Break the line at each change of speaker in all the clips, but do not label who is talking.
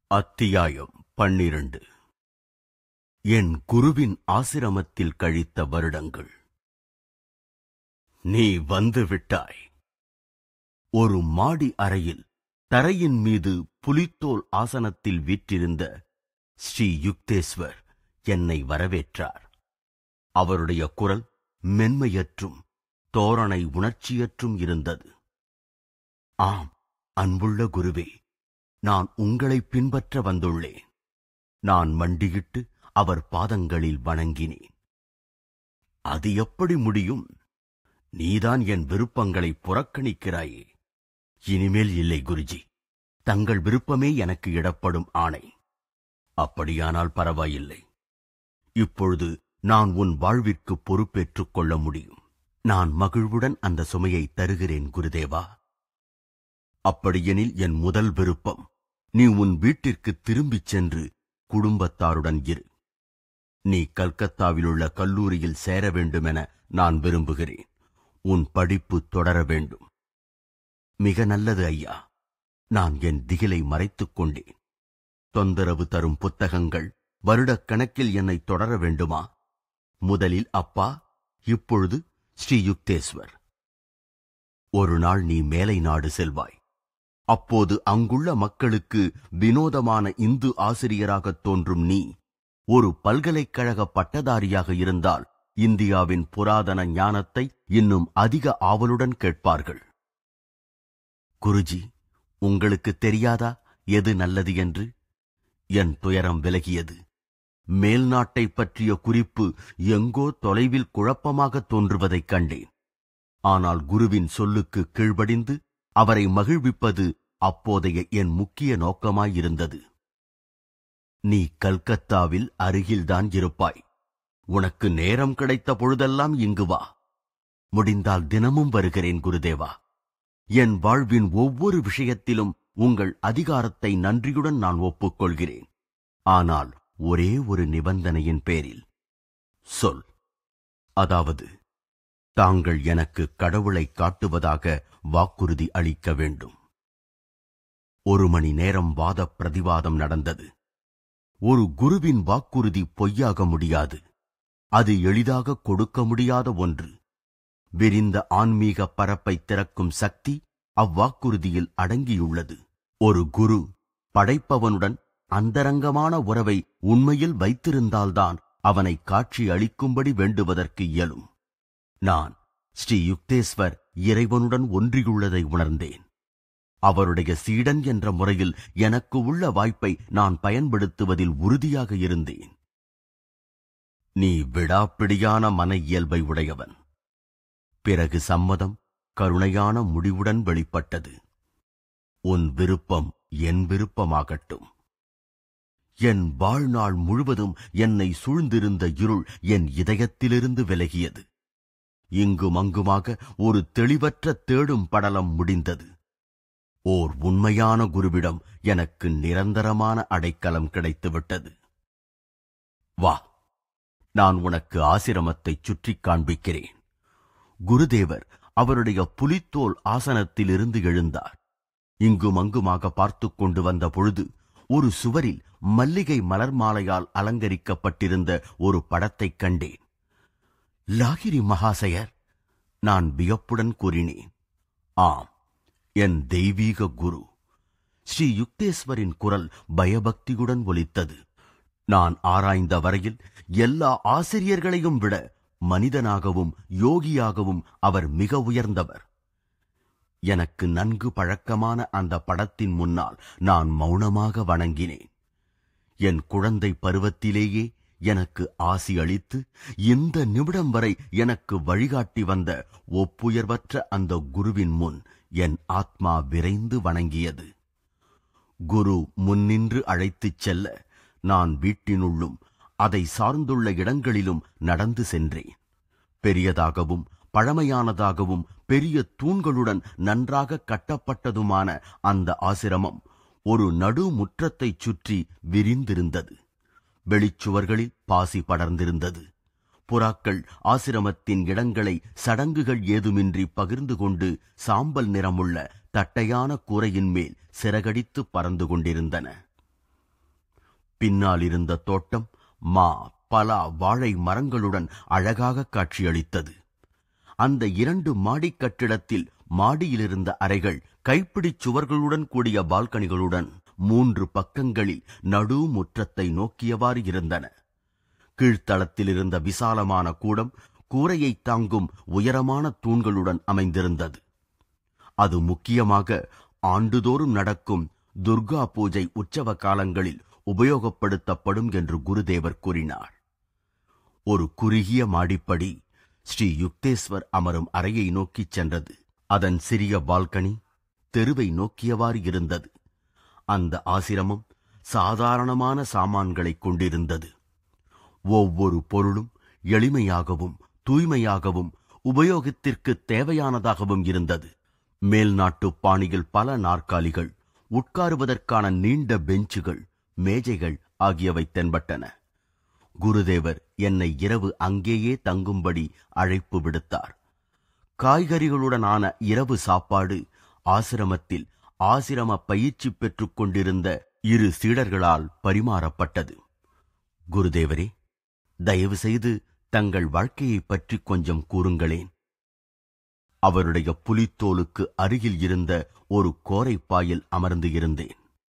அத்தியாயம் பன்னிரண்டு என் குருவின் ஆசிரமத்தில் கழித்த வருடங்கள் நீ வந்து விட்டாய் ஒரு மாடி அறையில் தரையின் மீது புலித்தோல் ஆசனத்தில் வீற்றிருந்த ஸ்ரீ யுக்தேஸ்வர் என்னை வரவேற்றார் அவருடைய குரல் மென்மையற்றும் தோரணை உணர்ச்சியற்றும் இருந்தது ஆம் அன்புள்ள குருவே நான் உங்களை பின்பற்ற வந்துள்ளேன் நான் மண்டியிட்டு அவர் பாதங்களில் வணங்கினேன் அது எப்படி முடியும் நீதான் என் விருப்பங்களை புறக்கணிக்கிறாயே இனிமேல் இல்லை குருஜி தங்கள் விருப்பமே எனக்கு இடப்படும் ஆணை அப்படியானால் பரவாயில்லை இப்பொழுது நான் உன் வாழ்விற்கு பொறுப்பேற்றுக் கொள்ள முடியும் நான் மகிழ்வுடன் அந்த சுமையை தருகிறேன் குருதேவா அப்படியெனில் என் முதல் விருப்பம் நீ உன் வீட்டிற்கு திரும்பிச் சென்று குடும்பத்தாருடன் இரு நீ கல்கத்தாவிலுள்ள கல்லூரியில் சேர வேண்டுமென நான் விரும்புகிறேன் உன் படிப்பு தொடர வேண்டும் மிக நல்லது ஐயா நான் என் திகிலை மறைத்துக் கொண்டேன் தொந்தரவு தரும் புத்தகங்கள் வருடக்கணக்கில் என்னை தொடர வேண்டுமா முதலில் அப்பா இப்பொழுது ஸ்ரீ யுக்தேஸ்வர் ஒரு நாள் நீ மேலை நாடு செல்வாய் அப்போது அங்குள்ள மக்களுக்கு வினோதமான இந்து ஆசிரியராகத் தோன்றும் நீ ஒரு பல்கலைக்கழக பட்டதாரியாக இருந்தால் இந்தியாவின் புராதன ஞானத்தை இன்னும் அதிக ஆவலுடன் கேட்பார்கள் குருஜி உங்களுக்கு தெரியாதா எது நல்லது என்று என் துயரம் விலகியது மேல்நாட்டை பற்றிய குறிப்பு எங்கோ தொலைவில் குழப்பமாக தோன்றுவதைக் கண்டேன் ஆனால் குருவின் சொல்லுக்கு கீழ்ப்படிந்து அவரை மகிழ்விப்பது அப்போதைய என் முக்கிய நோக்கமாயிருந்தது நீ கல்கத்தாவில் அருகில்தான் இருப்பாய் உனக்கு நேரம் கிடைத்த பொழுதெல்லாம் இங்கு வா முடிந்தால் தினமும் வருகிறேன் குருதேவா என் வாழ்வின் ஒவ்வொரு விஷயத்திலும் உங்கள் அதிகாரத்தை நன்றியுடன் நான் ஒப்புக்கொள்கிறேன் ஆனால் ஒரே ஒரு நிபந்தனையின் பேரில் சொல் அதாவது தாங்கள் எனக்கு கடவுளை காட்டுவதாக வாக்குறுதி அளிக்க வேண்டும் ஒரு மணி நேரம் வாத பிரதிவாதம் நடந்தது ஒரு குருவின் வாக்குறுதி பொய்யாக முடியாது அது எளிதாக கொடுக்க முடியாத ஒன்று விரிந்த ஆன்மீக பரப்பை திறக்கும் சக்தி அவ்வாக்குறுதியில் அடங்கியுள்ளது ஒரு குரு படைப்பவனுடன் அந்தரங்கமான உறவை உண்மையில் வைத்திருந்தால்தான் அவனை காட்சி அளிக்கும்படி வேண்டுவதற்கு இயலும் நான் ஸ்ரீ யுக்தேஸ்வர் இறைவனுடன் ஒன்றியுள்ளதை உணர்ந்தேன் அவருடைய சீடன் என்ற முறையில் எனக்கு உள்ள வாய்ப்பை நான் பயன்படுத்துவதில் உறுதியாக இருந்தேன் நீ விடாப்பிடியான மன இயல்பை உடையவன் பிறகு சம்மதம் கருணையான முடிவுடன் வெளிப்பட்டது உன் விருப்பம் என் விருப்பமாகட்டும் என் வாழ்நாள் முழுவதும் என்னை சூழ்ந்திருந்த இருள் என் இதயத்திலிருந்து விலகியது இங்கும் அங்குமாக ஒரு தெளிவற்ற தேடும் படலம் முடிந்தது ஓர் உண்மையான குருவிடம் எனக்கு நிரந்தரமான அடைக்கலம் கிடைத்துவிட்டது வா நான் உனக்கு ஆசிரமத்தைச் சுற்றிக் காண்பிக்கிறேன் குருதேவர் அவருடைய புலித்தோல் ஆசனத்திலிருந்து எழுந்தார் இங்கும் அங்குமாக பார்த்துக் கொண்டு வந்த பொழுது ஒரு சுவரில் மல்லிகை மலர் மாலையால் அலங்கரிக்கப்பட்டிருந்த ஒரு படத்தைக் கண்டேன் லாகிரி மகாசயர் நான் வியப்புடன் கூறினேன் ஆம் என் தெய்வீக குரு ஸ்ரீ யுக்தேஸ்வரின் குரல் பயபக்தியுடன் ஒலித்தது நான் ஆராய்ந்த வரையில் எல்லா ஆசிரியர்களையும் விட மனிதனாகவும் யோகியாகவும் அவர் மிக உயர்ந்தவர் எனக்கு நன்கு பழக்கமான அந்த படத்தின் முன்னால் நான் மௌனமாக வணங்கினேன் என் குழந்தை பருவத்திலேயே எனக்கு ஆசி அளித்து இந்த நிமிடம் வரை எனக்கு வழிகாட்டி வந்த ஒப்புயர்வற்ற அந்த குருவின் முன் என் ஆத்மா விரைந்து வணங்கியது குரு முன்னின்று அழைத்துச் செல்ல நான் வீட்டினுள்ளும் அதை சார்ந்துள்ள இடங்களிலும் நடந்து சென்றேன் பெரியதாகவும் பழமையானதாகவும் பெரிய தூண்களுடன் நன்றாக கட்டப்பட்டதுமான அந்த ஆசிரமம் ஒரு நடு முற்றத்தைச் சுற்றி விரிந்திருந்தது வெளிச்சுவர்களில் பாசி படர்ந்திருந்தது புறாக்கள் ஆசிரமத்தின் இடங்களை சடங்குகள் ஏதுமின்றி பகிர்ந்து கொண்டு சாம்பல் நிறமுள்ள தட்டையான கூரையின் மேல் சிறகடித்து பறந்து கொண்டிருந்தன பின்னால் இருந்த தோட்டம் மா பலா வாழை மரங்களுடன் அழகாக காட்சியளித்தது அந்த இரண்டு மாடிக் கட்டிடத்தில் மாடியிலிருந்த அறைகள் கைப்பிடிச் சுவர்களுடன் கூடிய பால்கனிகளுடன் மூன்று பக்கங்களில் நடு முற்றத்தை நோக்கியவாறு இருந்தன கீழ்த்தளத்தில் இருந்த விசாலமான கூடம் கூரையை தாங்கும் உயரமான தூண்களுடன் அமைந்திருந்தது அது முக்கியமாக ஆண்டுதோறும் நடக்கும் துர்கா பூஜை உற்சவ காலங்களில் உபயோகப்படுத்தப்படும் என்று குருதேவர் கூறினார் ஒரு குறுகிய மாடிப்படி ஸ்ரீ யுக்தேஸ்வர் அமரும் அறையை நோக்கிச் சென்றது அதன் சிறிய பால்கனி தெருவை நோக்கியவாறு இருந்தது அந்த ஆசிரமம் சாதாரணமான சாமான்களைக் கொண்டிருந்தது ஒவ்வொரு பொருளும் எளிமையாகவும் தூய்மையாகவும் உபயோகத்திற்கு தேவையானதாகவும் இருந்தது மேல்நாட்டு பாணியில் பல நாற்காலிகள் உட்காருவதற்கான நீண்ட பெஞ்சுகள் மேஜைகள் ஆகியவை தென்பட்டன குருதேவர் என்னை இரவு அங்கேயே தங்கும்படி அழைப்பு விடுத்தார் காய்கறிகளுடனான இரவு சாப்பாடு ஆசிரமத்தில் ஆசிரம பயிற்சி பெற்றுக் கொண்டிருந்த இரு சீடர்களால் பரிமாறப்பட்டது குருதேவரே தயவு செய்து தங்கள் வாழ்க்கையைப் பற்றி கொஞ்சம் கூறுங்களேன் அவருடைய புலித்தோலுக்கு அருகில் இருந்த ஒரு கோரைப்பாயில் அமர்ந்து இருந்தேன்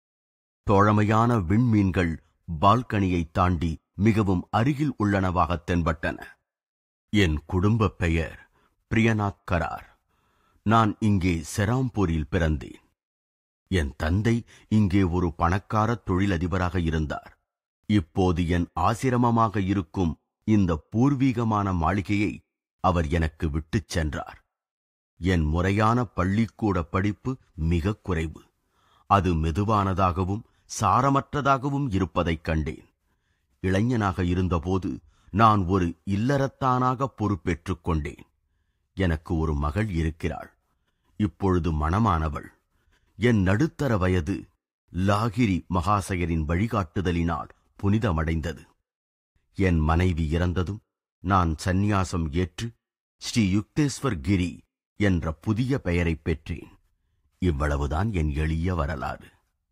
தோழமையான விண்மீன்கள் பால்கனியை தாண்டி மிகவும் அருகில் உள்ளனவாக தென்பட்டன என் குடும்ப பெயர் பிரியநாத் கரார் நான் இங்கே செராம்பூரில் பிறந்தேன் என் தந்தை இங்கே ஒரு பணக்கார தொழிலதிபராக இருந்தார் இப்போது என் ஆசிரமமாக இருக்கும் இந்த பூர்வீகமான மாளிகையை அவர் எனக்கு விட்டுச் சென்றார் என் முறையான பள்ளிக்கூட படிப்பு மிக குறைவு அது மெதுவானதாகவும் சாரமற்றதாகவும் இருப்பதைக் கண்டேன் இளைஞனாக இருந்தபோது நான் ஒரு இல்லறத்தானாக பொறுப்பேற்றுக் கொண்டேன் எனக்கு ஒரு மகள் இருக்கிறாள் இப்பொழுது மணமானவள் என் நடுத்தர வயது லாகிரி மகாசயரின் வழிகாட்டுதலினால் புனிதமடைந்தது என் மனைவி இறந்ததும் நான் சந்நியாசம் ஏற்று ஸ்ரீ யுக்தேஸ்வர் கிரி என்ற புதிய பெயரைப் பெற்றேன் இவ்வளவுதான் என் எளிய வரலாறு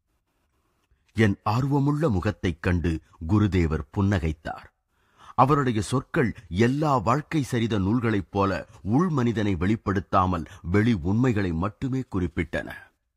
என் ஆர்வமுள்ள முகத்தைக் கண்டு குருதேவர் புன்னகைத்தார் அவருடைய சொற்கள் எல்லா வாழ்க்கை சரித நூல்களைப் போல உள் மனிதனை வெளிப்படுத்தாமல் வெளி உண்மைகளை மட்டுமே குறிப்பிட்டன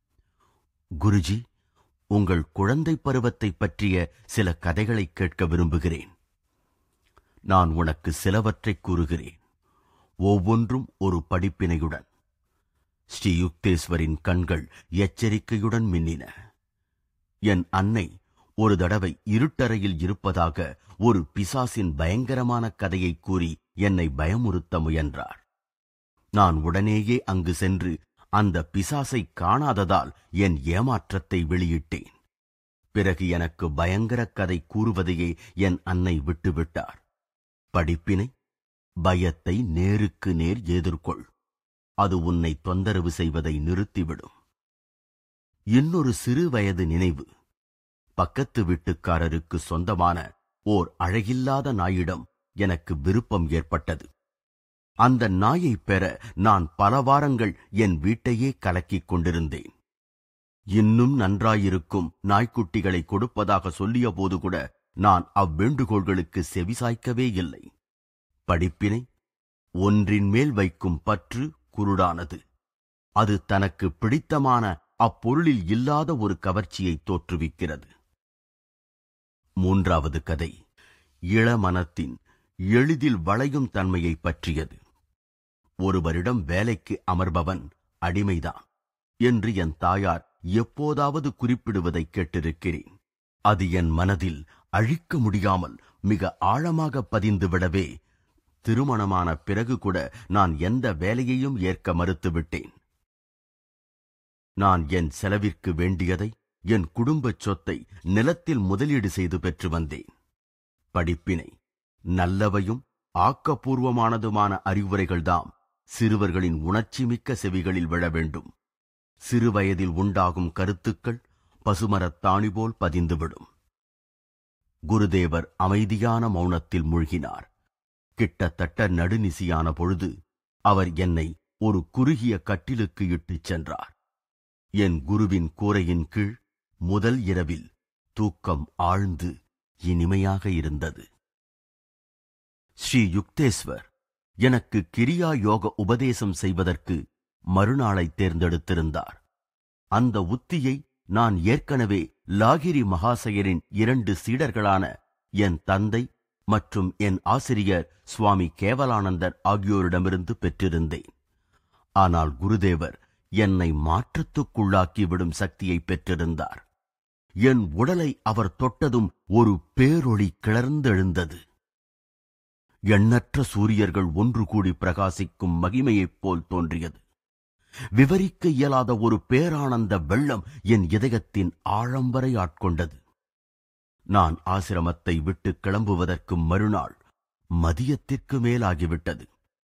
குருஜி உங்கள் குழந்தை பருவத்தைப் பற்றிய சில கதைகளை கேட்க விரும்புகிறேன் நான் உனக்கு சிலவற்றைக் கூறுகிறேன் ஒவ்வொன்றும் ஒரு படிப்பினையுடன் ஸ்ரீ யுக்தேஸ்வரின் கண்கள் எச்சரிக்கையுடன் மின்னின என் அன்னை ஒரு தடவை இருட்டறையில் இருப்பதாக ஒரு பிசாசின் பயங்கரமான கதையை கூறி என்னை பயமுறுத்த முயன்றார் நான் உடனேயே அங்கு சென்று அந்த பிசாசை காணாததால் என் ஏமாற்றத்தை வெளியிட்டேன் பிறகு எனக்கு பயங்கர கதை கூறுவதையே என் அன்னை விட்டுவிட்டார் படிப்பினை பயத்தை நேருக்கு நேர் எதிர்கொள் அது உன்னை தொந்தரவு செய்வதை நிறுத்திவிடும் இன்னொரு சிறு வயது நினைவு பக்கத்து வீட்டுக்காரருக்கு சொந்தமான ஓர் அழகில்லாத நாயிடம் எனக்கு விருப்பம் ஏற்பட்டது அந்த நாயைப் பெற நான் பல வாரங்கள் என் வீட்டையே கலக்கிக் கொண்டிருந்தேன் இன்னும் நன்றாயிருக்கும் நாய்க்குட்டிகளை கொடுப்பதாக சொல்லியபோது கூட நான் அவ்வேண்டுகோள்களுக்கு செவிசாய்க்கவே இல்லை படிப்பினை ஒன்றின் மேல் வைக்கும் பற்று குருடானது அது தனக்கு பிடித்தமான அப்பொருளில் இல்லாத ஒரு கவர்ச்சியை தோற்றுவிக்கிறது மூன்றாவது கதை இளமனத்தின் எளிதில் வளையும் தன்மையைப் பற்றியது ஒருவரிடம் வேலைக்கு அமர்பவன் அடிமைதான் என்று என் தாயார் எப்போதாவது குறிப்பிடுவதைக் கேட்டிருக்கிறேன் அது என் மனதில் அழிக்க முடியாமல் மிக ஆழமாக பதிந்து விடவே திருமணமான பிறகு கூட நான் எந்த வேலையையும் ஏற்க மறுத்துவிட்டேன் நான் என் செலவிற்கு வேண்டியதை என் குடும்பச் சொத்தை நிலத்தில் முதலீடு செய்து பெற்று வந்தேன் படிப்பினை நல்லவையும் ஆக்கப்பூர்வமானதுமான அறிவுரைகள்தாம் சிறுவர்களின் உணர்ச்சிமிக்க செவிகளில் விழ வேண்டும் சிறுவயதில் உண்டாகும் கருத்துக்கள் பசுமரத் தாணி போல் பதிந்துவிடும் குருதேவர் அமைதியான மௌனத்தில் மூழ்கினார் கிட்டத்தட்ட நடுநிசியான பொழுது அவர் என்னை ஒரு குறுகிய கட்டிலுக்கு இட்டுச் சென்றார் என் குருவின் கூரையின் கீழ் முதல் இரவில் தூக்கம் ஆழ்ந்து இனிமையாக இருந்தது ஸ்ரீ யுக்தேஸ்வர் எனக்கு கிரியா யோக உபதேசம் செய்வதற்கு மறுநாளை தேர்ந்தெடுத்திருந்தார் அந்த உத்தியை நான் ஏற்கனவே லாகிரி மகாசயரின் இரண்டு சீடர்களான என் தந்தை மற்றும் என் ஆசிரியர் சுவாமி கேவலானந்தர் ஆகியோரிடமிருந்து பெற்றிருந்தேன் ஆனால் குருதேவர் என்னை மாற்றத்துக்குள்ளாக்கிவிடும் சக்தியை பெற்றிருந்தார் என் உடலை அவர் தொட்டதும் ஒரு பேரொளி கிளர்ந்தெழுந்தது எண்ணற்ற சூரியர்கள் ஒன்று கூடி பிரகாசிக்கும் மகிமையைப் போல் தோன்றியது விவரிக்க இயலாத ஒரு பேரானந்த வெள்ளம் என் இதயத்தின் ஆழம் வரை ஆட்கொண்டது நான் ஆசிரமத்தை விட்டு கிளம்புவதற்கு மறுநாள் மதியத்திற்கு மேலாகிவிட்டது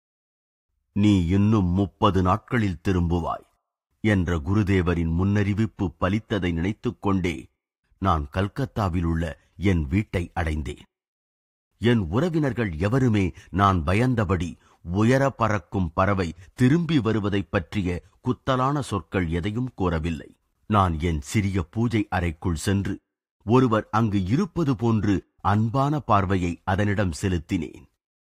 நீ இன்னும் முப்பது நாட்களில் திரும்புவாய் என்ற குருதேவரின் முன்னறிவிப்பு பலித்ததை நினைத்துக் கொண்டே நான் கல்கத்தாவில் உள்ள என் வீட்டை அடைந்தேன் என் உறவினர்கள் எவருமே நான் பயந்தபடி உயர பறக்கும் பறவை திரும்பி வருவதைப் பற்றிய குத்தலான சொற்கள் எதையும் கூறவில்லை நான் என் சிறிய பூஜை அறைக்குள் சென்று ஒருவர் அங்கு இருப்பது போன்று அன்பான பார்வையை அதனிடம் செலுத்தினேன்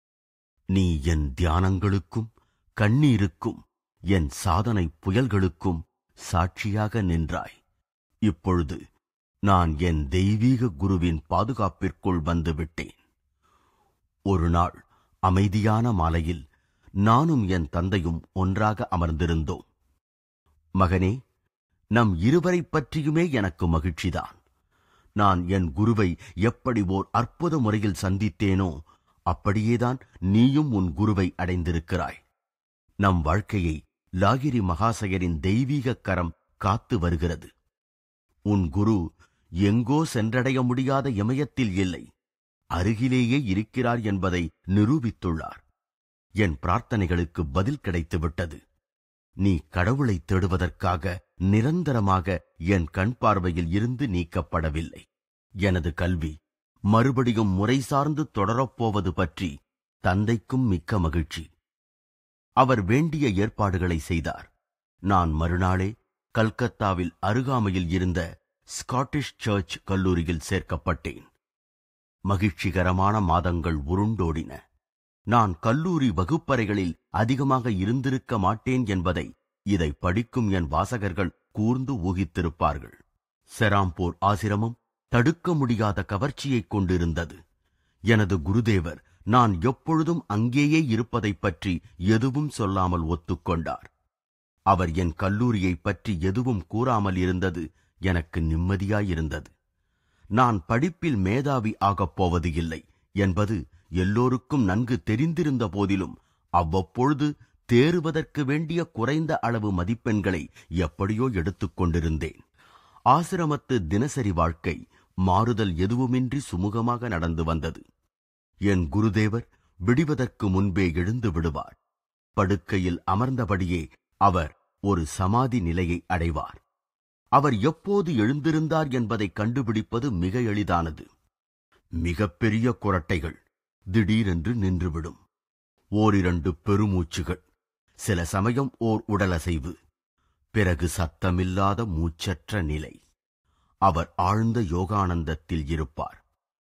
நீ என் தியானங்களுக்கும் கண்ணீருக்கும் என் சாதனை புயல்களுக்கும் சாட்சியாக நின்றாய் இப்பொழுது நான் என் தெய்வீக குருவின் பாதுகாப்பிற்குள் வந்துவிட்டேன் ஒரு நாள் அமைதியான மாலையில் நானும் என் தந்தையும் ஒன்றாக அமர்ந்திருந்தோம் மகனே நம் இருவரைப் பற்றியுமே எனக்கு மகிழ்ச்சிதான் நான் என் குருவை எப்படி ஓர் அற்புத முறையில் சந்தித்தேனோ அப்படியேதான் நீயும் உன் குருவை அடைந்திருக்கிறாய் நம் வாழ்க்கையை லாகிரி மகாசயரின் தெய்வீக கரம் காத்து வருகிறது உன் குரு எங்கோ சென்றடைய முடியாத இமயத்தில் இல்லை அருகிலேயே இருக்கிறார் என்பதை நிரூபித்துள்ளார் என் பிரார்த்தனைகளுக்கு பதில் கிடைத்துவிட்டது நீ கடவுளை தேடுவதற்காக நிரந்தரமாக என் கண் பார்வையில் இருந்து நீக்கப்படவில்லை எனது கல்வி மறுபடியும் முறை சார்ந்து தொடரப்போவது பற்றி தந்தைக்கும் மிக்க மகிழ்ச்சி அவர் வேண்டிய ஏற்பாடுகளை செய்தார் நான் மறுநாளே கல்கத்தாவில் அருகாமையில் இருந்த ஸ்காட்டிஷ் சர்ச் கல்லூரியில் சேர்க்கப்பட்டேன் மகிழ்ச்சிகரமான மாதங்கள் உருண்டோடின நான் கல்லூரி வகுப்பறைகளில் அதிகமாக இருந்திருக்க மாட்டேன் என்பதை இதை படிக்கும் என் வாசகர்கள் கூர்ந்து ஊகித்திருப்பார்கள் செராம்பூர் ஆசிரமம் தடுக்க முடியாத கவர்ச்சியைக் கொண்டிருந்தது எனது குருதேவர் நான் எப்பொழுதும் அங்கேயே இருப்பதைப் பற்றி எதுவும் சொல்லாமல் ஒத்துக்கொண்டார் அவர் என் கல்லூரியைப் பற்றி எதுவும் கூறாமல் இருந்தது எனக்கு நிம்மதியாயிருந்தது நான் படிப்பில் மேதாவி ஆகப் போவது இல்லை என்பது எல்லோருக்கும் நன்கு தெரிந்திருந்த போதிலும் அவ்வப்பொழுது தேறுவதற்கு வேண்டிய குறைந்த அளவு மதிப்பெண்களை எப்படியோ எடுத்துக் கொண்டிருந்தேன் ஆசிரமத்து தினசரி வாழ்க்கை மாறுதல் எதுவுமின்றி சுமூகமாக நடந்து வந்தது என் குருதேவர் விடிவதற்கு முன்பே எழுந்து விடுவார் படுக்கையில் அமர்ந்தபடியே அவர் ஒரு சமாதி நிலையை அடைவார் அவர் எப்போது எழுந்திருந்தார் என்பதை கண்டுபிடிப்பது மிக எளிதானது மிகப்பெரிய குரட்டைகள் திடீரென்று நின்றுவிடும் ஓரிரண்டு பெருமூச்சுகள் சில சமயம் ஓர் உடலசைவு பிறகு சத்தமில்லாத மூச்சற்ற நிலை அவர் ஆழ்ந்த யோகானந்தத்தில் இருப்பார்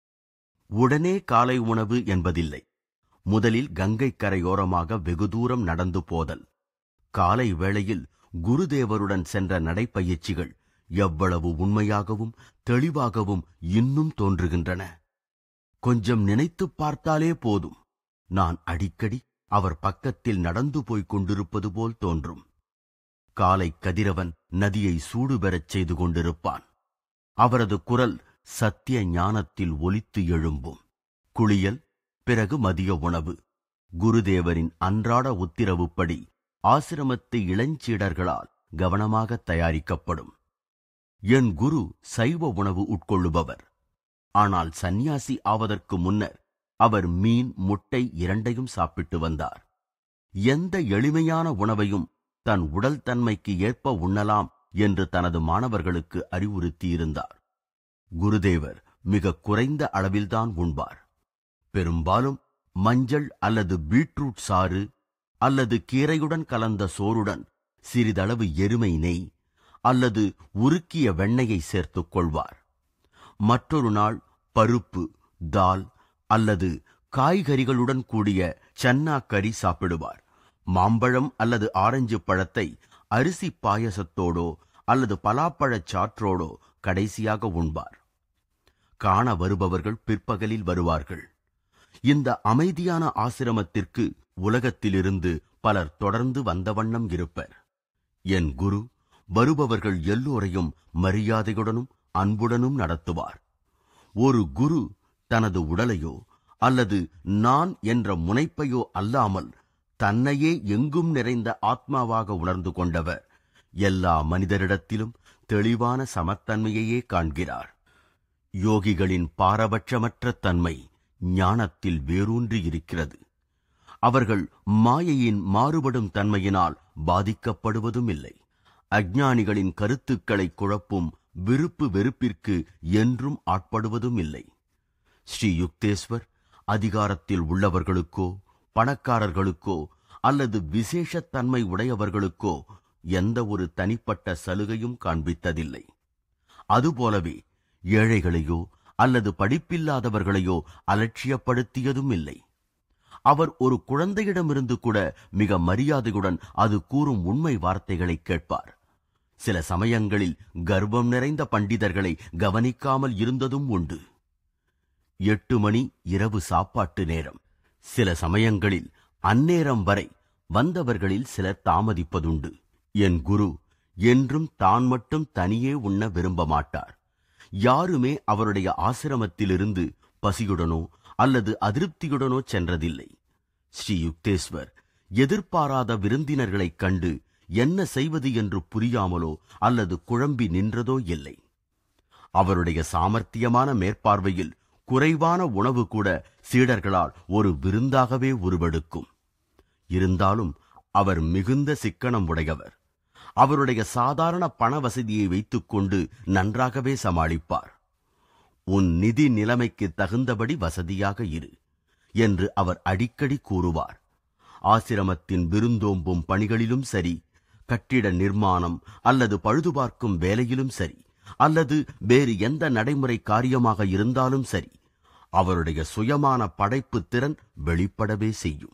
உடனே காலை உணவு என்பதில்லை முதலில் கங்கை கரையோரமாக வெகு தூரம் நடந்து போதல் காலை வேளையில் குருதேவருடன் சென்ற நடைப்பயிற்சிகள் எவ்வளவு உண்மையாகவும் தெளிவாகவும் இன்னும் தோன்றுகின்றன கொஞ்சம் நினைத்துப் பார்த்தாலே போதும் நான் அடிக்கடி அவர் பக்கத்தில் நடந்து போய்க் கொண்டிருப்பது போல் தோன்றும் காலை கதிரவன் நதியை சூடு பெறச் செய்து கொண்டிருப்பான் அவரது குரல் சத்திய ஞானத்தில் ஒலித்து எழும்பும் குளியல் பிறகு மதிய உணவு குருதேவரின் அன்றாட உத்திரவுப்படி ஆசிரமத்து இளஞ்சீடர்களால் கவனமாக தயாரிக்கப்படும் என் குரு சைவ உணவு உட்கொள்ளுபவர் ஆனால் சந்நியாசி ஆவதற்கு முன்னர் அவர் மீன் முட்டை இரண்டையும் சாப்பிட்டு வந்தார் எந்த எளிமையான உணவையும் தன் உடல் தன்மைக்கு ஏற்ப உண்ணலாம் என்று தனது மாணவர்களுக்கு அறிவுறுத்தியிருந்தார் குருதேவர் மிக குறைந்த அளவில்தான் உண்பார் பெரும்பாலும் மஞ்சள் அல்லது பீட்ரூட் சாறு அல்லது கீரையுடன் கலந்த சோறுடன் சிறிதளவு எருமை நெய் அல்லது உருக்கிய வெண்ணெயை சேர்த்துக் கொள்வார் மற்றொரு நாள் பருப்பு தால் அல்லது காய்கறிகளுடன் கூடிய சன்னா கறி சாப்பிடுவார் மாம்பழம் அல்லது ஆரஞ்சு பழத்தை அரிசி பாயசத்தோடோ அல்லது பலாப்பழச் சாற்றோடோ கடைசியாக உண்பார் காண வருபவர்கள் பிற்பகலில் வருவார்கள் இந்த அமைதியான ஆசிரமத்திற்கு உலகத்திலிருந்து பலர் தொடர்ந்து வந்த வண்ணம் இருப்பர் என் குரு வருபவர்கள் எல்லோரையும் மரியாதையுடனும் அன்புடனும் நடத்துவார் ஒரு குரு தனது உடலையோ அல்லது நான் என்ற முனைப்பையோ அல்லாமல் தன்னையே எங்கும் நிறைந்த ஆத்மாவாக உணர்ந்து கொண்டவர் எல்லா மனிதரிடத்திலும் தெளிவான சமத்தன்மையையே காண்கிறார் யோகிகளின் பாரபட்சமற்ற தன்மை ஞானத்தில் வேரூன்றி இருக்கிறது அவர்கள் மாயையின் மாறுபடும் தன்மையினால் பாதிக்கப்படுவதும் இல்லை அஞ்ஞானிகளின் கருத்துக்களை குழப்பும் விருப்பு வெறுப்பிற்கு என்றும் ஆட்படுவதும் இல்லை ஸ்ரீ யுக்தேஸ்வர் அதிகாரத்தில் உள்ளவர்களுக்கோ பணக்காரர்களுக்கோ அல்லது விசேஷத்தன்மை உடையவர்களுக்கோ எந்த ஒரு தனிப்பட்ட சலுகையும் காண்பித்ததில்லை அதுபோலவே ஏழைகளையோ அல்லது படிப்பில்லாதவர்களையோ அலட்சியப்படுத்தியதும் இல்லை அவர் ஒரு குழந்தையிடமிருந்து கூட மிக மரியாதையுடன் அது கூறும் உண்மை வார்த்தைகளை கேட்பார் சில சமயங்களில் கர்வம் நிறைந்த பண்டிதர்களை கவனிக்காமல் இருந்ததும் உண்டு எட்டு மணி இரவு சாப்பாட்டு நேரம் சில சமயங்களில் அந்நேரம் வரை வந்தவர்களில் சிலர் தாமதிப்பதுண்டு என் குரு என்றும் தான் மட்டும் தனியே உண்ண விரும்ப மாட்டார் யாருமே அவருடைய ஆசிரமத்திலிருந்து பசியுடனோ அல்லது அதிருப்தியுடனோ சென்றதில்லை ஸ்ரீ யுக்தேஸ்வர் எதிர்பாராத விருந்தினர்களைக் கண்டு என்ன செய்வது என்று புரியாமலோ அல்லது குழம்பி நின்றதோ இல்லை அவருடைய சாமர்த்தியமான மேற்பார்வையில் குறைவான உணவு கூட சீடர்களால் ஒரு விருந்தாகவே உருவெடுக்கும் இருந்தாலும் அவர் மிகுந்த சிக்கனம் உடையவர் அவருடைய சாதாரண பண வசதியை வைத்துக்கொண்டு நன்றாகவே சமாளிப்பார் உன் நிதி நிலைமைக்கு தகுந்தபடி வசதியாக இரு என்று அவர் அடிக்கடி கூறுவார் ஆசிரமத்தின் விருந்தோம்பும் பணிகளிலும் சரி கட்டிட நிர்மாணம் அல்லது பழுதுபார்க்கும் வேலையிலும் சரி அல்லது வேறு எந்த நடைமுறை காரியமாக இருந்தாலும் சரி அவருடைய சுயமான படைப்பு திறன் வெளிப்படவே செய்யும்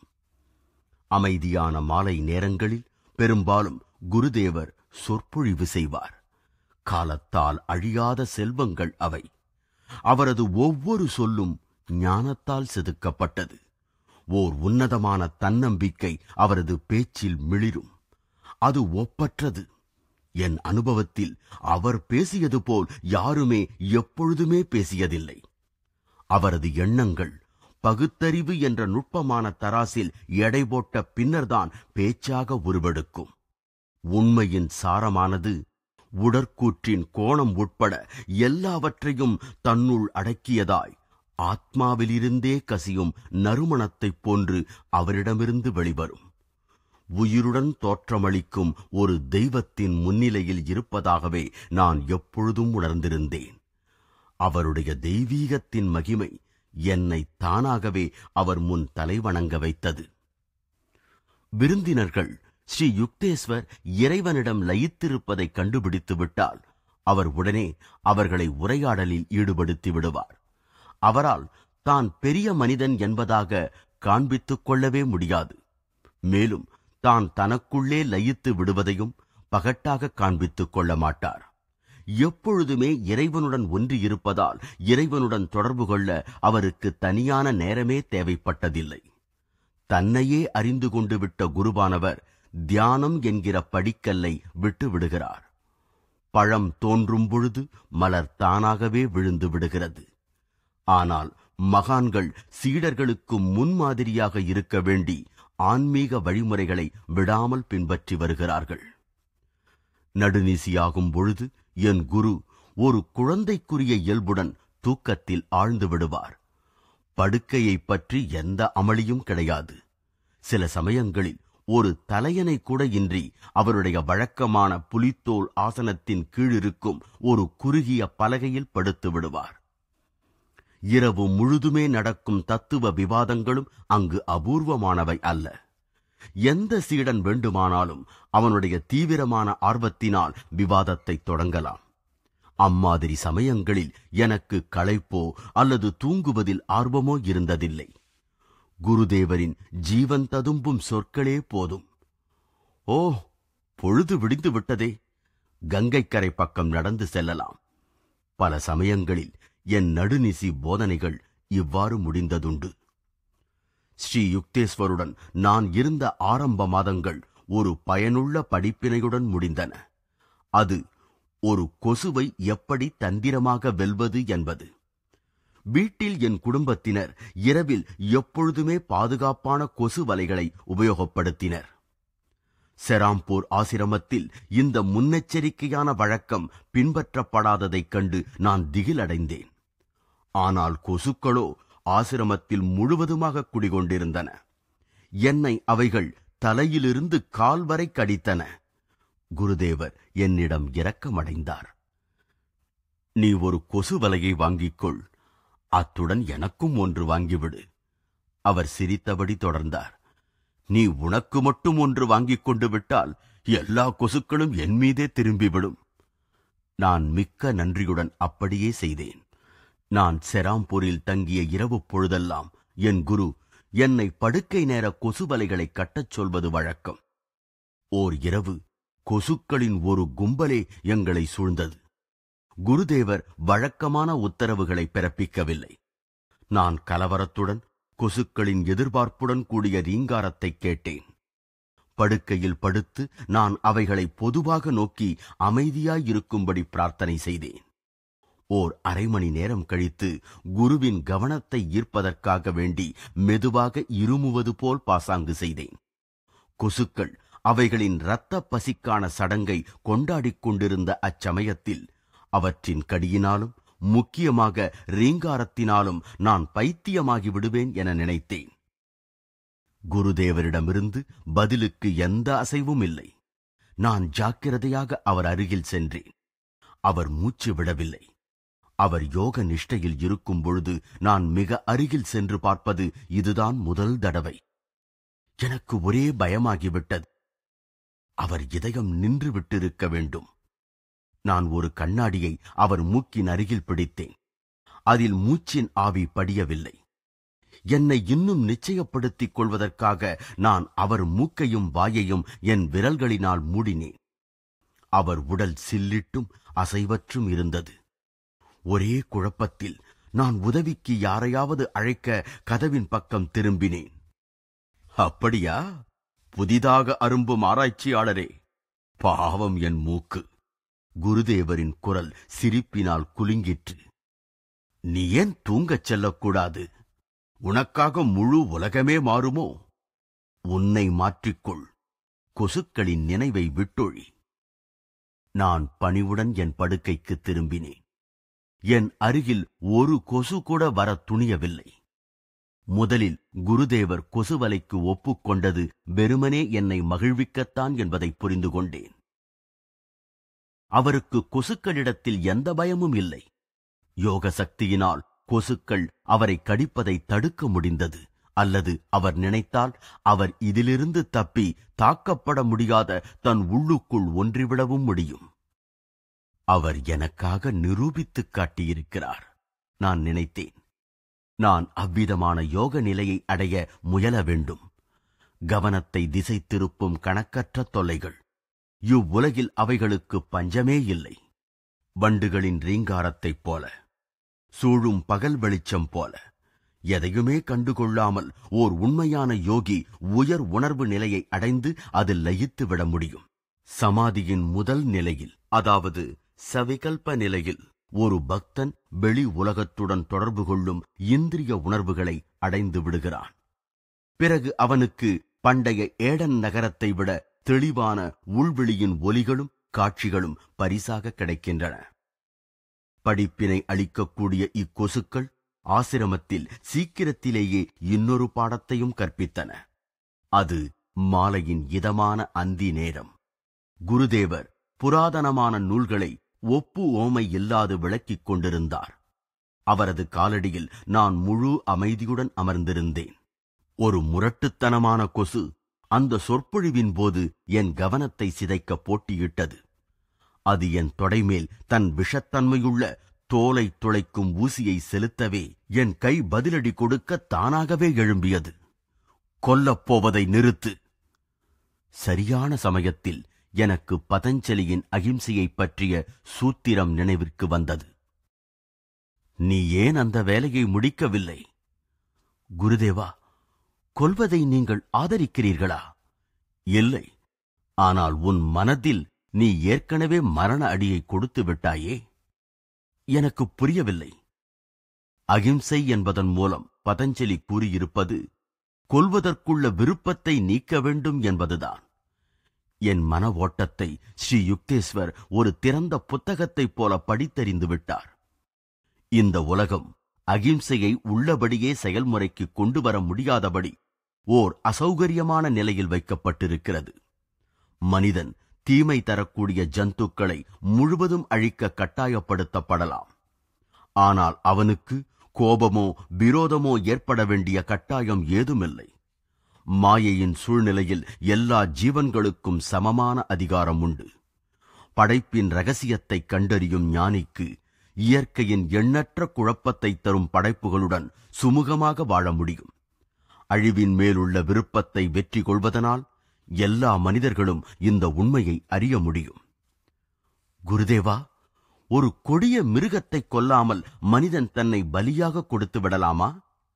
அமைதியான மாலை நேரங்களில் பெரும்பாலும் குருதேவர் சொற்பொழிவு செய்வார் காலத்தால் அழியாத செல்வங்கள் அவை அவரது ஒவ்வொரு சொல்லும் ஞானத்தால் செதுக்கப்பட்டது ஓர் உன்னதமான தன்னம்பிக்கை அவரது பேச்சில் மிளிரும் அது ஒப்பற்றது என் அனுபவத்தில் அவர் பேசியது போல் யாருமே எப்பொழுதுமே பேசியதில்லை அவரது எண்ணங்கள் பகுத்தறிவு என்ற நுட்பமான தராசில் எடை போட்ட பின்னர்தான் பேச்சாக உருவெடுக்கும் உண்மையின் சாரமானது உடற்கூற்றின் கோணம் உட்பட எல்லாவற்றையும் தன்னுள் அடக்கியதாய் ஆத்மாவிலிருந்தே கசியும் நறுமணத்தைப் போன்று அவரிடமிருந்து வெளிவரும் உயிருடன் தோற்றமளிக்கும் ஒரு தெய்வத்தின் முன்னிலையில் இருப்பதாகவே நான் எப்பொழுதும் உணர்ந்திருந்தேன் அவருடைய தெய்வீகத்தின் மகிமை என்னை தானாகவே அவர் முன் தலைவணங்க வைத்தது விருந்தினர்கள் ஸ்ரீ யுக்தேஸ்வர் இறைவனிடம் லயித்திருப்பதை கண்டுபிடித்து விட்டால் அவர் உடனே அவர்களை உரையாடலில் ஈடுபடுத்தி விடுவார் அவரால் தான் பெரிய மனிதன் என்பதாக காண்பித்துக் கொள்ளவே முடியாது மேலும் தான் தனக்குள்ளே லயித்து விடுவதையும் பகட்டாக காண்பித்துக் கொள்ள மாட்டார் எப்பொழுதுமே இறைவனுடன் ஒன்றி இருப்பதால் இறைவனுடன் தொடர்பு கொள்ள அவருக்கு தனியான நேரமே தேவைப்பட்டதில்லை தன்னையே அறிந்து கொண்டு விட்ட குருவானவர் தியானம் என்கிற படிக்கல்லை விட்டு விடுகிறார் பழம் தோன்றும் பொழுது மலர் தானாகவே விழுந்து விடுகிறது ஆனால் மகான்கள் சீடர்களுக்கு முன்மாதிரியாக இருக்க வேண்டி ஆன்மீக வழிமுறைகளை விடாமல் பின்பற்றி வருகிறார்கள் நடுநிசியாகும் பொழுது என் குரு ஒரு குழந்தைக்குரிய இயல்புடன் தூக்கத்தில் ஆழ்ந்து விடுவார் படுக்கையைப் பற்றி எந்த அமளியும் கிடையாது சில சமயங்களில் ஒரு தலையணை கூட இன்றி அவருடைய வழக்கமான புலித்தோல் ஆசனத்தின் கீழிருக்கும் ஒரு குறுகிய பலகையில் படுத்து விடுவார் இரவு முழுதுமே நடக்கும் தத்துவ விவாதங்களும் அங்கு அபூர்வமானவை அல்ல எந்த சீடன் வேண்டுமானாலும் அவனுடைய தீவிரமான ஆர்வத்தினால் விவாதத்தை தொடங்கலாம் அம்மாதிரி சமயங்களில் எனக்கு களைப்போ அல்லது தூங்குவதில் ஆர்வமோ இருந்ததில்லை குருதேவரின் ஜீவன் ததும்பும் சொற்களே போதும் ஓ பொழுது விடிந்து விட்டதே கங்கைக்கரை பக்கம் நடந்து செல்லலாம் பல சமயங்களில் என் நடுநிசி போதனைகள் இவ்வாறு முடிந்ததுண்டு ஸ்ரீ யுக்தேஸ்வருடன் நான் இருந்த ஆரம்ப மாதங்கள் ஒரு பயனுள்ள படிப்பினையுடன் முடிந்தன அது ஒரு கொசுவை எப்படி தந்திரமாக வெல்வது என்பது வீட்டில் என் குடும்பத்தினர் இரவில் எப்பொழுதுமே பாதுகாப்பான கொசு வலைகளை உபயோகப்படுத்தினர் செராம்பூர் ஆசிரமத்தில் இந்த முன்னெச்சரிக்கையான வழக்கம் பின்பற்றப்படாததைக் கண்டு நான் திகிலடைந்தேன் ஆனால் கொசுக்களோ ஆசிரமத்தில் முழுவதுமாக குடிகொண்டிருந்தன என்னை அவைகள் தலையிலிருந்து கால் வரை கடித்தன குருதேவர் என்னிடம் இரக்கமடைந்தார் நீ ஒரு கொசு வலையை வாங்கிக்கொள் அத்துடன் எனக்கும் ஒன்று வாங்கிவிடு அவர் சிரித்தபடி தொடர்ந்தார் நீ உனக்கு மட்டும் ஒன்று வாங்கிக் கொண்டு விட்டால் எல்லா கொசுக்களும் என் மீதே திரும்பிவிடும் நான் மிக்க நன்றியுடன் அப்படியே செய்தேன் நான் செராம்பூரில் தங்கிய இரவு பொழுதெல்லாம் என் குரு என்னை படுக்கை நேர கொசுவலைகளை கட்டச் சொல்வது வழக்கம் ஓர் இரவு கொசுக்களின் ஒரு கும்பலே எங்களை சூழ்ந்தது குருதேவர் வழக்கமான உத்தரவுகளை பிறப்பிக்கவில்லை நான் கலவரத்துடன் கொசுக்களின் எதிர்பார்ப்புடன் கூடிய ரீங்காரத்தை கேட்டேன் படுக்கையில் படுத்து நான் அவைகளை பொதுவாக நோக்கி அமைதியாயிருக்கும்படி பிரார்த்தனை செய்தேன் ஓர் அரை மணி நேரம் கழித்து குருவின் கவனத்தை ஈர்ப்பதற்காக வேண்டி மெதுவாக இருமுவது போல் பாசாங்கு செய்தேன் கொசுக்கள் அவைகளின் இரத்த பசிக்கான சடங்கை கொண்டாடிக் கொண்டிருந்த அச்சமயத்தில் அவற்றின் கடியினாலும் முக்கியமாக ரீங்காரத்தினாலும் நான் பைத்தியமாகி விடுவேன் என நினைத்தேன் குருதேவரிடமிருந்து பதிலுக்கு எந்த அசைவும் இல்லை நான் ஜாக்கிரதையாக அவர் அருகில் சென்றேன் அவர் மூச்சு விடவில்லை அவர் யோக நிஷ்டையில் இருக்கும் பொழுது நான் மிக அருகில் சென்று பார்ப்பது இதுதான் முதல் தடவை எனக்கு ஒரே பயமாகிவிட்டது அவர் இதயம் நின்று விட்டிருக்க வேண்டும் நான் ஒரு கண்ணாடியை அவர் மூக்கின் அருகில் பிடித்தேன் அதில் மூச்சின் ஆவி படியவில்லை என்னை இன்னும் நிச்சயப்படுத்திக் கொள்வதற்காக நான் அவர் மூக்கையும் வாயையும் என் விரல்களினால் மூடினேன் அவர் உடல் சில்லிட்டும் அசைவற்றும் இருந்தது ஒரே குழப்பத்தில் நான் உதவிக்கு யாரையாவது அழைக்க கதவின் பக்கம் திரும்பினேன் அப்படியா புதிதாக அரும்பும் ஆராய்ச்சியாளரே பாவம் என் மூக்கு குருதேவரின் குரல் சிரிப்பினால் குலுங்கிற்று நீ ஏன் தூங்கச் செல்லக்கூடாது உனக்காக முழு உலகமே மாறுமோ உன்னை மாற்றிக்கொள் கொசுக்களின் நினைவை விட்டொழி நான் பணிவுடன் என் படுக்கைக்கு திரும்பினேன் என் அருகில் ஒரு கொசு கூட வர துணியவில்லை முதலில் குருதேவர் கொசுவலைக்கு ஒப்புக்கொண்டது வெறுமனே என்னை மகிழ்விக்கத்தான் என்பதை புரிந்து கொண்டேன் அவருக்கு கொசுக்களிடத்தில் எந்த பயமும் இல்லை யோக சக்தியினால் கொசுக்கள் அவரை கடிப்பதை தடுக்க முடிந்தது அல்லது அவர் நினைத்தால் அவர் இதிலிருந்து தப்பி தாக்கப்பட முடியாத தன் உள்ளுக்குள் ஒன்றிவிடவும் முடியும் அவர் எனக்காக நிரூபித்துக் காட்டியிருக்கிறார் நான் நினைத்தேன் நான் அவ்விதமான யோக நிலையை அடைய முயல வேண்டும் கவனத்தை திசை திருப்பும் கணக்கற்ற தொல்லைகள் இவ்வுலகில் அவைகளுக்கு பஞ்சமே இல்லை வண்டுகளின் ரீங்காரத்தைப் போல சூழும் பகல் வெளிச்சம் போல எதையுமே கண்டுகொள்ளாமல் ஓர் உண்மையான யோகி உயர் உணர்வு நிலையை அடைந்து அதில் லயித்து விட முடியும் சமாதியின் முதல் நிலையில் அதாவது சவிகல்ப நிலையில் ஒரு பக்தன் வெளி உலகத்துடன் தொடர்பு கொள்ளும் இந்திரிய உணர்வுகளை அடைந்து விடுகிறான் பிறகு அவனுக்கு பண்டைய ஏடன் நகரத்தை விட தெளிவான உள்வெளியின் ஒலிகளும் காட்சிகளும் பரிசாக கிடைக்கின்றன படிப்பினை அளிக்கக்கூடிய இக்கொசுக்கள் ஆசிரமத்தில் சீக்கிரத்திலேயே இன்னொரு பாடத்தையும் கற்பித்தன அது மாலையின் இதமான அந்தி நேரம் குருதேவர் புராதனமான நூல்களை ஒப்பு ஓமை இல்லாது விளக்கிக் கொண்டிருந்தார் அவரது காலடியில் நான் முழு அமைதியுடன் அமர்ந்திருந்தேன் ஒரு முரட்டுத்தனமான கொசு அந்த சொற்பொழிவின் போது என் கவனத்தை சிதைக்க போட்டியிட்டது அது என் தொடைமேல் தன் விஷத்தன்மையுள்ள தோலை துளைக்கும் ஊசியை செலுத்தவே என் கை பதிலடி கொடுக்க தானாகவே எழும்பியது கொல்லப் போவதை நிறுத்து சரியான சமயத்தில் எனக்கு பதஞ்சலியின் அகிம்சையைப் பற்றிய சூத்திரம் நினைவிற்கு வந்தது நீ ஏன் அந்த வேலையை முடிக்கவில்லை குருதேவா கொல்வதை நீங்கள் ஆதரிக்கிறீர்களா இல்லை ஆனால் உன் மனதில் நீ ஏற்கனவே மரண அடியை கொடுத்து விட்டாயே எனக்கு புரியவில்லை அகிம்சை என்பதன் மூலம் பதஞ்சலி கூறியிருப்பது கொல்வதற்குள்ள விருப்பத்தை நீக்க வேண்டும் என்பதுதான் என் மன ஓட்டத்தை ஸ்ரீ யுக்தேஸ்வர் ஒரு திறந்த புத்தகத்தைப் போல படித்தறிந்து விட்டார் இந்த உலகம் அகிம்சையை உள்ளபடியே செயல்முறைக்கு கொண்டு வர முடியாதபடி ஓர் அசௌகரியமான நிலையில் வைக்கப்பட்டிருக்கிறது மனிதன் தீமை தரக்கூடிய ஜந்துக்களை முழுவதும் அழிக்க கட்டாயப்படுத்தப்படலாம் ஆனால் அவனுக்கு கோபமோ விரோதமோ ஏற்பட வேண்டிய கட்டாயம் ஏதுமில்லை மாயையின் சூழ்நிலையில் எல்லா ஜீவன்களுக்கும் சமமான அதிகாரம் உண்டு படைப்பின் ரகசியத்தை கண்டறியும் ஞானிக்கு இயற்கையின் எண்ணற்ற குழப்பத்தை தரும் படைப்புகளுடன் சுமூகமாக வாழ முடியும் அழிவின் மேலுள்ள விருப்பத்தை வெற்றி கொள்வதனால் எல்லா மனிதர்களும் இந்த உண்மையை அறிய முடியும் குருதேவா ஒரு கொடிய மிருகத்தை கொல்லாமல் மனிதன் தன்னை பலியாக கொடுத்து விடலாமா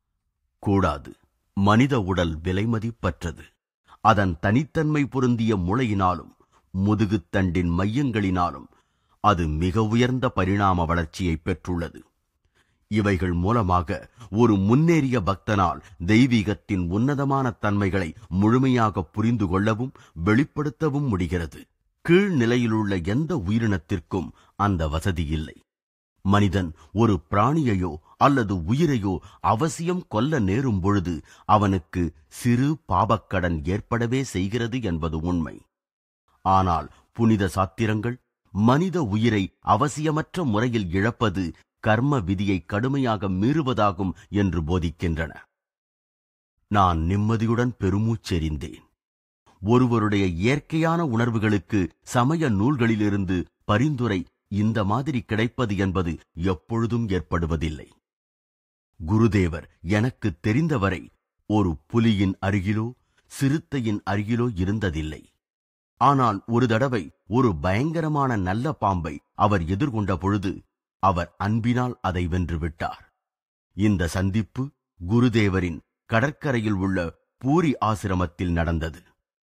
கூடாது மனித உடல் விலைமதிப்பற்றது அதன் தனித்தன்மை பொருந்திய முளையினாலும் முதுகுத்தண்டின் மையங்களினாலும் அது மிக உயர்ந்த பரிணாம வளர்ச்சியை பெற்றுள்ளது இவைகள் மூலமாக ஒரு முன்னேறிய பக்தனால் தெய்வீகத்தின் உன்னதமான தன்மைகளை முழுமையாக புரிந்து கொள்ளவும் வெளிப்படுத்தவும் முடிகிறது கீழ்நிலையிலுள்ள எந்த உயிரினத்திற்கும் அந்த வசதி இல்லை மனிதன் ஒரு பிராணியையோ அல்லது உயிரையோ அவசியம் கொல்ல நேரும் பொழுது அவனுக்கு சிறு பாபக்கடன் ஏற்படவே செய்கிறது என்பது உண்மை ஆனால் புனித சாத்திரங்கள் மனித உயிரை அவசியமற்ற முறையில் இழப்பது கர்ம விதியை கடுமையாக மீறுவதாகும் என்று போதிக்கின்றன நான் நிம்மதியுடன் பெருமூச்செறிந்தேன் ஒருவருடைய இயற்கையான உணர்வுகளுக்கு சமய நூல்களிலிருந்து பரிந்துரை இந்த மாதிரி கிடைப்பது என்பது எப்பொழுதும் ஏற்படுவதில்லை குருதேவர் எனக்கு தெரிந்தவரை ஒரு புலியின் அருகிலோ சிறுத்தையின் அருகிலோ இருந்ததில்லை ஆனால் ஒரு தடவை ஒரு பயங்கரமான நல்ல பாம்பை அவர் எதிர்கொண்ட பொழுது அவர் அன்பினால் அதை வென்று விட்டார் இந்த சந்திப்பு குருதேவரின் கடற்கரையில் உள்ள பூரி ஆசிரமத்தில் நடந்தது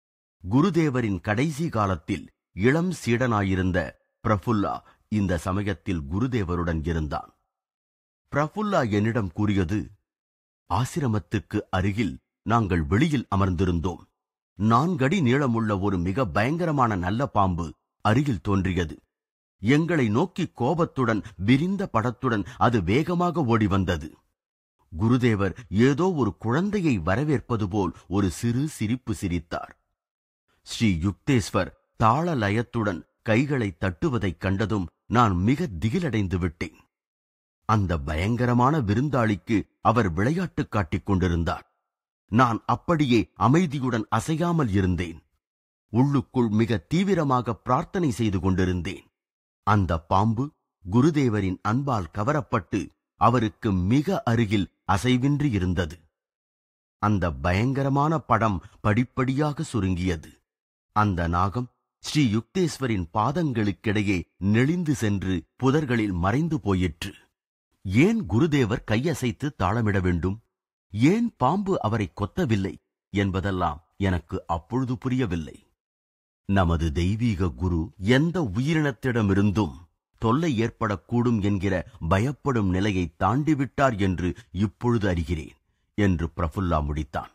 குருதேவரின் கடைசி காலத்தில் இளம் சீடனாயிருந்த பிரபுல்லா இந்த சமயத்தில் குருதேவருடன் இருந்தான் பிரபுல்லா என்னிடம் கூறியது ஆசிரமத்துக்கு அருகில் நாங்கள் வெளியில் அமர்ந்திருந்தோம் நான்கடி நீளமுள்ள ஒரு மிக பயங்கரமான நல்ல பாம்பு அருகில் தோன்றியது எங்களை நோக்கி கோபத்துடன் விரிந்த படத்துடன் அது வேகமாக ஓடி வந்தது குருதேவர் ஏதோ ஒரு குழந்தையை வரவேற்பது போல் ஒரு சிறு சிரிப்பு சிரித்தார் ஸ்ரீ யுக்தேஸ்வர் தாள லயத்துடன் கைகளை தட்டுவதைக் கண்டதும் நான் மிக திகிலடைந்து விட்டேன் அந்த பயங்கரமான விருந்தாளிக்கு அவர் விளையாட்டு காட்டிக் கொண்டிருந்தார் நான் அப்படியே அமைதியுடன் அசையாமல் இருந்தேன் உள்ளுக்குள் மிக தீவிரமாக பிரார்த்தனை செய்து கொண்டிருந்தேன் அந்த பாம்பு குருதேவரின் அன்பால் கவரப்பட்டு அவருக்கு மிக அருகில் அசைவின்றி இருந்தது அந்த பயங்கரமான படம் படிப்படியாக சுருங்கியது அந்த நாகம் ஸ்ரீ யுக்தேஸ்வரின் பாதங்களுக்கிடையே நெளிந்து சென்று புதர்களில் மறைந்து போயிற்று ஏன் குருதேவர் கையசைத்து தாளமிட வேண்டும் ஏன் பாம்பு அவரை கொத்தவில்லை என்பதெல்லாம் எனக்கு அப்பொழுது புரியவில்லை நமது தெய்வீக குரு எந்த உயிரினத்திடமிருந்தும் தொல்லை ஏற்படக்கூடும் என்கிற பயப்படும் நிலையை தாண்டிவிட்டார் என்று இப்பொழுது அறிகிறேன் என்று பிரபுல்லா முடித்தான்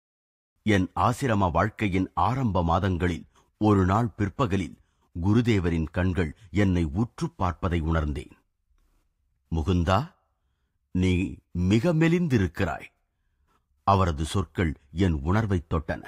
என் ஆசிரம வாழ்க்கையின் ஆரம்ப மாதங்களில் ஒரு நாள் பிற்பகலில் குருதேவரின் கண்கள் என்னை உற்று பார்ப்பதை உணர்ந்தேன் முகுந்தா நீ மிக மெலிந்திருக்கிறாய் அவரது சொற்கள் என் உணர்வைத் தொட்டன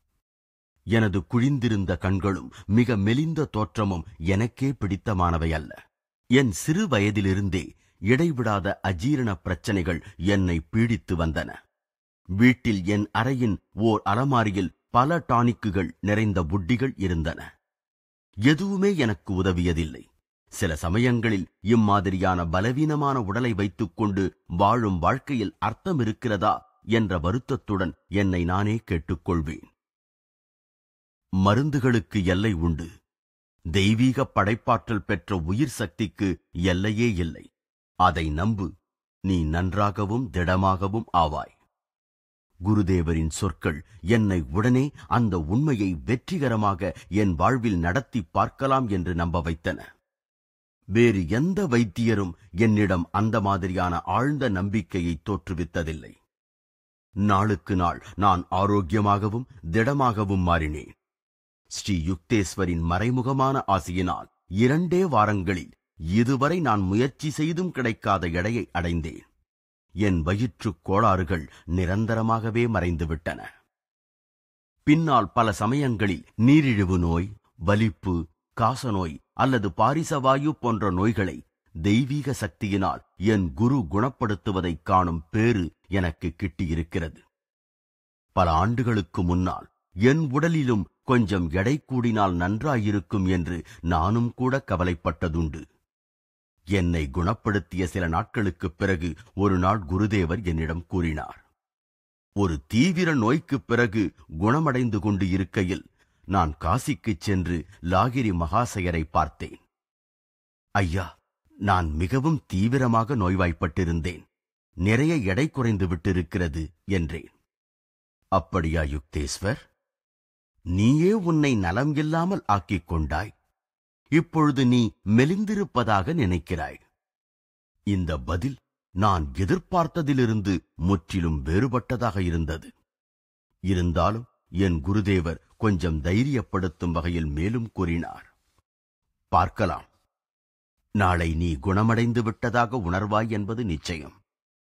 எனது குழிந்திருந்த கண்களும் மிக மெலிந்த தோற்றமும் எனக்கே பிடித்தமானவை அல்ல என் சிறு வயதிலிருந்தே இடைவிடாத அஜீரண பிரச்சனைகள் என்னை பீடித்து வந்தன வீட்டில் என் அறையின் ஓர் அலமாரியில் பல டானிக்குகள் நிறைந்த புட்டிகள் இருந்தன எதுவுமே எனக்கு உதவியதில்லை சில சமயங்களில் இம்மாதிரியான பலவீனமான உடலை வைத்துக்கொண்டு வாழும் வாழ்க்கையில் அர்த்தம் இருக்கிறதா என்ற வருத்தத்துடன் என்னை நானே கேட்டுக்கொள்வேன் மருந்துகளுக்கு எல்லை உண்டு தெய்வீக படைப்பாற்றல் பெற்ற உயிர் சக்திக்கு எல்லையே இல்லை அதை நம்பு நீ நன்றாகவும் திடமாகவும் ஆவாய் குருதேவரின் சொற்கள் என்னை உடனே அந்த உண்மையை வெற்றிகரமாக என் வாழ்வில் நடத்தி பார்க்கலாம் என்று நம்ப வைத்தன வேறு எந்த வைத்தியரும் என்னிடம் அந்த மாதிரியான ஆழ்ந்த நம்பிக்கையை தோற்றுவித்ததில்லை நாளுக்கு நாள் நான் ஆரோக்கியமாகவும் திடமாகவும் மாறினேன் ஸ்ரீ யுக்தேஸ்வரின் மறைமுகமான ஆசையினால் இரண்டே வாரங்களில் இதுவரை நான் முயற்சி செய்தும் கிடைக்காத எடையை அடைந்தேன் என் வயிற்றுக் கோளாறுகள் நிரந்தரமாகவே மறைந்துவிட்டன பின்னால் பல சமயங்களில் நீரிழிவு நோய் வலிப்பு காசநோய் அல்லது பாரிசவாயு போன்ற நோய்களை தெய்வீக சக்தியினால் என் குரு குணப்படுத்துவதைக் காணும் பேறு எனக்கு கிட்டியிருக்கிறது பல ஆண்டுகளுக்கு முன்னால் என் உடலிலும் கொஞ்சம் எடை கூடினால் நன்றாயிருக்கும் என்று நானும் கூட கவலைப்பட்டதுண்டு என்னை குணப்படுத்திய சில நாட்களுக்குப் பிறகு ஒரு நாள் குருதேவர் என்னிடம் கூறினார் ஒரு தீவிர நோய்க்குப் பிறகு குணமடைந்து கொண்டு இருக்கையில் நான் காசிக்குச் சென்று லாகிரி மகாசயரை பார்த்தேன் ஐயா நான் மிகவும் தீவிரமாக நோய்வாய்ப்பட்டிருந்தேன் நிறைய எடை குறைந்து விட்டிருக்கிறது என்றேன் அப்படியா யுக்தேஸ்வர் நீயே உன்னை நலம் இல்லாமல் ஆக்கிக் கொண்டாய் இப்பொழுது நீ மெலிந்திருப்பதாக நினைக்கிறாய் இந்த பதில் நான் எதிர்பார்த்ததிலிருந்து முற்றிலும் வேறுபட்டதாக இருந்தது இருந்தாலும் என் குருதேவர் கொஞ்சம் தைரியப்படுத்தும் வகையில் மேலும் கூறினார் பார்க்கலாம் நாளை நீ குணமடைந்து விட்டதாக உணர்வாய் என்பது நிச்சயம்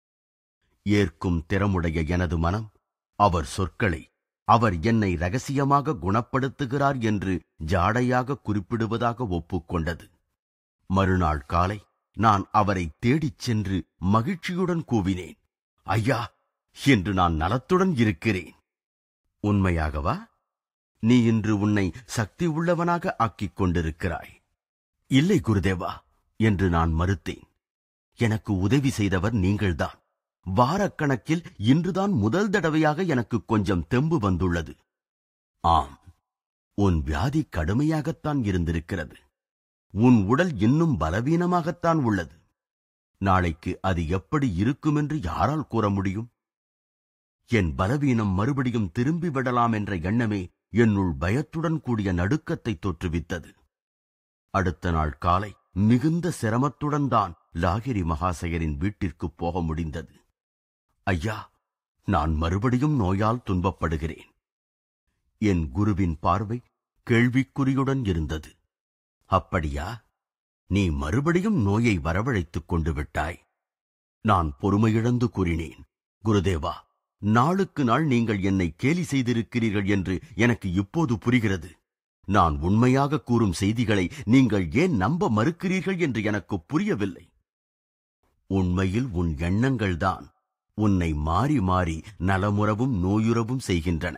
ஏற்கும் திறமுடைய எனது மனம் அவர் சொற்களை அவர் என்னை ரகசியமாக குணப்படுத்துகிறார் என்று ஜாடையாக குறிப்பிடுவதாக ஒப்புக்கொண்டது மறுநாள் காலை நான் அவரை தேடிச் சென்று மகிழ்ச்சியுடன் கூவினேன் ஐயா என்று நான் நலத்துடன் இருக்கிறேன் உண்மையாகவா நீ இன்று உன்னை சக்தி உள்ளவனாக ஆக்கிக் கொண்டிருக்கிறாய் இல்லை குருதேவா என்று நான் மறுத்தேன் எனக்கு உதவி செய்தவர் நீங்கள்தான் வாரக்கணக்கில் இன்றுதான் முதல் தடவையாக எனக்கு கொஞ்சம் தெம்பு வந்துள்ளது ஆம் உன் வியாதி கடுமையாகத்தான் இருந்திருக்கிறது உன் உடல் இன்னும் பலவீனமாகத்தான் உள்ளது நாளைக்கு அது எப்படி இருக்குமென்று யாரால் கூற முடியும் என் பலவீனம் மறுபடியும் திரும்பி விடலாம் என்ற எண்ணமே என்னுள் பயத்துடன் கூடிய நடுக்கத்தை தோற்றுவித்தது அடுத்த நாள் காலை மிகுந்த சிரமத்துடன் தான் லாகிரி மகாசயரின் வீட்டிற்கு போக முடிந்தது ஐயா நான் மறுபடியும் நோயால் துன்பப்படுகிறேன் என் குருவின் பார்வை கேள்விக்குறியுடன் இருந்தது அப்படியா நீ மறுபடியும் நோயை வரவழைத்துக் கொண்டு விட்டாய் நான் பொறுமையிழந்து கூறினேன் குருதேவா நாளுக்கு நாள் நீங்கள் என்னை கேலி செய்திருக்கிறீர்கள் என்று எனக்கு இப்போது புரிகிறது நான் உண்மையாக கூறும் செய்திகளை நீங்கள் ஏன் நம்ப மறுக்கிறீர்கள் என்று எனக்கு புரியவில்லை உண்மையில் உன் எண்ணங்கள்தான் உன்னை மாறி மாறி நலமுறவும் நோயுறவும் செய்கின்றன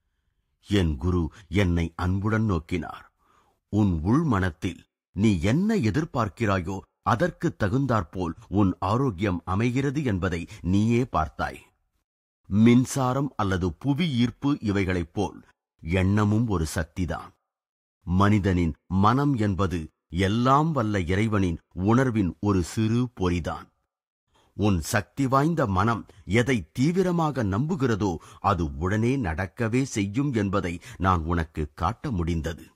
என் குரு என்னை அன்புடன் நோக்கினார் உன் உள்மனத்தில் நீ என்ன எதிர்பார்க்கிறாயோ அதற்கு தகுந்தாற்போல் உன் ஆரோக்கியம் அமைகிறது என்பதை நீயே பார்த்தாய் மின்சாரம் அல்லது புவி ஈர்ப்பு இவைகளைப் போல் எண்ணமும் ஒரு சக்திதான் மனிதனின் மனம் என்பது எல்லாம் வல்ல இறைவனின் உணர்வின் ஒரு சிறு பொறிதான் உன் சக்தி வாய்ந்த மனம் எதை தீவிரமாக நம்புகிறதோ அது உடனே நடக்கவே செய்யும் என்பதை நான் உனக்கு காட்ட முடிந்தது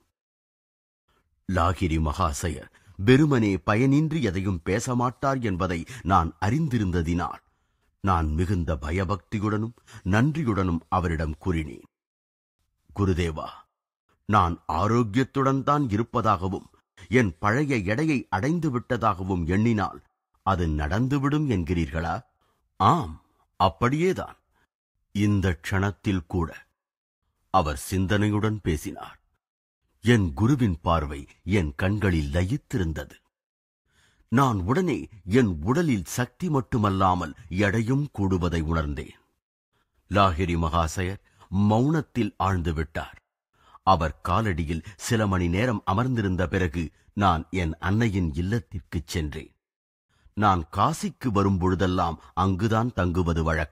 லாகிரி மகாசயர் வெறுமனே பயனின்றி எதையும் பேச மாட்டார் என்பதை நான் அறிந்திருந்ததினால் நான் மிகுந்த பயபக்தியுடனும் நன்றியுடனும் அவரிடம் கூறினேன் குருதேவா நான் ஆரோக்கியத்துடன் தான் இருப்பதாகவும் என் பழைய எடையை அடைந்து விட்டதாகவும் எண்ணினால் அது நடந்துவிடும் என்கிறீர்களா ஆம் அப்படியேதான் இந்த க்ஷணத்தில் கூட அவர் சிந்தனையுடன் பேசினார் என் குருவின் பார்வை என் கண்களில் லயித்திருந்தது நான் உடனே என் உடலில் சக்தி மட்டுமல்லாமல் எடையும் கூடுவதை உணர்ந்தேன் லாகிரி மகாசயர் மௌனத்தில் ஆழ்ந்து விட்டார் அவர் காலடியில் சில மணி நேரம் அமர்ந்திருந்த பிறகு நான் என் அன்னையின் இல்லத்திற்குச் சென்றேன் நான் காசிக்கு வரும் பொழுதெல்லாம் அங்குதான் தங்குவது வழக்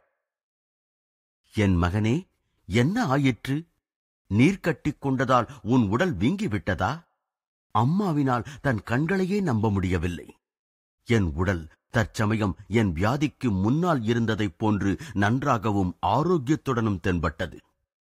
என் மகனே என்ன ஆயிற்று நீர் கட்டிக் கொண்டதால் உன் உடல் வீங்கிவிட்டதா அம்மாவினால் தன் கண்களையே நம்ப முடியவில்லை என் உடல் தற்சமயம் என் வியாதிக்கு முன்னால் இருந்ததைப் போன்று நன்றாகவும் ஆரோக்கியத்துடனும் தென்பட்டது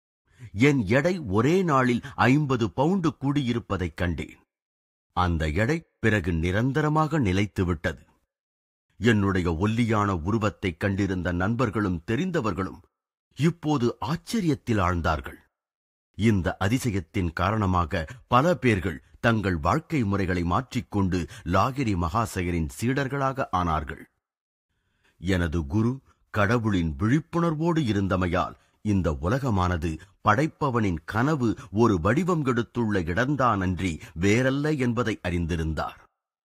என் எடை ஒரே நாளில் ஐம்பது பவுண்டு கூடியிருப்பதைக் கண்டேன் அந்த எடை பிறகு நிரந்தரமாக நிலைத்துவிட்டது என்னுடைய ஒல்லியான உருவத்தைக் கண்டிருந்த நண்பர்களும் தெரிந்தவர்களும் இப்போது ஆச்சரியத்தில் ஆழ்ந்தார்கள் இந்த அதிசயத்தின் காரணமாக பல பேர்கள் தங்கள் வாழ்க்கை முறைகளை மாற்றிக்கொண்டு லாகிரி மகாசயரின் சீடர்களாக ஆனார்கள் எனது குரு கடவுளின் விழிப்புணர்வோடு இருந்தமையால் இந்த உலகமானது படைப்பவனின் கனவு ஒரு வடிவம் எடுத்துள்ள இடம்தானன்றி வேறல்ல என்பதை அறிந்திருந்தார்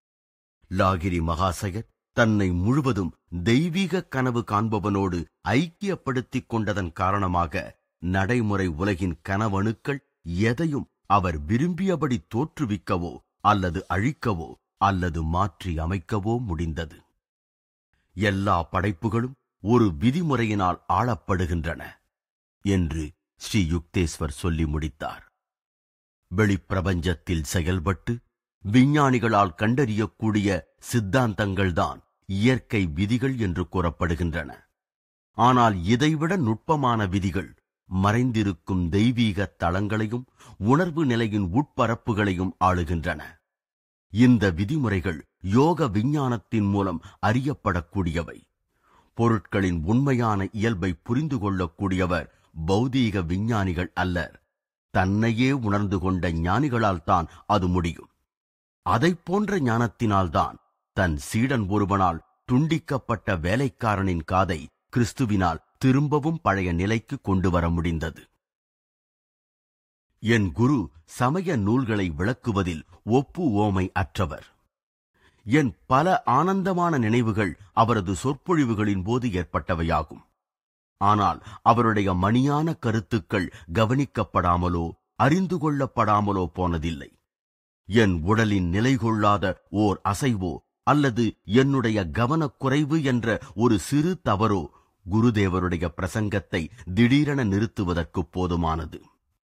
லாகிரி மகாசயர் தன்னை முழுவதும் தெய்வீக கனவு காண்பவனோடு ஐக்கியப்படுத்திக் கொண்டதன் காரணமாக நடைமுறை உலகின் கனவணுக்கள் எதையும் அவர் விரும்பியபடி தோற்றுவிக்கவோ அல்லது அழிக்கவோ அல்லது மாற்றி அமைக்கவோ முடிந்தது எல்லா படைப்புகளும் ஒரு விதிமுறையினால் ஆளப்படுகின்றன என்று ஸ்ரீ யுக்தேஸ்வர் சொல்லி முடித்தார் வெளிப்பிரபஞ்சத்தில் செயல்பட்டு விஞ்ஞானிகளால் கண்டறியக்கூடிய சித்தாந்தங்கள்தான் இயற்கை விதிகள் என்று கூறப்படுகின்றன ஆனால் இதைவிட நுட்பமான விதிகள் மறைந்திருக்கும் தெய்வீக தளங்களையும் உணர்வு நிலையின் உட்பரப்புகளையும் ஆளுகின்றன இந்த விதிமுறைகள் யோக விஞ்ஞானத்தின் மூலம் அறியப்படக்கூடியவை பொருட்களின் உண்மையான இயல்பை புரிந்து கொள்ளக்கூடியவர் பௌதீக விஞ்ஞானிகள் அல்லர் தன்னையே உணர்ந்து கொண்ட ஞானிகளால் தான் அது முடியும் அதைப் போன்ற ஞானத்தினால்தான் தன் சீடன் ஒருவனால் துண்டிக்கப்பட்ட வேலைக்காரனின் காதை கிறிஸ்துவினால் திரும்பவும் பழைய நிலைக்கு கொண்டு வர முடிந்தது என் குரு சமய நூல்களை விளக்குவதில் ஒப்பு ஓமை அற்றவர் என் பல ஆனந்தமான நினைவுகள் அவரது சொற்பொழிவுகளின் போது ஏற்பட்டவையாகும் ஆனால் அவருடைய மணியான கருத்துக்கள் கவனிக்கப்படாமலோ அறிந்து கொள்ளப்படாமலோ போனதில்லை என் உடலின் நிலை கொள்ளாத ஓர் அசைவோ அல்லது என்னுடைய கவனக்குறைவு என்ற ஒரு சிறு தவறோ குருதேவருடைய பிரசங்கத்தை திடீரென நிறுத்துவதற்கு போதுமானது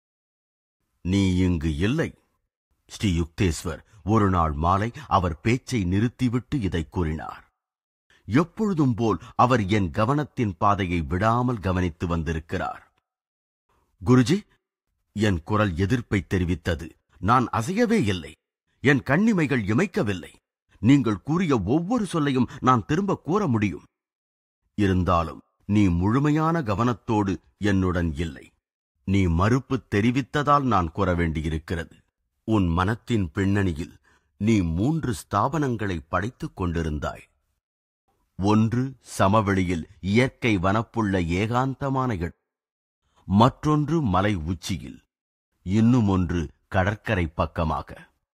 நீ இங்கு இல்லை ஸ்ரீ யுக்தேஸ்வர் ஒரு நாள் மாலை அவர் பேச்சை நிறுத்திவிட்டு இதை கூறினார் எப்பொழுதும் போல் அவர் என் கவனத்தின் பாதையை விடாமல் கவனித்து வந்திருக்கிறார் குருஜி என் குரல் எதிர்ப்பை தெரிவித்தது நான் அசையவே இல்லை என் கண்ணிமைகள் இமைக்கவில்லை நீங்கள் கூறிய ஒவ்வொரு சொல்லையும் நான் திரும்ப கூற முடியும் இருந்தாலும் நீ முழுமையான கவனத்தோடு என்னுடன் இல்லை நீ மறுப்பு தெரிவித்ததால் நான் கூற வேண்டியிருக்கிறது உன் மனத்தின் பின்னணியில் நீ மூன்று ஸ்தாபனங்களை படைத்துக் கொண்டிருந்தாய் ஒன்று சமவெளியில் இயற்கை வனப்புள்ள ஏகாந்தமான இடம் மற்றொன்று மலை உச்சியில் இன்னும் ஒன்று கடற்கரை பக்கமாக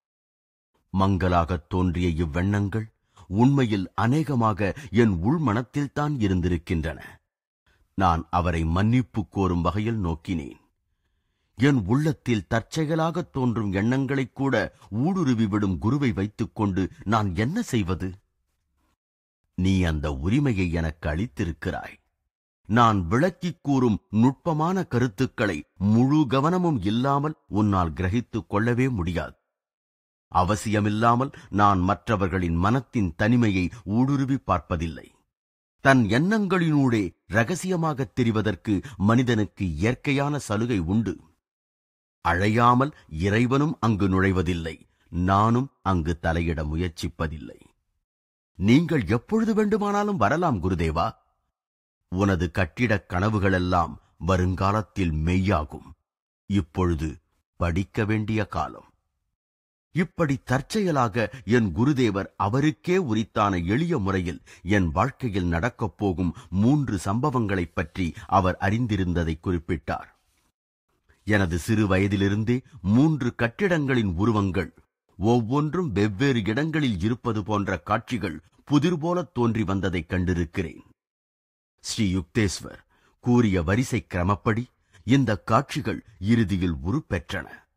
மங்கலாகத் தோன்றிய இவ்வெண்ணங்கள் உண்மையில் அநேகமாக என் உள்மனத்தில்தான் இருந்திருக்கின்றன நான் அவரை மன்னிப்பு கோரும் வகையில் நோக்கினேன் என் உள்ளத்தில் தற்செயலாகத் தோன்றும் எண்ணங்களைக் கூட ஊடுருவிவிடும் குருவை வைத்துக்கொண்டு நான் என்ன செய்வது நீ அந்த உரிமையை எனக்கு அளித்திருக்கிறாய் நான் விளக்கிக் கூறும் நுட்பமான கருத்துக்களை முழு கவனமும் இல்லாமல் உன்னால் கிரகித்துக் கொள்ளவே முடியாது அவசியமில்லாமல் நான் மற்றவர்களின் மனத்தின் தனிமையை ஊடுருவி பார்ப்பதில்லை தன் எண்ணங்களினூடே ரகசியமாகத் தெரிவதற்கு மனிதனுக்கு இயற்கையான சலுகை உண்டு அழையாமல் இறைவனும் அங்கு நுழைவதில்லை நானும் அங்கு தலையிட முயற்சிப்பதில்லை நீங்கள் எப்பொழுது வேண்டுமானாலும் வரலாம் குருதேவா உனது கட்டிடக் கனவுகளெல்லாம் வருங்காலத்தில் மெய்யாகும் இப்பொழுது படிக்க வேண்டிய காலம் இப்படி தற்செயலாக என் குருதேவர் அவருக்கே உரித்தான எளிய முறையில் என் வாழ்க்கையில் நடக்கப் போகும் மூன்று சம்பவங்களைப் பற்றி அவர் அறிந்திருந்ததை குறிப்பிட்டார் எனது சிறு வயதிலிருந்தே மூன்று கட்டிடங்களின் உருவங்கள் ஒவ்வொன்றும் வெவ்வேறு இடங்களில் இருப்பது போன்ற காட்சிகள் புதிர் போலத் தோன்றி வந்ததைக் கண்டிருக்கிறேன் ஸ்ரீ யுக்தேஸ்வர் கூறிய வரிசை கிரமப்படி இந்த காட்சிகள் இறுதியில் உருப்பெற்றன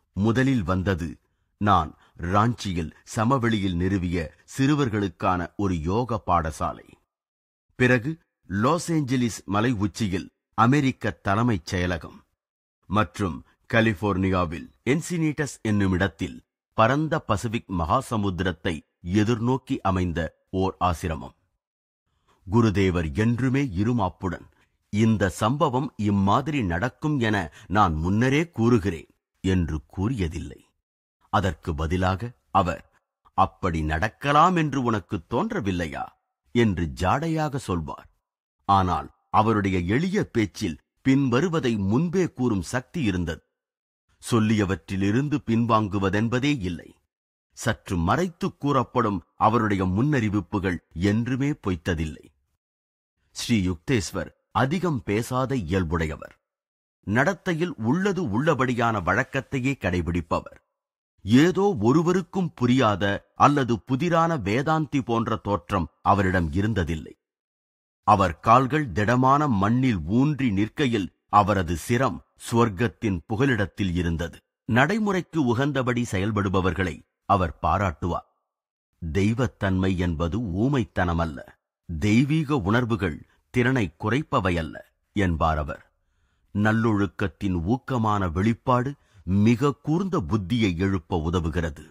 முதலில் வந்தது நான் ராஞ்சியில் சமவெளியில் நிறுவிய சிறுவர்களுக்கான ஒரு யோக பாடசாலை பிறகு லாஸ் ஏஞ்சலிஸ் மலை உச்சியில் அமெரிக்க தலைமைச் செயலகம் மற்றும் கலிபோர்னியாவில் என்சினீட்டஸ் என்னும் இடத்தில் பரந்த பசிபிக் மகாசமுத்திரத்தை எதிர்நோக்கி அமைந்த ஓர் ஆசிரமம் குருதேவர் என்றுமே இருமாப்புடன் இந்த சம்பவம் இம்மாதிரி நடக்கும் என நான் முன்னரே கூறுகிறேன் என்று கூறியதில்லை அதற்கு பதிலாக அவர் அப்படி நடக்கலாம் என்று உனக்கு தோன்றவில்லையா என்று ஜாடையாக சொல்வார் ஆனால் அவருடைய எளிய பேச்சில் பின்வருவதை முன்பே கூறும் சக்தி இருந்தது சொல்லியவற்றிலிருந்து பின்வாங்குவதென்பதே இல்லை சற்று மறைத்துக் கூறப்படும் அவருடைய முன்னறிவிப்புகள் என்றுமே பொய்த்ததில்லை ஸ்ரீ யுக்தேஸ்வர் அதிகம் பேசாத இயல்புடையவர் நடத்தையில் உள்ளது உள்ளபடியான வழக்கத்தையே கடைபிடிப்பவர் ஏதோ ஒருவருக்கும் புரியாத அல்லது புதிரான வேதாந்தி போன்ற தோற்றம் அவரிடம் இருந்ததில்லை அவர் கால்கள் திடமான மண்ணில் ஊன்றி நிற்கையில் அவரது சிரம் சுவர்க்கத்தின் புகலிடத்தில் இருந்தது நடைமுறைக்கு உகந்தபடி செயல்படுபவர்களை அவர் பாராட்டுவார் தெய்வத்தன்மை என்பது ஊமைத்தனமல்ல தெய்வீக உணர்வுகள் திறனை குறைப்பவையல்ல என்பார் அவர் நல்லொழுக்கத்தின் ஊக்கமான வெளிப்பாடு மிக கூர்ந்த புத்தியை எழுப்ப உதவுகிறது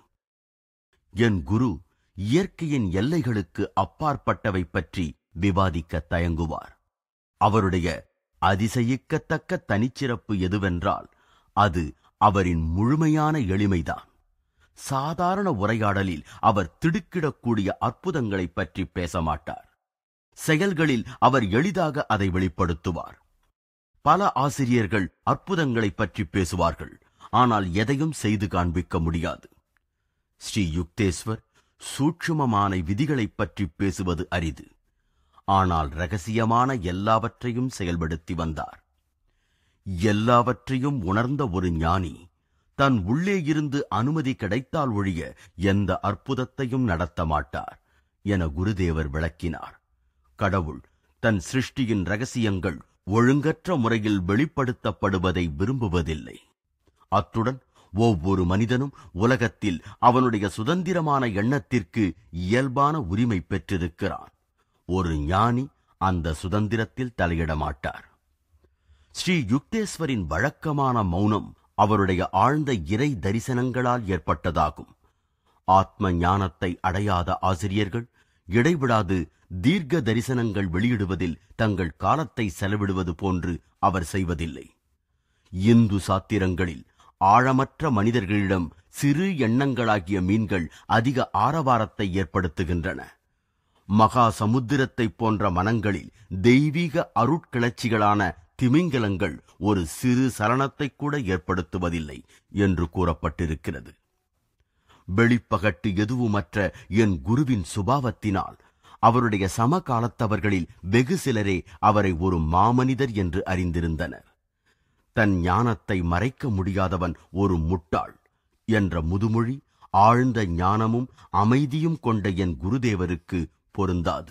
என் குரு இயற்கையின் எல்லைகளுக்கு அப்பாற்பட்டவை பற்றி விவாதிக்க தயங்குவார் அவருடைய அதிசயிக்கத்தக்க தனிச்சிறப்பு எதுவென்றால் அது அவரின் முழுமையான எளிமைதான் சாதாரண உரையாடலில் அவர் திடுக்கிடக்கூடிய அற்புதங்களைப் பற்றி பேச மாட்டார் செயல்களில் அவர் எளிதாக அதை வெளிப்படுத்துவார் பல ஆசிரியர்கள் அற்புதங்களைப் பற்றி பேசுவார்கள் ஆனால் எதையும் செய்து காண்பிக்க முடியாது ஸ்ரீ யுக்தேஸ்வர் சூட்சுமமான விதிகளைப் பற்றி பேசுவது அரிது ஆனால் ரகசியமான எல்லாவற்றையும் செயல்படுத்தி வந்தார் எல்லாவற்றையும் உணர்ந்த ஒரு ஞானி தன் உள்ளே இருந்து அனுமதி கிடைத்தால் ஒழிய எந்த அற்புதத்தையும் நடத்த மாட்டார் என குருதேவர் விளக்கினார் கடவுள் தன் சிருஷ்டியின் ரகசியங்கள் ஒழுங்கற்ற முறையில் வெளிப்படுத்தப்படுவதை விரும்புவதில்லை அத்துடன் ஒவ்வொரு மனிதனும் உலகத்தில் அவனுடைய சுதந்திரமான எண்ணத்திற்கு இயல்பான உரிமை பெற்றிருக்கிறான் ஒரு ஞானி அந்த சுதந்திரத்தில் தலையிட மாட்டார் ஸ்ரீ யுக்தேஸ்வரின் வழக்கமான மௌனம் அவருடைய ஆழ்ந்த இறை தரிசனங்களால் ஏற்பட்டதாகும் ஆத்ம ஞானத்தை அடையாத ஆசிரியர்கள் இடைவிடாது தீர்க்க தரிசனங்கள் வெளியிடுவதில் தங்கள் காலத்தை செலவிடுவது போன்று அவர் செய்வதில்லை இந்து சாத்திரங்களில் ஆழமற்ற மனிதர்களிடம் சிறு எண்ணங்களாகிய மீன்கள் அதிக ஆரவாரத்தை ஏற்படுத்துகின்றன மகா சமுத்திரத்தைப் போன்ற மனங்களில் தெய்வீக அருட்கிளர்ச்சிகளான திமிங்கலங்கள் ஒரு சிறு சலனத்தை கூட ஏற்படுத்துவதில்லை என்று கூறப்பட்டிருக்கிறது வெளிப்பகட்டு எதுவுமற்ற என் குருவின் சுபாவத்தினால் அவருடைய சமகாலத்தவர்களில் வெகு சிலரே அவரை ஒரு மாமனிதர் என்று அறிந்திருந்தனர் தன் ஞானத்தை மறைக்க முடியாதவன் ஒரு முட்டாள் என்ற முதுமொழி ஆழ்ந்த ஞானமும் அமைதியும் கொண்ட என் குருதேவருக்கு பொருந்தாது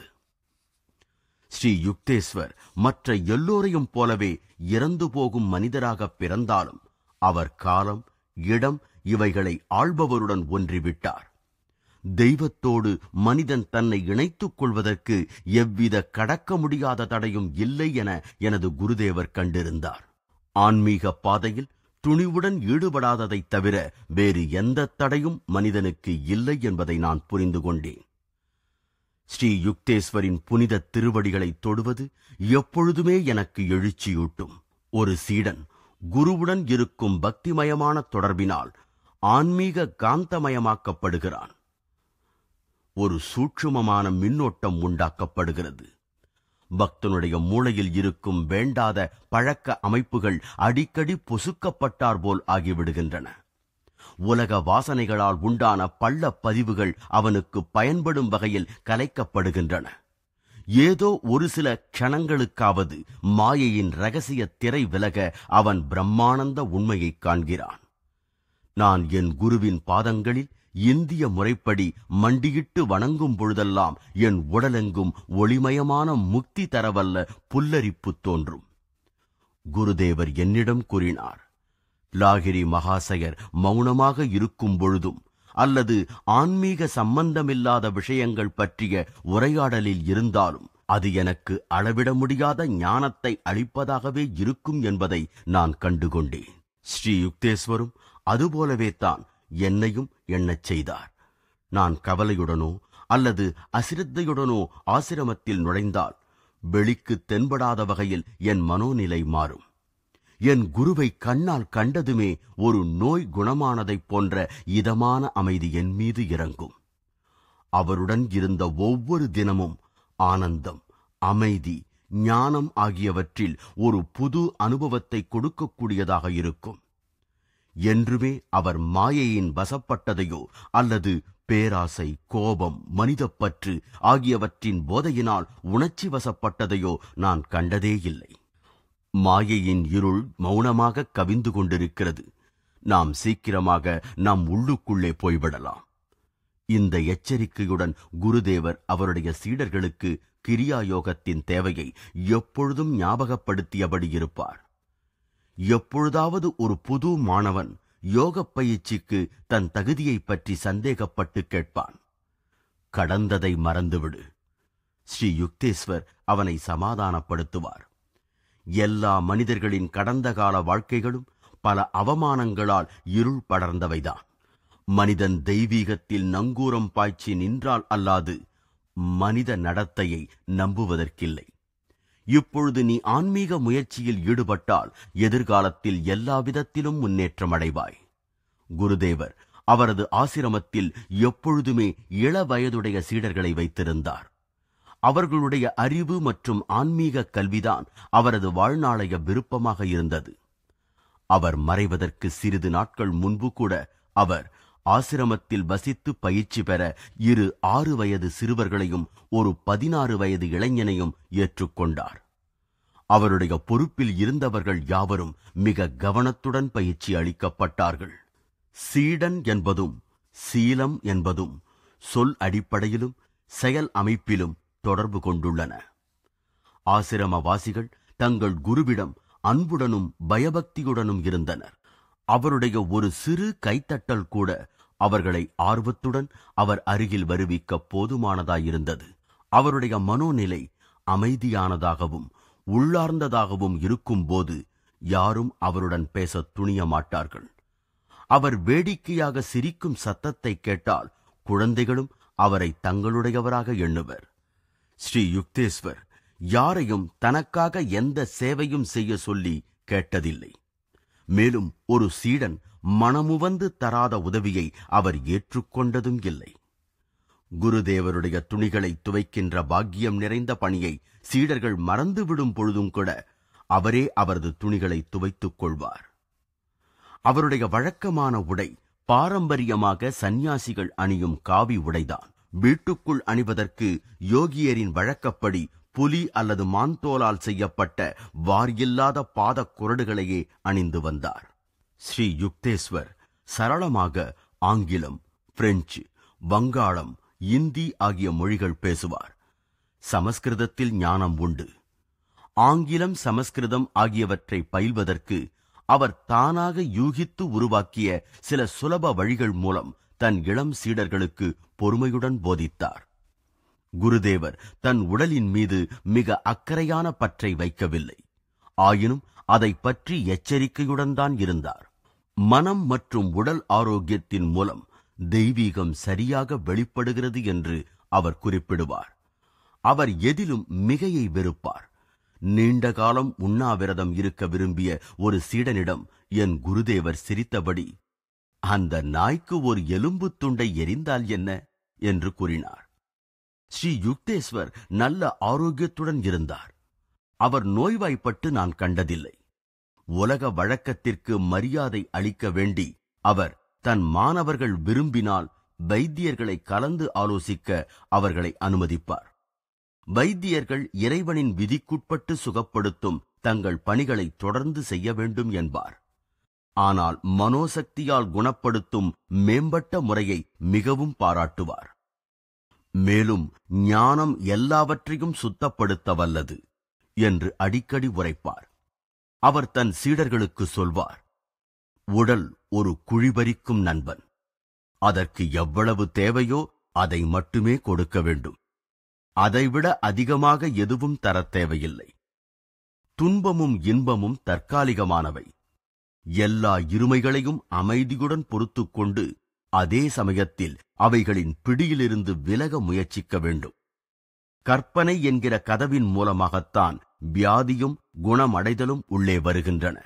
ஸ்ரீ யுக்தேஸ்வர் மற்ற எல்லோரையும் போலவே இறந்து போகும் மனிதராக பிறந்தாலும் அவர் காலம் இடம் இவைகளை ஆள்பவருடன் ஒன்றிவிட்டார் தெய்வத்தோடு மனிதன் தன்னை இணைத்துக் கொள்வதற்கு எவ்வித கடக்க முடியாத தடையும் இல்லை என எனது குருதேவர் கண்டிருந்தார் ஆன்மீக பாதையில் துணிவுடன் ஈடுபடாததைத் தவிர வேறு எந்த தடையும் மனிதனுக்கு இல்லை என்பதை நான் புரிந்து கொண்டேன் ஸ்ரீ யுக்தேஸ்வரின் புனித திருவடிகளை தொடுவது எப்பொழுதுமே எனக்கு எழுச்சியூட்டும் ஒரு சீடன் குருவுடன் இருக்கும் பக்திமயமான தொடர்பினால் ஆன்மீக காந்தமயமாக்கப்படுகிறான் ஒரு சூட்சுமமான மின்னோட்டம் உண்டாக்கப்படுகிறது பக்தனுடைய மூளையில் இருக்கும் வேண்டாத பழக்க அமைப்புகள் அடிக்கடி பொசுக்கப்பட்டார் போல் ஆகிவிடுகின்றன உலக வாசனைகளால் உண்டான பள்ள பதிவுகள் அவனுக்கு பயன்படும் வகையில் கலைக்கப்படுகின்றன ஏதோ ஒரு சில க்ஷணங்களுக்காவது மாயையின் ரகசிய திரை விலக அவன் பிரம்மானந்த உண்மையைக் காண்கிறான் நான் என் குருவின் பாதங்களில் இந்திய முறைப்படி மண்டியிட்டு வணங்கும் பொழுதெல்லாம் என் உடலெங்கும் ஒளிமயமான முக்தி தரவல்ல புல்லரிப்பு தோன்றும் குருதேவர் என்னிடம் கூறினார் லாகிரி மகாசயர் மௌனமாக இருக்கும் பொழுதும் அல்லது ஆன்மீக சம்பந்தமில்லாத விஷயங்கள் பற்றிய உரையாடலில் இருந்தாலும் அது எனக்கு அளவிட முடியாத ஞானத்தை அளிப்பதாகவே இருக்கும் என்பதை நான் கண்டுகொண்டேன் ஸ்ரீ யுக்தேஸ்வரும் அதுபோலவே தான் என்னையும் எண்ணச் செய்தார் நான் கவலையுடனோ அல்லது அசிரத்தையுடனோ ஆசிரமத்தில் நுழைந்தால் வெளிக்கு தென்படாத வகையில் என் மனோநிலை மாறும் என் குருவை கண்ணால் கண்டதுமே ஒரு நோய் குணமானதைப் போன்ற இதமான அமைதி என் மீது இறங்கும் அவருடன் இருந்த ஒவ்வொரு தினமும் ஆனந்தம் அமைதி ஞானம் ஆகியவற்றில் ஒரு புது அனுபவத்தை கொடுக்கக்கூடியதாக இருக்கும் என்றுமே அவர் மாயையின் வசப்பட்டதையோ அல்லது பேராசை கோபம் மனிதப்பற்று ஆகியவற்றின் போதையினால் உணர்ச்சி வசப்பட்டதையோ நான் கண்டதே இல்லை மாயையின் இருள் மௌனமாக கவிந்து கொண்டிருக்கிறது நாம் சீக்கிரமாக நம் உள்ளுக்குள்ளே போய்விடலாம் இந்த எச்சரிக்கையுடன் குருதேவர் அவருடைய சீடர்களுக்கு கிரியா யோகத்தின் தேவையை எப்பொழுதும் ஞாபகப்படுத்தியபடி இருப்பார் எப்பொழுதாவது ஒரு புது மாணவன் யோக பயிற்சிக்கு தன் தகுதியைப் பற்றி சந்தேகப்பட்டு கேட்பான் கடந்ததை மறந்துவிடு ஸ்ரீ யுக்தேஸ்வர் அவனை சமாதானப்படுத்துவார் எல்லா மனிதர்களின் கடந்த கால வாழ்க்கைகளும் பல அவமானங்களால் இருள் படர்ந்தவைதான் மனிதன் தெய்வீகத்தில் நங்கூரம் பாய்ச்சி நின்றால் அல்லாது மனித நடத்தையை நம்புவதற்கில்லை இப்பொழுது நீ ஆன்மீக முயற்சியில் ஈடுபட்டால் எதிர்காலத்தில் எல்லா விதத்திலும் முன்னேற்றம் அடைவாய் குருதேவர் அவரது ஆசிரமத்தில் எப்பொழுதுமே இள வயதுடைய சீடர்களை வைத்திருந்தார் அவர்களுடைய அறிவு மற்றும் ஆன்மீக கல்விதான் அவரது வாழ்நாளைய விருப்பமாக இருந்தது அவர் மறைவதற்கு சிறிது நாட்கள் முன்பு கூட அவர் ஆசிரமத்தில் வசித்து பயிற்சி பெற இரு ஆறு வயது சிறுவர்களையும் ஒரு பதினாறு வயது இளைஞனையும் ஏற்றுக்கொண்டார் அவருடைய பொறுப்பில் இருந்தவர்கள் யாவரும் மிக கவனத்துடன் பயிற்சி அளிக்கப்பட்டார்கள் சீடன் என்பதும் சீலம் என்பதும் சொல் அடிப்படையிலும் செயல் அமைப்பிலும் தொடர்பு கொண்டுள்ளன ஆசிரமவாசிகள் தங்கள் குருவிடம் அன்புடனும் பயபக்தியுடனும் இருந்தனர் அவருடைய ஒரு சிறு கைத்தட்டல் கூட அவர்களை ஆர்வத்துடன் அவர் அருகில் வருவிக்க போதுமானதாயிருந்தது அவருடைய மனோநிலை அமைதியானதாகவும் உள்ளார்ந்ததாகவும் இருக்கும்போது யாரும் அவருடன் பேச துணிய மாட்டார்கள் அவர் வேடிக்கையாக சிரிக்கும் சத்தத்தை கேட்டால் குழந்தைகளும் அவரை தங்களுடையவராக எண்ணுவர் ஸ்ரீ யுக்தேஸ்வர் யாரையும் தனக்காக எந்த சேவையும் செய்ய சொல்லி கேட்டதில்லை மேலும் ஒரு சீடன் மனமுவந்து தராத உதவியை அவர் ஏற்றுக்கொண்டதும் இல்லை குருதேவருடைய துணிகளை துவைக்கின்ற பாக்கியம் நிறைந்த பணியை சீடர்கள் மறந்துவிடும் பொழுதும் கூட அவரே அவரது துணிகளை துவைத்துக் கொள்வார் அவருடைய வழக்கமான உடை பாரம்பரியமாக சந்நியாசிகள் அணியும் காவி உடைதான் வீட்டுக்குள் அணிவதற்கு யோகியரின் வழக்கப்படி புலி அல்லது மாந்தோலால் செய்யப்பட்ட வாரியில்லாத பாத குரடுகளையே அணிந்து வந்தார் ஸ்ரீ யுக்தேஸ்வர் சரளமாக ஆங்கிலம் பிரெஞ்சு வங்காளம் இந்தி ஆகிய மொழிகள் பேசுவார் சமஸ்கிருதத்தில் ஞானம் உண்டு ஆங்கிலம் சமஸ்கிருதம் ஆகியவற்றை பயில்வதற்கு அவர் தானாக யூகித்து உருவாக்கிய சில சுலப வழிகள் மூலம் தன் இளம் சீடர்களுக்கு பொறுமையுடன் போதித்தார் குருதேவர் தன் உடலின் மீது மிக அக்கறையான பற்றை வைக்கவில்லை ஆயினும் அதை பற்றி எச்சரிக்கையுடன் தான் இருந்தார் மனம் மற்றும் உடல் ஆரோக்கியத்தின் மூலம் தெய்வீகம் சரியாக வெளிப்படுகிறது என்று அவர் குறிப்பிடுவார் அவர் எதிலும் மிகையை வெறுப்பார் நீண்ட காலம் உண்ணாவிரதம் இருக்க விரும்பிய ஒரு சீடனிடம் என் குருதேவர் சிரித்தபடி அந்த நாய்க்கு ஒரு எலும்பு துண்டை எரிந்தால் என்ன என்று கூறினார் ஸ்ரீ யுக்தேஸ்வர் நல்ல ஆரோக்கியத்துடன் இருந்தார் அவர் நோய்வாய்ப்பட்டு நான் கண்டதில்லை உலக வழக்கத்திற்கு மரியாதை அளிக்க வேண்டி அவர் தன் மாணவர்கள் விரும்பினால் வைத்தியர்களை கலந்து ஆலோசிக்க அவர்களை அனுமதிப்பார் வைத்தியர்கள் இறைவனின் விதிக்குட்பட்டு சுகப்படுத்தும் தங்கள் பணிகளை தொடர்ந்து செய்ய வேண்டும் என்பார் ஆனால் மனோசக்தியால் குணப்படுத்தும் மேம்பட்ட முறையை மிகவும் பாராட்டுவார் மேலும் ஞானம் எல்லாவற்றையும் சுத்தப்படுத்த வல்லது என்று அடிக்கடி உரைப்பார் அவர் தன் சீடர்களுக்கு சொல்வார் உடல் ஒரு குழிபறிக்கும் நண்பன் அதற்கு எவ்வளவு தேவையோ அதை மட்டுமே கொடுக்க வேண்டும் அதைவிட அதிகமாக எதுவும் தரத் தேவையில்லை துன்பமும் இன்பமும் தற்காலிகமானவை எல்லா இருமைகளையும் அமைதியுடன் பொறுத்துக் கொண்டு அதே சமயத்தில் அவைகளின் பிடியிலிருந்து விலக முயற்சிக்க வேண்டும் கற்பனை என்கிற கதவின் மூலமாகத்தான் வியாதியும் குணமடைதலும் உள்ளே வருகின்றன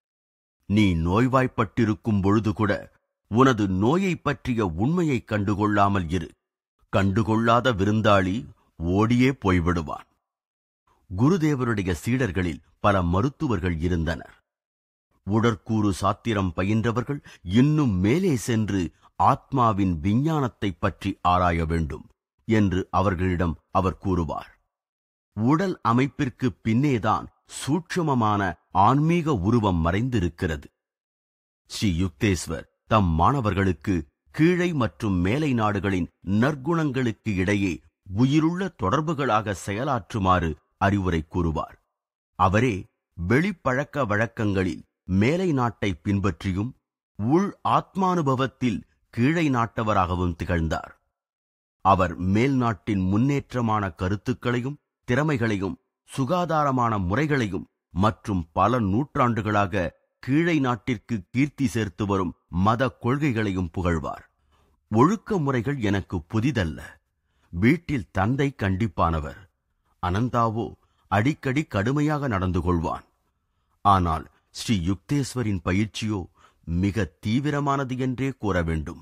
நீ நோய்வாய்ப்பட்டிருக்கும் பொழுது கூட உனது நோயைப் பற்றிய உண்மையை கண்டுகொள்ளாமல் இரு கண்டுகொள்ளாத விருந்தாளி ஓடியே போய்விடுவான் குருதேவருடைய சீடர்களில் பல மருத்துவர்கள் இருந்தனர் உடற்கூறு சாத்திரம் பயின்றவர்கள் இன்னும் மேலே சென்று ஆத்மாவின் விஞ்ஞானத்தைப் பற்றி ஆராய வேண்டும் என்று அவர்களிடம் அவர் கூறுவார் உடல் அமைப்பிற்கு பின்னேதான் சூட்சுமமான ஆன்மீக உருவம் மறைந்திருக்கிறது ஸ்ரீ யுக்தேஸ்வர் தம் மாணவர்களுக்கு கீழை மற்றும் மேலை நாடுகளின் நற்குணங்களுக்கு இடையே உயிருள்ள தொடர்புகளாக செயலாற்றுமாறு அறிவுரை கூறுவார் அவரே வெளிப்பழக்க வழக்கங்களில் மேலை நாட்டை பின்பற்றியும் உள் ஆத்மானுபவத்தில் கீழை நாட்டவராகவும் திகழ்ந்தார் அவர் மேல் நாட்டின் முன்னேற்றமான கருத்துக்களையும் திறமைகளையும் சுகாதாரமான முறைகளையும் மற்றும் பல நூற்றாண்டுகளாக கீழை நாட்டிற்கு கீர்த்தி சேர்த்து வரும் மத கொள்கைகளையும் புகழ்வார் ஒழுக்க முறைகள் எனக்கு புதிதல்ல வீட்டில் தந்தை கண்டிப்பானவர் அனந்தாவோ அடிக்கடி கடுமையாக நடந்து கொள்வான் ஆனால் ஸ்ரீ யுக்தேஸ்வரின் பயிற்சியோ மிக தீவிரமானது என்றே கூற வேண்டும்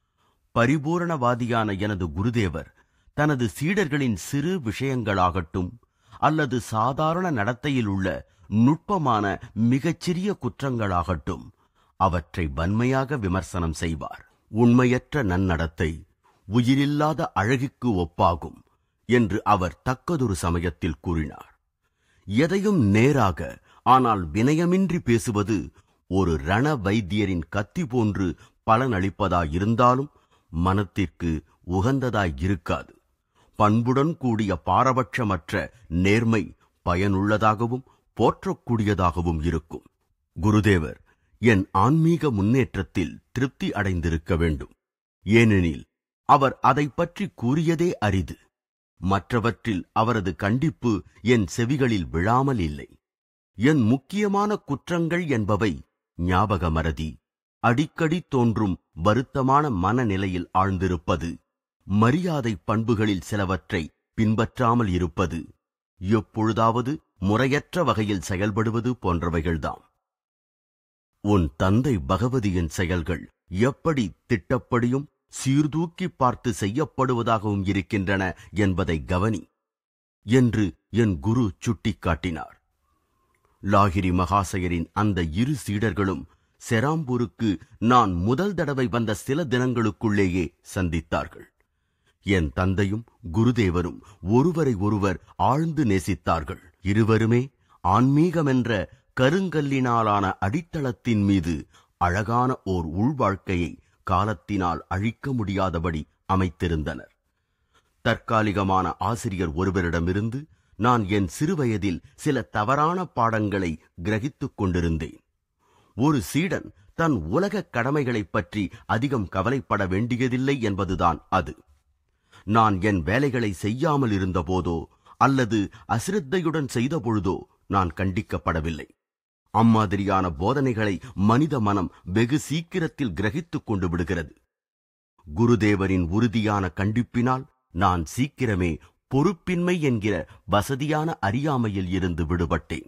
பரிபூரணவாதியான எனது குருதேவர் தனது சீடர்களின் சிறு விஷயங்களாகட்டும் அல்லது சாதாரண நடத்தையில் உள்ள நுட்பமான மிகச்சிறிய குற்றங்களாகட்டும் அவற்றை வன்மையாக விமர்சனம் செய்வார் உண்மையற்ற நன்னடத்தை உயிரில்லாத அழகுக்கு ஒப்பாகும் என்று அவர் தக்கதொரு சமயத்தில் கூறினார் எதையும் நேராக ஆனால் வினயமின்றி பேசுவது ஒரு ரண வைத்தியரின் கத்தி போன்று பலனளிப்பதாயிருந்தாலும் மனத்திற்கு உகந்ததாய் இருக்காது பண்புடன் கூடிய பாரபட்சமற்ற நேர்மை பயனுள்ளதாகவும் போற்றக்கூடியதாகவும் இருக்கும் குருதேவர் என் ஆன்மீக முன்னேற்றத்தில் திருப்தி அடைந்திருக்க வேண்டும் ஏனெனில் அவர் அதை பற்றி கூறியதே அரிது மற்றவற்றில் அவரது கண்டிப்பு என் செவிகளில் விழாமல் இல்லை என் முக்கியமான குற்றங்கள் என்பவை ஞாபக மறதி அடிக்கடி தோன்றும் வருத்தமான மனநிலையில் ஆழ்ந்திருப்பது மரியாதை பண்புகளில் சிலவற்றை பின்பற்றாமல் இருப்பது எப்பொழுதாவது முறையற்ற வகையில் செயல்படுவது போன்றவைகள்தாம் உன் தந்தை பகவதியின் செயல்கள் எப்படி திட்டப்படியும் சீர்தூக்கி பார்த்து செய்யப்படுவதாகவும் இருக்கின்றன என்பதை கவனி என்று என் குரு சுட்டிக்காட்டினார் லாகிரி மகாசயரின் அந்த இரு சீடர்களும் செராம்பூருக்கு நான் முதல் தடவை வந்த சில தினங்களுக்குள்ளேயே சந்தித்தார்கள் என் தந்தையும் குருதேவரும் ஒருவரை ஒருவர் ஆழ்ந்து நேசித்தார்கள் இருவருமே ஆன்மீகமென்ற கருங்கல்லினாலான அடித்தளத்தின் மீது அழகான ஓர் உள்வாழ்க்கையை காலத்தினால் அழிக்க முடியாதபடி அமைத்திருந்தனர் தற்காலிகமான ஆசிரியர் ஒருவரிடமிருந்து நான் என் சிறுவயதில் சில தவறான பாடங்களை கிரகித்துக் கொண்டிருந்தேன் ஒரு சீடன் தன் உலக கடமைகளைப் பற்றி அதிகம் கவலைப்பட வேண்டியதில்லை என்பதுதான் அது நான் என் வேலைகளை செய்யாமல் இருந்தபோதோ அல்லது அசிரத்தையுடன் செய்தபொழுதோ நான் கண்டிக்கப்படவில்லை அம்மாதிரியான போதனைகளை மனித மனம் வெகு சீக்கிரத்தில் கிரகித்துக் கொண்டு விடுகிறது குருதேவரின் உறுதியான கண்டிப்பினால் நான் சீக்கிரமே பொறுப்பின்மை என்கிற வசதியான அறியாமையில் இருந்து விடுபட்டேன்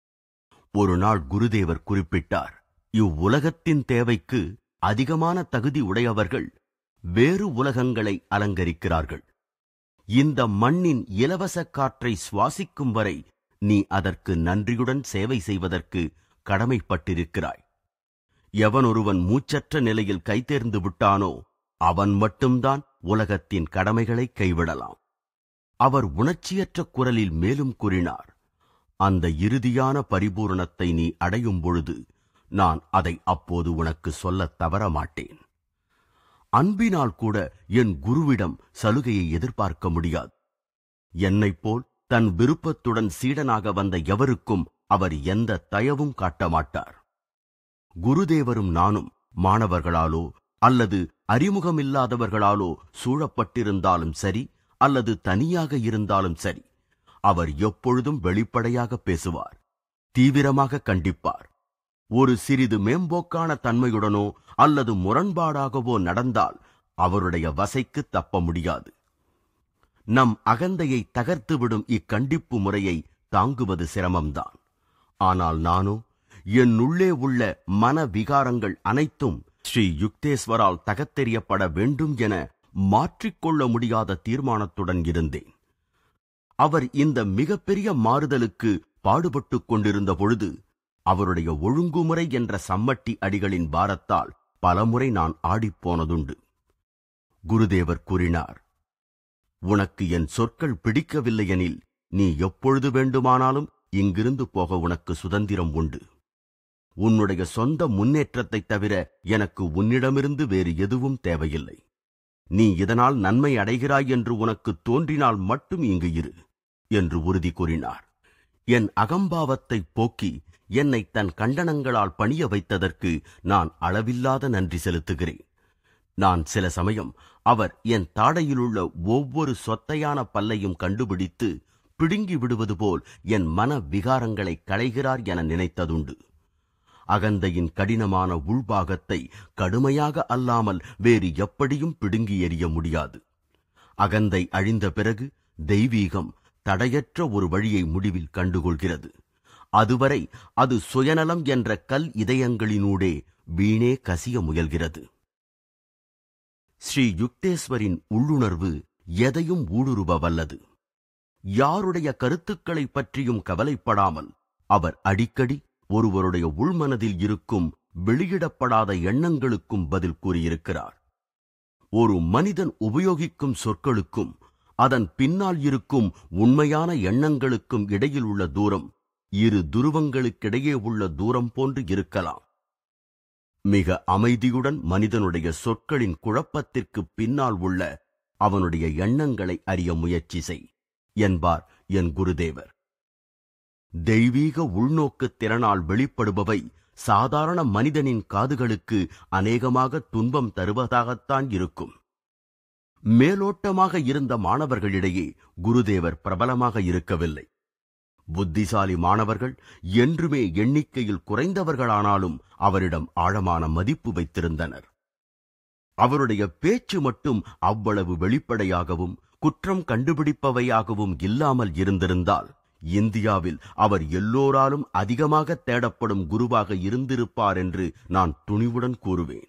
ஒரு நாள் குருதேவர் குறிப்பிட்டார் இவ்வுலகத்தின் தேவைக்கு அதிகமான தகுதி உடையவர்கள் வேறு உலகங்களை அலங்கரிக்கிறார்கள் இந்த மண்ணின் இலவச காற்றை சுவாசிக்கும் வரை நீ அதற்கு நன்றியுடன் சேவை செய்வதற்கு கடமைப்பட்டிருக்கிறாய் எவனொருவன் மூச்சற்ற நிலையில் கைதேர்ந்து விட்டானோ அவன் மட்டும்தான் உலகத்தின் கடமைகளை கைவிடலாம் அவர் உணர்ச்சியற்ற குரலில் மேலும் கூறினார் அந்த இறுதியான பரிபூரணத்தை நீ அடையும் பொழுது நான் அதை அப்போது உனக்கு சொல்லத் தவற மாட்டேன் அன்பினால் கூட என் குருவிடம் சலுகையை எதிர்பார்க்க முடியாது என்னைப் போல் தன் விருப்பத்துடன் சீடனாக வந்த எவருக்கும் அவர் எந்த தயவும் காட்ட மாட்டார் குருதேவரும் நானும் மாணவர்களாலோ அல்லது அறிமுகமில்லாதவர்களாலோ சூழப்பட்டிருந்தாலும் சரி அல்லது தனியாக இருந்தாலும் சரி அவர் எப்பொழுதும் வெளிப்படையாக பேசுவார் தீவிரமாக கண்டிப்பார் ஒரு சிறிது மேம்போக்கான தன்மையுடனோ அல்லது முரண்பாடாகவோ நடந்தால் அவருடைய வசைக்கு தப்ப முடியாது நம் அகந்தையை தகர்த்துவிடும் இக்கண்டிப்பு முறையை தாங்குவது சிரமம்தான் ஆனால் நானோ என்னுள்ளே உள்ள மன விகாரங்கள் அனைத்தும் ஸ்ரீ யுக்தேஸ்வரால் தகத்தெறியப்பட வேண்டும் என மாற்றிக்கொள்ள முடியாத தீர்மானத்துடன் இருந்தேன் அவர் இந்த மிகப்பெரிய மாறுதலுக்கு பாடுபட்டுக் கொண்டிருந்த பொழுது அவருடைய ஒழுங்குமுறை என்ற சம்மட்டி அடிகளின் பாரத்தால் பலமுறை நான் ஆடிப்போனதுண்டு குருதேவர் கூறினார் உனக்கு என் சொற்கள் பிடிக்கவில்லையெனில் நீ எப்பொழுது வேண்டுமானாலும் இங்கிருந்து போக உனக்கு சுதந்திரம் உண்டு உன்னுடைய சொந்த முன்னேற்றத்தைத் தவிர எனக்கு உன்னிடமிருந்து வேறு எதுவும் தேவையில்லை நீ இதனால் நன்மை அடைகிறாய் என்று உனக்கு தோன்றினால் மட்டும் இங்கு இரு என்று உறுதி கூறினார் என் அகம்பாவத்தை போக்கி என்னை தன் கண்டனங்களால் பணிய வைத்ததற்கு நான் அளவில்லாத நன்றி செலுத்துகிறேன் நான் சில சமயம் அவர் என் தாடையிலுள்ள ஒவ்வொரு சொத்தையான பல்லையும் கண்டுபிடித்து பிடுங்கி விடுவது போல் என் மன விகாரங்களை களைகிறார் என நினைத்ததுண்டு அகந்தையின் கடினமான உள்பாகத்தை கடுமையாக அல்லாமல் வேறு எப்படியும் பிடுங்கி எறிய முடியாது அகந்தை அழிந்த பிறகு தெய்வீகம் தடையற்ற ஒரு வழியை முடிவில் கண்டுகொள்கிறது அதுவரை அது சுயநலம் என்ற கல் இதயங்களினூடே வீணே கசிய முயல்கிறது ஸ்ரீ யுக்தேஸ்வரின் உள்ளுணர்வு எதையும் ஊடுருவ வல்லது யாருடைய கருத்துக்களைப் பற்றியும் கவலைப்படாமல் அவர் அடிக்கடி ஒருவருடைய உள்மனதில் இருக்கும் வெளியிடப்படாத எண்ணங்களுக்கும் பதில் கூறியிருக்கிறார் ஒரு மனிதன் உபயோகிக்கும் சொற்களுக்கும் அதன் பின்னால் இருக்கும் உண்மையான எண்ணங்களுக்கும் இடையில் உள்ள தூரம் இரு துருவங்களுக்கிடையே உள்ள தூரம் போன்று இருக்கலாம் மிக அமைதியுடன் மனிதனுடைய சொற்களின் குழப்பத்திற்கு பின்னால் உள்ள அவனுடைய எண்ணங்களை அறிய முயற்சி செய் என்பார் என் குருதேவர் தெய்வீக உள்நோக்கு திறனால் வெளிப்படுபவை சாதாரண மனிதனின் காதுகளுக்கு அநேகமாக துன்பம் தருவதாகத்தான் இருக்கும் மேலோட்டமாக இருந்த மாணவர்களிடையே குருதேவர் பிரபலமாக இருக்கவில்லை புத்திசாலி மாணவர்கள் என்றுமே எண்ணிக்கையில் குறைந்தவர்களானாலும் அவரிடம் ஆழமான மதிப்பு வைத்திருந்தனர் அவருடைய பேச்சு மட்டும் அவ்வளவு வெளிப்படையாகவும் குற்றம் கண்டுபிடிப்பவையாகவும் இல்லாமல் இருந்திருந்தால் இந்தியாவில் அவர் எல்லோராலும் அதிகமாக தேடப்படும் குருவாக இருந்திருப்பார் என்று நான் துணிவுடன் கூறுவேன்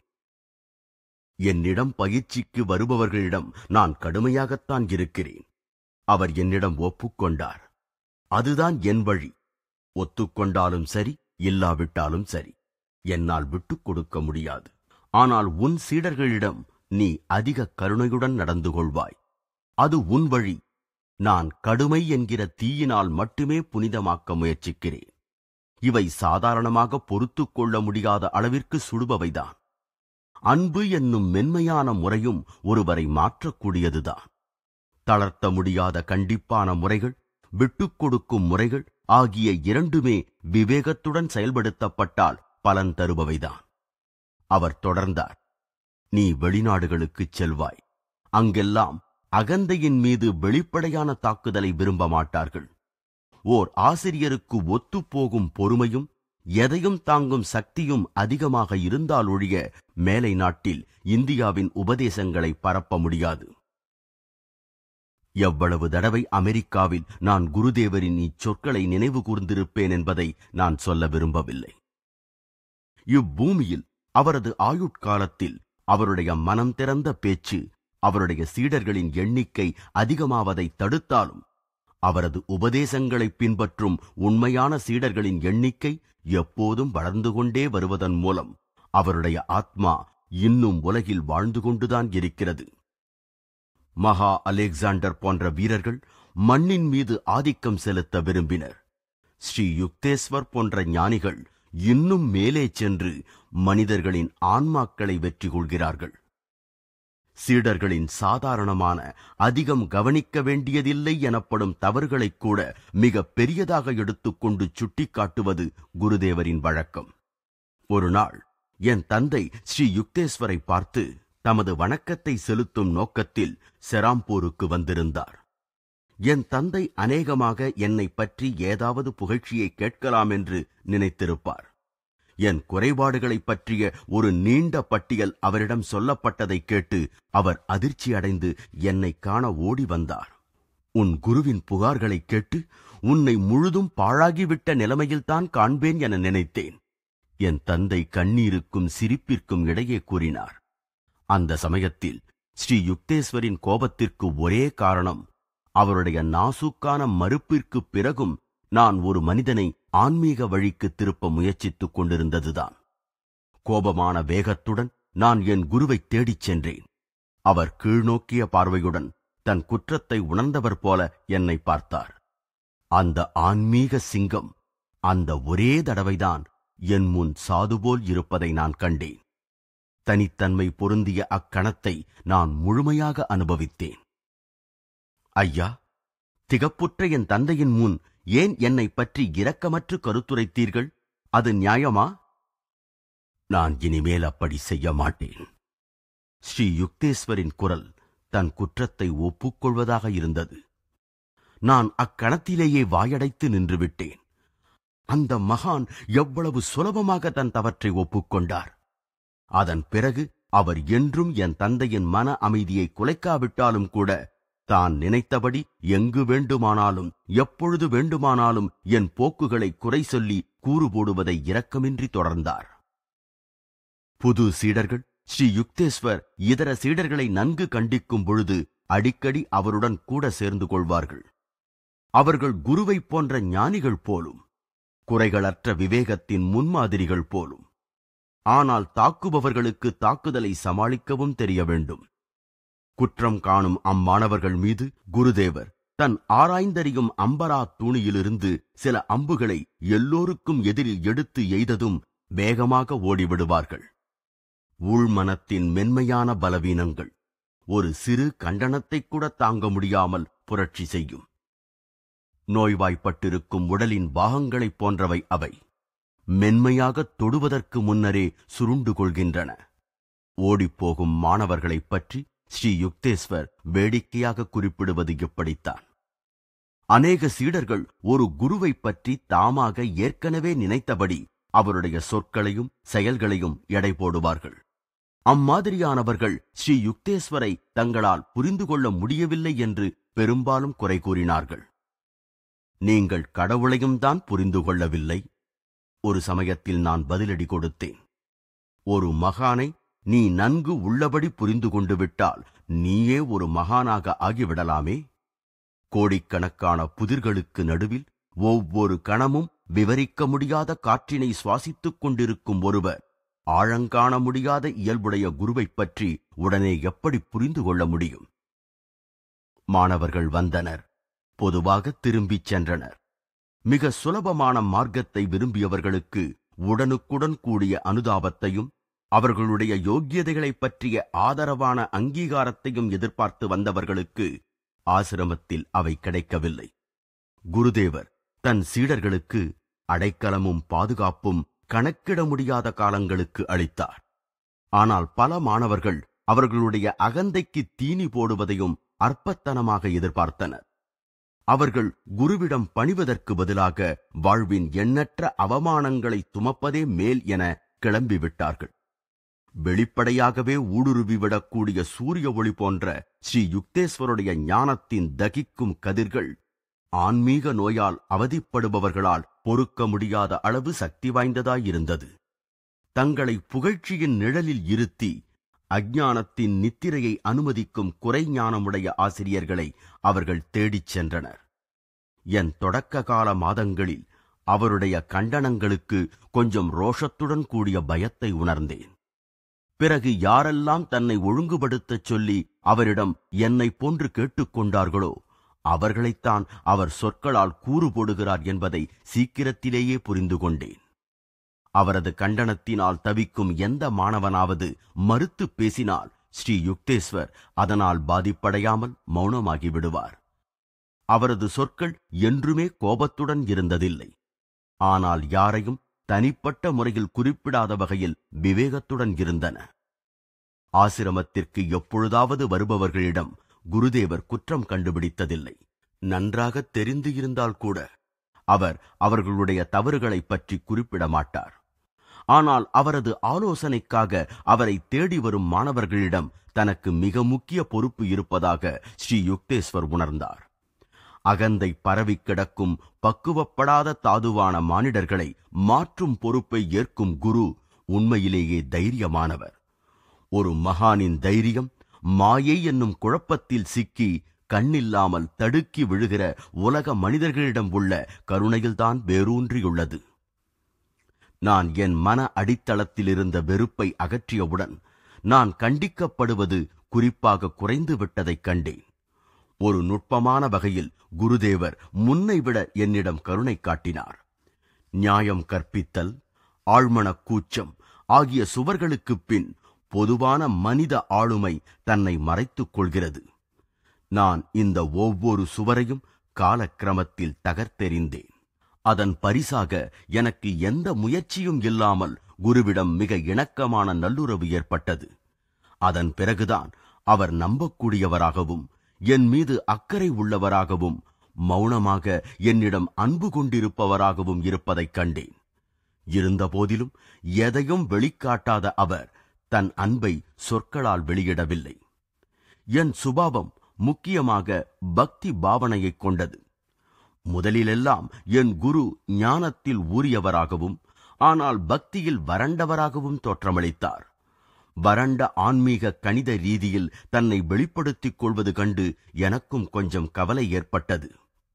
என்னிடம் பயிற்சிக்கு வருபவர்களிடம் நான் கடுமையாகத்தான் இருக்கிறேன் அவர் என்னிடம் ஒப்புக்கொண்டார் அதுதான் என் வழி ஒத்துக்கொண்டாலும் சரி இல்லாவிட்டாலும் சரி என்னால் விட்டுக் கொடுக்க முடியாது ஆனால் உன் சீடர்களிடம் நீ அதிக கருணையுடன் நடந்து கொள்வாய் அது உன் வழி நான் கடுமை என்கிற தீயினால் மட்டுமே புனிதமாக்க முயற்சிக்கிறேன் இவை சாதாரணமாக பொறுத்துக் கொள்ள முடியாத அளவிற்கு சுடுபவைதான் அன்பு என்னும் மென்மையான முறையும் ஒருவரை மாற்றக்கூடியதுதான் தளர்த்த முடியாத கண்டிப்பான முறைகள் விட்டுக் கொடுக்கும் முறைகள் ஆகிய இரண்டுமே விவேகத்துடன் செயல்படுத்தப்பட்டால் பலன் தருபவைதான் அவர் தொடர்ந்தார் நீ வெளிநாடுகளுக்குச் செல்வாய் அங்கெல்லாம் அகந்தையின் மீது வெளிப்படையான தாக்குதலை விரும்ப மாட்டார்கள் ஓர் ஆசிரியருக்கு ஒத்துப்போகும் பொறுமையும் எதையும் தாங்கும் சக்தியும் அதிகமாக இருந்தால் ஒழிய மேலை நாட்டில் இந்தியாவின் உபதேசங்களை பரப்ப முடியாது எவ்வளவு தடவை அமெரிக்காவில் நான் குருதேவரின் இச்சொற்களை நினைவு கூர்ந்திருப்பேன் என்பதை நான் சொல்ல விரும்பவில்லை இவ்வூமியில் அவரது ஆயுட்காலத்தில் அவருடைய மனம் திறந்த பேச்சு அவருடைய சீடர்களின் எண்ணிக்கை அதிகமாவதை தடுத்தாலும் அவரது உபதேசங்களை பின்பற்றும் உண்மையான சீடர்களின் எண்ணிக்கை எப்போதும் வளர்ந்து கொண்டே வருவதன் மூலம் அவருடைய ஆத்மா இன்னும் உலகில் வாழ்ந்து கொண்டுதான் இருக்கிறது மகா அலெக்சாண்டர் போன்ற வீரர்கள் மண்ணின் மீது ஆதிக்கம் செலுத்த விரும்பினர் ஸ்ரீ யுக்தேஸ்வர் போன்ற ஞானிகள் இன்னும் மேலே சென்று மனிதர்களின் ஆன்மாக்களை வெற்றி கொள்கிறார்கள் சீடர்களின் சாதாரணமான அதிகம் கவனிக்க வேண்டியதில்லை எனப்படும் தவறுகளைக் கூட மிக பெரியதாக எடுத்துக்கொண்டு சுட்டிக்காட்டுவது குருதேவரின் வழக்கம் ஒரு நாள் என் தந்தை ஸ்ரீ யுக்தேஸ்வரை பார்த்து தமது வணக்கத்தை செலுத்தும் நோக்கத்தில் செராம்பூருக்கு வந்திருந்தார் என் தந்தை அநேகமாக என்னை பற்றி ஏதாவது புகழ்ச்சியை கேட்கலாம் என்று நினைத்திருப்பார் என் குறைபாடுகளைப் பற்றிய ஒரு நீண்ட பட்டியல் அவரிடம் சொல்லப்பட்டதைக் கேட்டு அவர் அதிர்ச்சி அடைந்து என்னை காண ஓடி வந்தார் உன் குருவின் புகார்களைக் கேட்டு உன்னை முழுதும் பாழாகிவிட்ட நிலைமையில்தான் காண்பேன் என நினைத்தேன் என் தந்தை கண்ணீருக்கும் சிரிப்பிற்கும் இடையே கூறினார் அந்த சமயத்தில் ஸ்ரீ யுக்தேஸ்வரின் கோபத்திற்கு ஒரே காரணம் அவருடைய நாசூக்கான மறுப்பிற்குப் பிறகும் நான் ஒரு மனிதனை ஆன்மீக வழிக்கு திருப்ப முயற்சித்துக் கொண்டிருந்ததுதான் கோபமான வேகத்துடன் நான் என் குருவை தேடிச் சென்றேன் அவர் கீழ்நோக்கிய பார்வையுடன் தன் குற்றத்தை உணர்ந்தவர் போல என்னை பார்த்தார் அந்த ஆன்மீக சிங்கம் அந்த ஒரே தடவைதான் என் முன் சாதுபோல் இருப்பதை நான் கண்டேன் தனித்தன்மை பொருந்திய அக்கணத்தை நான் முழுமையாக அனுபவித்தேன் ஐயா திகப்புற்ற என் தந்தையின் முன் ஏன் என்னை பற்றி இரக்கமற்று கருத்துரைத்தீர்கள் அது நியாயமா நான் இனிமேல் அப்படி செய்ய மாட்டேன் ஸ்ரீ யுக்தேஸ்வரின் குரல் தன் குற்றத்தை ஒப்புக்கொள்வதாக இருந்தது நான் அக்கணத்திலேயே வாயடைத்து நின்றுவிட்டேன் அந்த மகான் எவ்வளவு சுலபமாக தன் தவற்றை ஒப்புக்கொண்டார் அதன் பிறகு அவர் என்றும் என் தந்தையின் மன அமைதியை குலைக்காவிட்டாலும் கூட தான் நினைத்தபடி எங்கு வேண்டுமானாலும் எப்பொழுது வேண்டுமானாலும் என் போக்குகளை குறை சொல்லி கூறு போடுவதை இரக்கமின்றி தொடர்ந்தார் புது சீடர்கள் ஸ்ரீ யுக்தேஸ்வர் இதர சீடர்களை நன்கு கண்டிக்கும் பொழுது அடிக்கடி அவருடன் கூட சேர்ந்து கொள்வார்கள் அவர்கள் குருவைப் போன்ற ஞானிகள் போலும் குறைகளற்ற விவேகத்தின் முன்மாதிரிகள் போலும் ஆனால் தாக்குபவர்களுக்கு தாக்குதலை சமாளிக்கவும் தெரிய வேண்டும் குற்றம் காணும் அம்மாணவர்கள் மீது குருதேவர் தன் ஆராய்ந்தறியும் அம்பரா தூணியிலிருந்து சில அம்புகளை எல்லோருக்கும் எதிரில் எடுத்து எய்ததும் வேகமாக ஓடிவிடுவார்கள் உள்மனத்தின் மென்மையான பலவீனங்கள் ஒரு சிறு கண்டனத்தைக் கூட தாங்க முடியாமல் புரட்சி செய்யும் நோய்வாய்ப்பட்டிருக்கும் உடலின் பாகங்களைப் போன்றவை அவை மென்மையாகத் தொடுவதற்கு முன்னரே சுருண்டு கொள்கின்றன ஓடிப்போகும் மாணவர்களைப் பற்றி ஸ்ரீ யுக்தேஸ்வர் வேடிக்கையாக குறிப்பிடுவது இப்படித்தான் அநேக சீடர்கள் ஒரு குருவைப் பற்றி தாமாக ஏற்கனவே நினைத்தபடி அவருடைய சொற்களையும் செயல்களையும் எடை போடுவார்கள் அம்மாதிரியானவர்கள் ஸ்ரீ யுக்தேஸ்வரை தங்களால் புரிந்து கொள்ள முடியவில்லை என்று பெரும்பாலும் குறை கூறினார்கள் நீங்கள் கடவுளையும் தான் புரிந்து கொள்ளவில்லை ஒரு சமயத்தில் நான் பதிலடி கொடுத்தேன் ஒரு மகானை நீ நன்கு உள்ளபடி புரிந்து கொண்டு விட்டால் நீயே ஒரு மகானாக ஆகிவிடலாமே கோடிக்கணக்கான புதிர்களுக்கு நடுவில் ஒவ்வொரு கணமும் விவரிக்க முடியாத காற்றினை சுவாசித்துக் கொண்டிருக்கும் ஒருவர் ஆழங்காண முடியாத இயல்புடைய குருவைப் பற்றி உடனே எப்படி புரிந்து கொள்ள முடியும் மாணவர்கள் வந்தனர் பொதுவாக திரும்பிச் சென்றனர் மிக சுலபமான மார்க்கத்தை விரும்பியவர்களுக்கு உடனுக்குடன் கூடிய அனுதாபத்தையும் அவர்களுடைய யோக்கியதைகளைப் பற்றிய ஆதரவான அங்கீகாரத்தையும் எதிர்பார்த்து வந்தவர்களுக்கு ஆசிரமத்தில் அவை கிடைக்கவில்லை குருதேவர் தன் சீடர்களுக்கு அடைக்கலமும் பாதுகாப்பும் கணக்கிட முடியாத காலங்களுக்கு அளித்தார் ஆனால் பல மாணவர்கள் அவர்களுடைய அகந்தைக்கு தீனி போடுவதையும் அற்பத்தனமாக எதிர்பார்த்தனர் அவர்கள் குருவிடம் பணிவதற்கு பதிலாக வாழ்வின் எண்ணற்ற அவமானங்களை சுமப்பதே மேல் என கிளம்பிவிட்டார்கள் வெளிப்படையாகவே ஊடுருவிவிடக்கூடிய சூரிய ஒளி போன்ற ஸ்ரீ யுக்தேஸ்வருடைய ஞானத்தின் தகிக்கும் கதிர்கள் ஆன்மீக நோயால் அவதிப்படுபவர்களால் பொறுக்க முடியாத அளவு சக்தி வாய்ந்ததாயிருந்தது தங்களை புகழ்ச்சியின் நிழலில் இருத்தி அஞ்ஞானத்தின் நித்திரையை அனுமதிக்கும் குறைஞானமுடைய ஆசிரியர்களை அவர்கள் தேடிச் சென்றனர் என் தொடக்க கால மாதங்களில் அவருடைய கண்டனங்களுக்கு கொஞ்சம் ரோஷத்துடன் கூடிய பயத்தை உணர்ந்தேன் பிறகு யாரெல்லாம் தன்னை ஒழுங்குபடுத்தச் சொல்லி அவரிடம் என்னை போன்று கேட்டுக்கொண்டார்களோ அவர்களைத்தான் அவர் சொற்களால் கூறு போடுகிறார் என்பதை சீக்கிரத்திலேயே புரிந்து கொண்டேன் அவரது கண்டனத்தினால் தவிக்கும் எந்த மாணவனாவது மறுத்து பேசினால் ஸ்ரீ யுக்தேஸ்வர் அதனால் பாதிப்படையாமல் மௌனமாகி விடுவார் அவரது சொற்கள் என்றுமே கோபத்துடன் இருந்ததில்லை ஆனால் யாரையும் தனிப்பட்ட முறையில் குறிப்பிடாத வகையில் விவேகத்துடன் இருந்தன ஆசிரமத்திற்கு எப்பொழுதாவது வருபவர்களிடம் குருதேவர் குற்றம் கண்டுபிடித்ததில்லை நன்றாக தெரிந்து இருந்தால் கூட அவர் அவர்களுடைய தவறுகளைப் பற்றி குறிப்பிட மாட்டார் ஆனால் அவரது ஆலோசனைக்காக அவரை தேடி வரும் மாணவர்களிடம் தனக்கு மிக முக்கிய பொறுப்பு இருப்பதாக ஸ்ரீ யுக்தேஸ்வர் உணர்ந்தார் அகந்தை பரவி கிடக்கும் பக்குவப்படாத தாதுவான மானிடர்களை மாற்றும் பொறுப்பை ஏற்கும் குரு உண்மையிலேயே தைரியமானவர் ஒரு மகானின் தைரியம் மாயை என்னும் குழப்பத்தில் சிக்கி கண்ணில்லாமல் தடுக்கி விழுகிற உலக மனிதர்களிடம் உள்ள கருணையில்தான் வேரூன்றியுள்ளது நான் என் மன அடித்தளத்தில் இருந்த வெறுப்பை அகற்றியவுடன் நான் கண்டிக்கப்படுவது குறிப்பாக குறைந்து விட்டதைக் கண்டேன் ஒரு நுட்பமான வகையில் குருதேவர் முன்னைவிட என்னிடம் கருணை காட்டினார் நியாயம் கற்பித்தல் ஆழ்மனக் கூச்சம் ஆகிய சுவர்களுக்குப் பின் பொதுவான மனித ஆளுமை தன்னை மறைத்துக் கொள்கிறது நான் இந்த ஒவ்வொரு சுவரையும் காலக்கிரமத்தில் தகர்த்தெறிந்தேன் அதன் பரிசாக எனக்கு எந்த முயற்சியும் இல்லாமல் குருவிடம் மிக இணக்கமான நல்லுறவு ஏற்பட்டது அதன் பிறகுதான் அவர் நம்பக்கூடியவராகவும் என் மீது அக்கறை உள்ளவராகவும் மௌனமாக என்னிடம் அன்பு கொண்டிருப்பவராகவும் இருப்பதைக் கண்டேன் இருந்தபோதிலும் எதையும் வெளிக்காட்டாத அவர் தன் அன்பை சொற்களால் வெளியிடவில்லை என் சுபாவம் முக்கியமாக பக்தி பாவனையைக் கொண்டது முதலிலெல்லாம் என் குரு ஞானத்தில் ஊறியவராகவும் ஆனால் பக்தியில் வறண்டவராகவும் தோற்றமளித்தார் வறண்ட ஆன்மீக கணித ரீதியில் தன்னை வெளிப்படுத்திக் கொள்வது கண்டு எனக்கும் கொஞ்சம் கவலை ஏற்பட்டது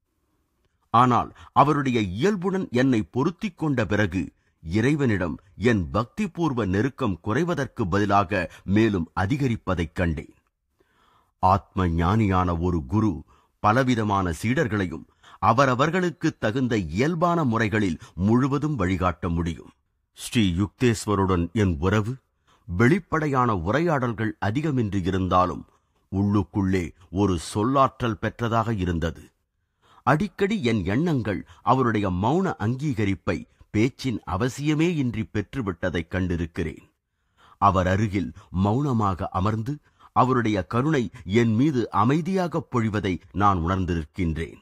ஆனால் அவருடைய இயல்புடன் என்னை பொருத்திக் கொண்ட பிறகு இறைவனிடம் என் பக்திபூர்வ நெருக்கம் குறைவதற்கு பதிலாக மேலும் அதிகரிப்பதைக் கண்டேன் ஆத்ம ஞானியான ஒரு குரு பலவிதமான சீடர்களையும் அவரவர்களுக்கு தகுந்த இயல்பான முறைகளில் முழுவதும் வழிகாட்ட முடியும் ஸ்ரீ யுக்தேஸ்வருடன் என் உறவு வெளிப்படையான உரையாடல்கள் அதிகமின்றி இருந்தாலும் உள்ளுக்குள்ளே ஒரு சொல்லாற்றல் பெற்றதாக இருந்தது அடிக்கடி என் எண்ணங்கள் அவருடைய மௌன அங்கீகரிப்பை பேச்சின் அவசியமே இன்றி பெற்றுவிட்டதைக் கண்டிருக்கிறேன் அவர் அருகில் மௌனமாக அமர்ந்து அவருடைய கருணை என் மீது அமைதியாகப் பொழிவதை நான் உணர்ந்திருக்கின்றேன்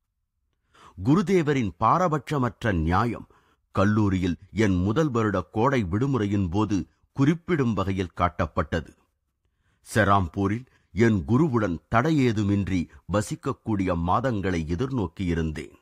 குருதேவரின் பாரபட்சமற்ற நியாயம் கல்லூரியில் என் முதல் வருட கோடை விடுமுறையின் போது குறிப்பிடும் வகையில் காட்டப்பட்டது செராம்பூரில் என் குருவுடன் தடையேதுமின்றி வசிக்கக்கூடிய மாதங்களை எதிர்நோக்கியிருந்தேன்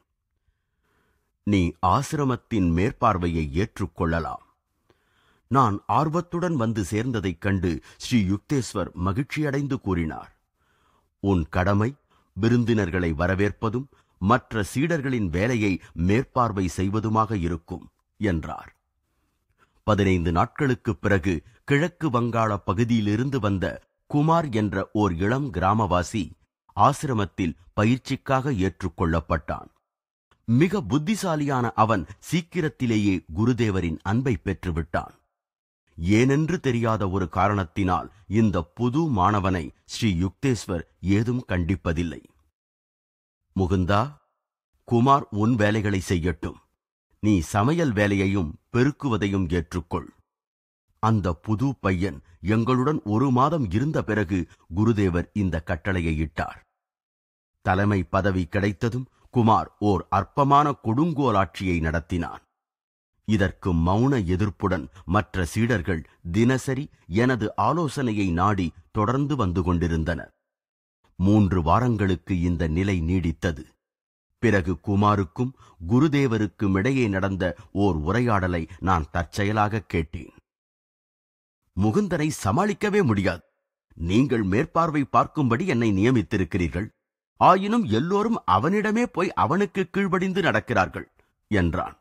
நீ ஆசிரமத்தின் மேற்பார்வையை ஏற்றுக்கொள்ளலாம் நான் ஆர்வத்துடன் வந்து சேர்ந்ததைக் கண்டு ஸ்ரீ யுக்தேஸ்வர் மகிழ்ச்சியடைந்து கூறினார் உன் கடமை விருந்தினர்களை வரவேற்பதும் மற்ற சீடர்களின் வேலையை மேற்பார்வை செய்வதுமாக இருக்கும் என்றார் பதினைந்து நாட்களுக்குப் பிறகு கிழக்கு வங்காள பகுதியிலிருந்து வந்த குமார் என்ற ஓர் இளம் கிராமவாசி ஆசிரமத்தில் பயிற்சிக்காக ஏற்றுக்கொள்ளப்பட்டான் மிக புத்திசாலியான அவன் சீக்கிரத்திலேயே குருதேவரின் அன்பை பெற்றுவிட்டான் ஏனென்று தெரியாத ஒரு காரணத்தினால் இந்த புது மாணவனை ஸ்ரீ யுக்தேஸ்வர் ஏதும் கண்டிப்பதில்லை முகுந்தா குமார் உன் வேலைகளை செய்யட்டும் நீ சமையல் வேலையையும் பெருக்குவதையும் ஏற்றுக்கொள் அந்த புது பையன் எங்களுடன் ஒரு மாதம் இருந்த பிறகு குருதேவர் இந்த கட்டளையை இட்டார் தலைமை பதவி கிடைத்ததும் குமார் ஓர் அற்பமான கொடுங்கோலாட்சியை நடத்தினான் இதற்கு மௌன எதிர்ப்புடன் மற்ற சீடர்கள் தினசரி எனது ஆலோசனையை நாடி தொடர்ந்து வந்து கொண்டிருந்தனர் மூன்று வாரங்களுக்கு இந்த நிலை நீடித்தது பிறகு குமாருக்கும் குருதேவருக்கும் இடையே நடந்த ஓர் உரையாடலை நான் தற்செயலாக கேட்டேன் முகுந்தனை சமாளிக்கவே முடியாது நீங்கள் மேற்பார்வை பார்க்கும்படி என்னை நியமித்திருக்கிறீர்கள் ஆயினும் எல்லோரும் அவனிடமே போய் அவனுக்கு கீழ்ப்படிந்து நடக்கிறார்கள் என்றான்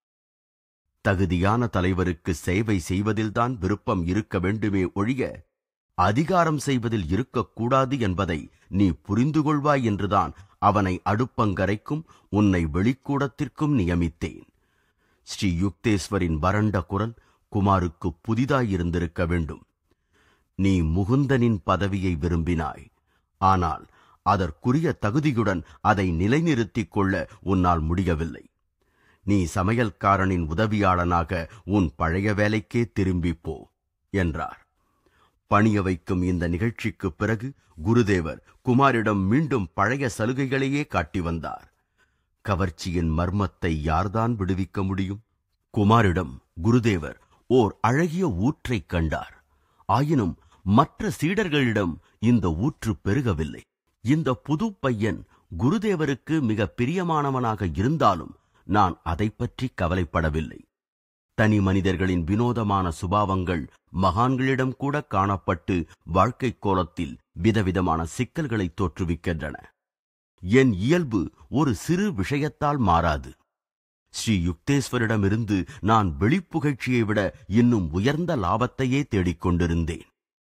தகுதியான தலைவருக்கு சேவை செய்வதில்தான் விருப்பம் இருக்க வேண்டுமே ஒழிய அதிகாரம் செய்வதில் இருக்கக்கூடாது என்பதை நீ புரிந்து கொள்வாய் என்றுதான் அவனை அடுப்பங்கரைக்கும் உன்னை வெளிக்கூடத்திற்கும் நியமித்தேன் ஸ்ரீ யுக்தேஸ்வரின் வறண்ட குரல் குமாருக்கு புதிதாயிருந்திருக்க வேண்டும் நீ முகுந்தனின் பதவியை விரும்பினாய் ஆனால் அதற்குரிய தகுதியுடன் அதை நிலைநிறுத்திக் கொள்ள உன்னால் முடியவில்லை நீ சமையல்காரனின் உதவியாளனாக உன் பழைய வேலைக்கே திரும்பிப் போ என்றார் பணிய வைக்கும் இந்த நிகழ்ச்சிக்குப் பிறகு குருதேவர் குமாரிடம் மீண்டும் பழைய சலுகைகளையே காட்டி வந்தார் கவர்ச்சியின் மர்மத்தை யார்தான் விடுவிக்க முடியும் குமாரிடம் குருதேவர் ஓர் அழகிய ஊற்றைக் கண்டார் ஆயினும் மற்ற சீடர்களிடம் இந்த ஊற்று பெருகவில்லை இந்த புது பையன் குருதேவருக்கு மிக பிரியமானவனாக இருந்தாலும் நான் அதைப் பற்றி கவலைப்படவில்லை தனி மனிதர்களின் வினோதமான சுபாவங்கள் மகான்களிடம் கூட காணப்பட்டு வாழ்க்கை கோலத்தில் விதவிதமான சிக்கல்களை தோற்றுவிக்கின்றன என் இயல்பு ஒரு சிறு விஷயத்தால் மாறாது ஸ்ரீ யுக்தேஸ்வரிடமிருந்து நான் வெளிப்புகழ்ச்சியை விட இன்னும் உயர்ந்த லாபத்தையே தேடிக் கொண்டிருந்தேன்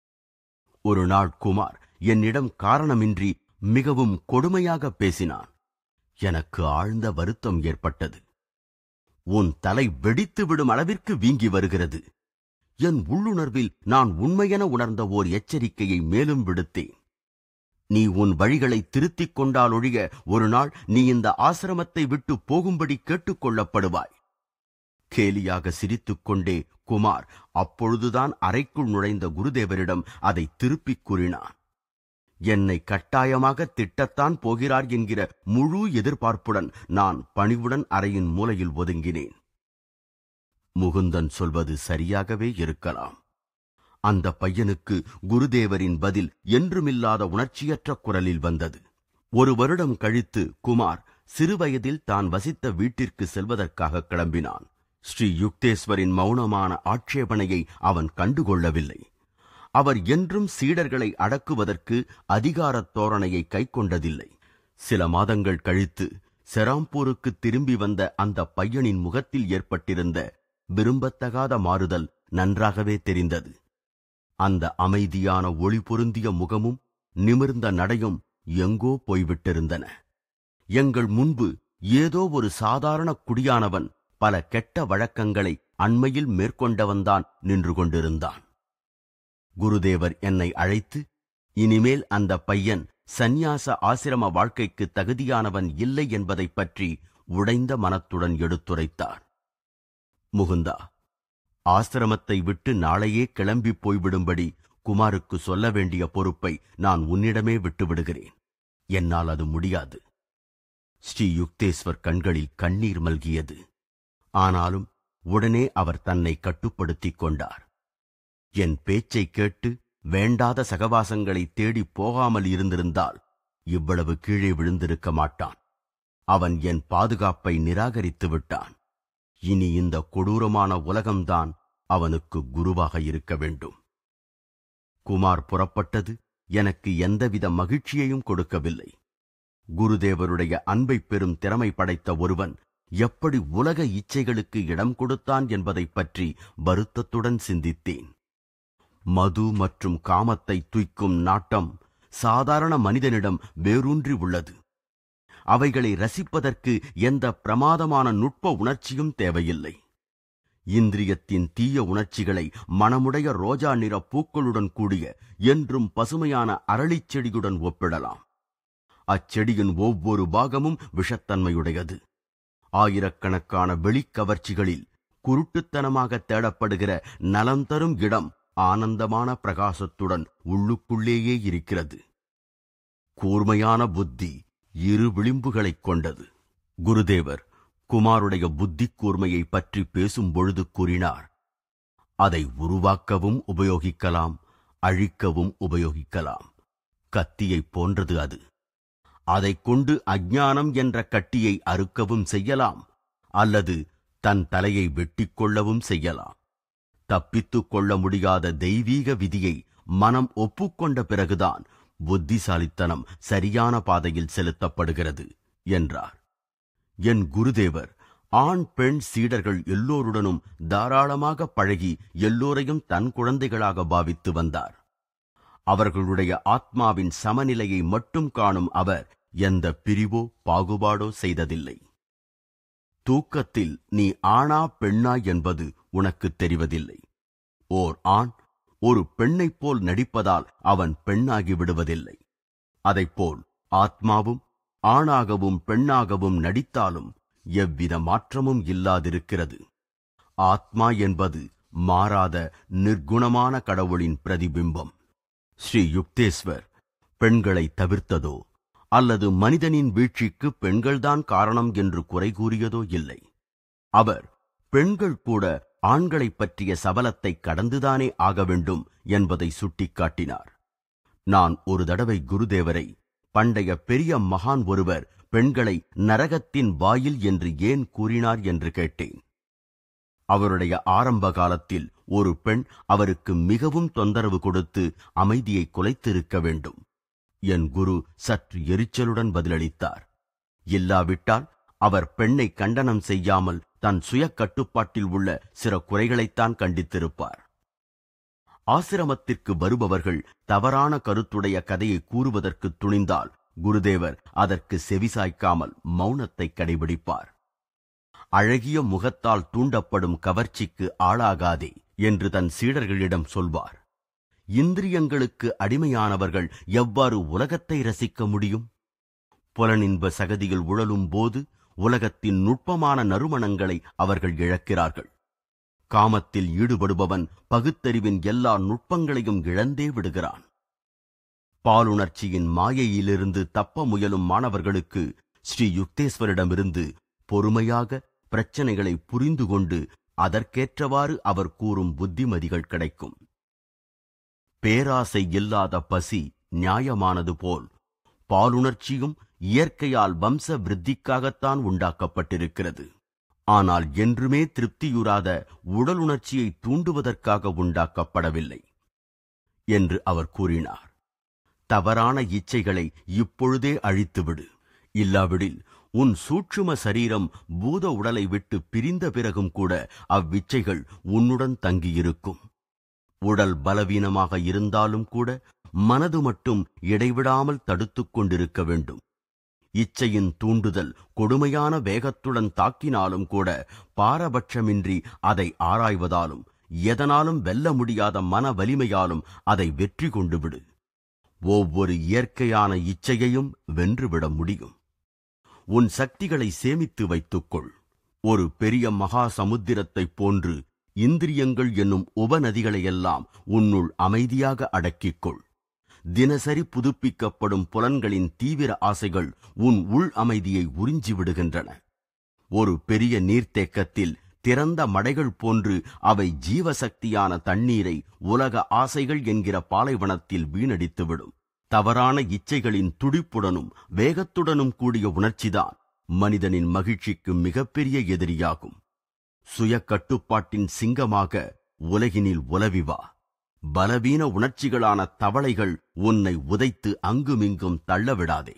ஒரு நாள் குமார் என்னிடம் காரணமின்றி மிகவும் கொடுமையாக பேசினான் எனக்கு ஆழ்ந்த வருத்தம் ஏற்பட்டது உன் தலை வெடித்து விடும் அளவிற்கு வீங்கி வருகிறது என் உள்ளுணர்வில் நான் உண்மையென உணர்ந்த ஓர் எச்சரிக்கையை மேலும் விடுத்தேன் நீ உன் வழிகளை திருத்திக் கொண்டாலொழிய ஒரு நாள் நீ இந்த ஆசிரமத்தை விட்டு போகும்படி கேட்டுக்கொள்ளப்படுவாய் கேலியாக சிரித்துக்கொண்டே குமார் அப்பொழுதுதான் அறைக்குள் நுழைந்த குருதேவரிடம் அதை திருப்பிக் கூறினான் என்னை கட்டாயமாக திட்டத்தான் போகிறார் என்கிற முழு எதிர்பார்ப்புடன் நான் பணிவுடன் அறையின் மூலையில் ஒதுங்கினேன் முகுந்தன் சொல்வது சரியாகவே இருக்கலாம் அந்த பையனுக்கு குருதேவரின் பதில் என்றுமில்லாத உணர்ச்சியற்ற குரலில் வந்தது ஒரு வருடம் கழித்து குமார் சிறுவயதில் தான் வசித்த வீட்டிற்கு செல்வதற்காக கிளம்பினான் ஸ்ரீ யுக்தேஸ்வரின் மௌனமான ஆட்சேபனையை அவன் கண்டுகொள்ளவில்லை அவர் என்றும் சீடர்களை அடக்குவதற்கு அதிகாரத் தோரணையை கைக்கொண்டதில்லை சில மாதங்கள் கழித்து செராம்பூருக்கு திரும்பி வந்த அந்த பையனின் முகத்தில் ஏற்பட்டிருந்த விரும்பத்தகாத மாறுதல் நன்றாகவே தெரிந்தது அந்த அமைதியான ஒளி பொருந்திய முகமும் நிமிர்ந்த நடையும் எங்கோ போய்விட்டிருந்தன எங்கள் முன்பு ஏதோ ஒரு சாதாரண குடியானவன் பல கெட்ட வழக்கங்களை அண்மையில் மேற்கொண்டவன்தான் நின்று கொண்டிருந்தான் குருதேவர் என்னை அழைத்து இனிமேல் அந்த பையன் சந்நியாச ஆசிரம வாழ்க்கைக்கு தகுதியானவன் இல்லை என்பதைப் பற்றி உடைந்த மனத்துடன் எடுத்துரைத்தார் முகுந்தா ஆசிரமத்தை விட்டு நாளையே கிளம்பி போய்விடும்படி குமாருக்கு சொல்ல வேண்டிய பொறுப்பை நான் உன்னிடமே விட்டுவிடுகிறேன் என்னால் அது முடியாது ஸ்ரீ யுக்தேஸ்வர் கண்களில் கண்ணீர் மல்கியது ஆனாலும் உடனே அவர் தன்னை கட்டுப்படுத்திக் கொண்டார் என் பேச்சைக் கேட்டு வேண்டாத சகவாசங்களை தேடி போகாமல் இருந்திருந்தால் இவ்வளவு கீழே விழுந்திருக்க மாட்டான் அவன் என் பாதுகாப்பை நிராகரித்து விட்டான் இனி இந்த கொடூரமான உலகம்தான் அவனுக்கு குருவாக இருக்க வேண்டும் குமார் புறப்பட்டது எனக்கு எந்தவித மகிழ்ச்சியையும் கொடுக்கவில்லை குருதேவருடைய அன்பை பெறும் திறமை படைத்த ஒருவன் எப்படி உலக இச்சைகளுக்கு இடம் கொடுத்தான் என்பதைப் பற்றி வருத்தத்துடன் சிந்தித்தேன் மது மற்றும் காமத்தை துய்க்கும் நாட்டம் சாதாரண மனிதனிடம் வேரூன்றி உள்ளது அவைகளை ரசிப்பதற்கு எந்த பிரமாதமான நுட்ப உணர்ச்சியும் தேவையில்லை இந்திரியத்தின் தீய உணர்ச்சிகளை மனமுடைய ரோஜா நிற பூக்களுடன் கூடிய என்றும் பசுமையான அரளிச் செடியுடன் ஒப்பிடலாம் அச்செடியின் ஒவ்வொரு பாகமும் விஷத்தன்மையுடையது ஆயிரக்கணக்கான வெளிக்கவர்ச்சிகளில் குருட்டுத்தனமாக தேடப்படுகிற நலம் தரும் இடம் ஆனந்தமான பிரகாசத்துடன் உள்ளுக்குள்ளேயே இருக்கிறது கூர்மையான புத்தி இரு விளிம்புகளைக் கொண்டது குருதேவர் குமாருடைய புத்தி கூர்மையை பற்றி பேசும் பொழுது கூறினார் அதை உருவாக்கவும் உபயோகிக்கலாம் அழிக்கவும் உபயோகிக்கலாம் கத்தியைப் போன்றது அது அதைக் கொண்டு அஞ்ஞானம் என்ற கட்டியை அறுக்கவும் செய்யலாம் அல்லது தன் தலையை வெட்டிக் கொள்ளவும் செய்யலாம் தப்பித்துக் கொள்ள முடியாத தெய்வீக விதியை மனம் ஒப்புக்கொண்ட பிறகுதான் புத்திசாலித்தனம் சரியான பாதையில் செலுத்தப்படுகிறது என்றார் என் குருதேவர் ஆண் பெண் சீடர்கள் எல்லோருடனும் தாராளமாக பழகி எல்லோரையும் தன் குழந்தைகளாக பாவித்து வந்தார் அவர்களுடைய ஆத்மாவின் சமநிலையை மட்டும் காணும் அவர் எந்த பிரிவோ பாகுபாடோ செய்ததில்லை தூக்கத்தில் நீ ஆணா பெண்ணா என்பது உனக்கு தெரிவதில்லை ஓர் ஆண் ஒரு பெண்ணைப் போல் நடிப்பதால் அவன் பெண்ணாகி விடுவதில்லை அதைப்போல் ஆத்மாவும் ஆணாகவும் பெண்ணாகவும் நடித்தாலும் எவ்வித மாற்றமும் இல்லாதிருக்கிறது ஆத்மா என்பது மாறாத நிர்குணமான கடவுளின் பிரதிபிம்பம் ஸ்ரீ யுக்தேஸ்வர் பெண்களை தவிர்த்ததோ அல்லது மனிதனின் வீழ்ச்சிக்கு பெண்கள்தான் காரணம் என்று குறை கூறியதோ இல்லை அவர் பெண்கள் கூட ஆண்களைப் பற்றிய சபலத்தை கடந்துதானே ஆக வேண்டும் என்பதை சுட்டிக்காட்டினார் நான் ஒரு தடவை குருதேவரை பண்டைய பெரிய மகான் ஒருவர் பெண்களை நரகத்தின் வாயில் என்று ஏன் கூறினார் என்று கேட்டேன் அவருடைய ஆரம்ப காலத்தில் ஒரு பெண் அவருக்கு மிகவும் தொந்தரவு கொடுத்து அமைதியை குலைத்திருக்க வேண்டும் என் குரு சற்று எரிச்சலுடன் பதிலளித்தார் இல்லாவிட்டால் அவர் பெண்ணை கண்டனம் செய்யாமல் தன் சுய கட்டுப்பாட்டில் உள்ள சில குறைகளைத்தான் கண்டித்திருப்பார் ஆசிரமத்திற்கு வருபவர்கள் தவறான கருத்துடைய கதையை கூறுவதற்கு துணிந்தால் குருதேவர் அதற்கு செவிசாய்க்காமல் மௌனத்தை கடைபிடிப்பார் அழகிய முகத்தால் தூண்டப்படும் கவர்ச்சிக்கு ஆளாகாதே என்று தன் சீடர்களிடம் சொல்வார் இந்திரியங்களுக்கு அடிமையானவர்கள் எவ்வாறு உலகத்தை ரசிக்க முடியும் புலனின்ப சகதியில் உழலும் போது உலகத்தின் நுட்பமான நறுமணங்களை அவர்கள் இழக்கிறார்கள் காமத்தில் ஈடுபடுபவன் பகுத்தறிவின் எல்லா நுட்பங்களையும் இழந்தே விடுகிறான் பாலுணர்ச்சியின் மாயையிலிருந்து தப்ப முயலும் மாணவர்களுக்கு ஸ்ரீ யுக்தேஸ்வரிடமிருந்து பொறுமையாக பிரச்சனைகளை புரிந்து கொண்டு அதற்கேற்றவாறு அவர் கூறும் புத்திமதிகள் கிடைக்கும் பேராசை இல்லாத பசி நியாயமானது போல் பாலுணர்ச்சியும் இயற்கையால் வம்ச விருத்திக்காகத்தான் உண்டாக்கப்பட்டிருக்கிறது ஆனால் என்றுமே திருப்தியுறாத உடலுணர்ச்சியை தூண்டுவதற்காக உண்டாக்கப்படவில்லை என்று அவர் கூறினார் தவறான இச்சைகளை இப்பொழுதே அழித்துவிடு இல்லாவிடில் உன் சூட்சும சரீரம் பூத உடலை விட்டு பிரிந்த பிறகும் கூட அவ்விச்சைகள் உன்னுடன் தங்கியிருக்கும் உடல் பலவீனமாக இருந்தாலும் கூட மனது மட்டும் இடைவிடாமல் தடுத்துக் கொண்டிருக்க வேண்டும் இச்சையின் தூண்டுதல் கொடுமையான வேகத்துடன் தாக்கினாலும் கூட பாரபட்சமின்றி அதை ஆராய்வதாலும் எதனாலும் வெல்ல முடியாத மன வலிமையாலும் அதை வெற்றி கொண்டு விடு ஒவ்வொரு இயற்கையான இச்சையையும் வென்றுவிட முடியும் உன் சக்திகளை சேமித்து வைத்துக்கொள் ஒரு பெரிய மகா சமுத்திரத்தைப் போன்று இந்திரியங்கள் என்னும் உபநதிகளையெல்லாம் உன்னுள் அமைதியாக அடக்கிக்கொள் தினசரி புதுப்பிக்கப்படும் புலன்களின் தீவிர ஆசைகள் உன் உள் அமைதியை உறிஞ்சி விடுகின்றன ஒரு பெரிய நீர்த்தேக்கத்தில் திறந்த மடைகள் போன்று அவை ஜீவசக்தியான தண்ணீரை உலக ஆசைகள் என்கிற பாலைவனத்தில் வீணடித்துவிடும் தவறான இச்சைகளின் துடிப்புடனும் வேகத்துடனும் கூடிய உணர்ச்சிதான் மனிதனின் மகிழ்ச்சிக்கு மிகப்பெரிய எதிரியாகும் சுய கட்டுப்பாட்டின் சிங்கமாக உலகினில் உலவி வா பலவீன உணர்ச்சிகளான தவளைகள் உன்னை உதைத்து அங்குமிங்கும் தள்ளவிடாதே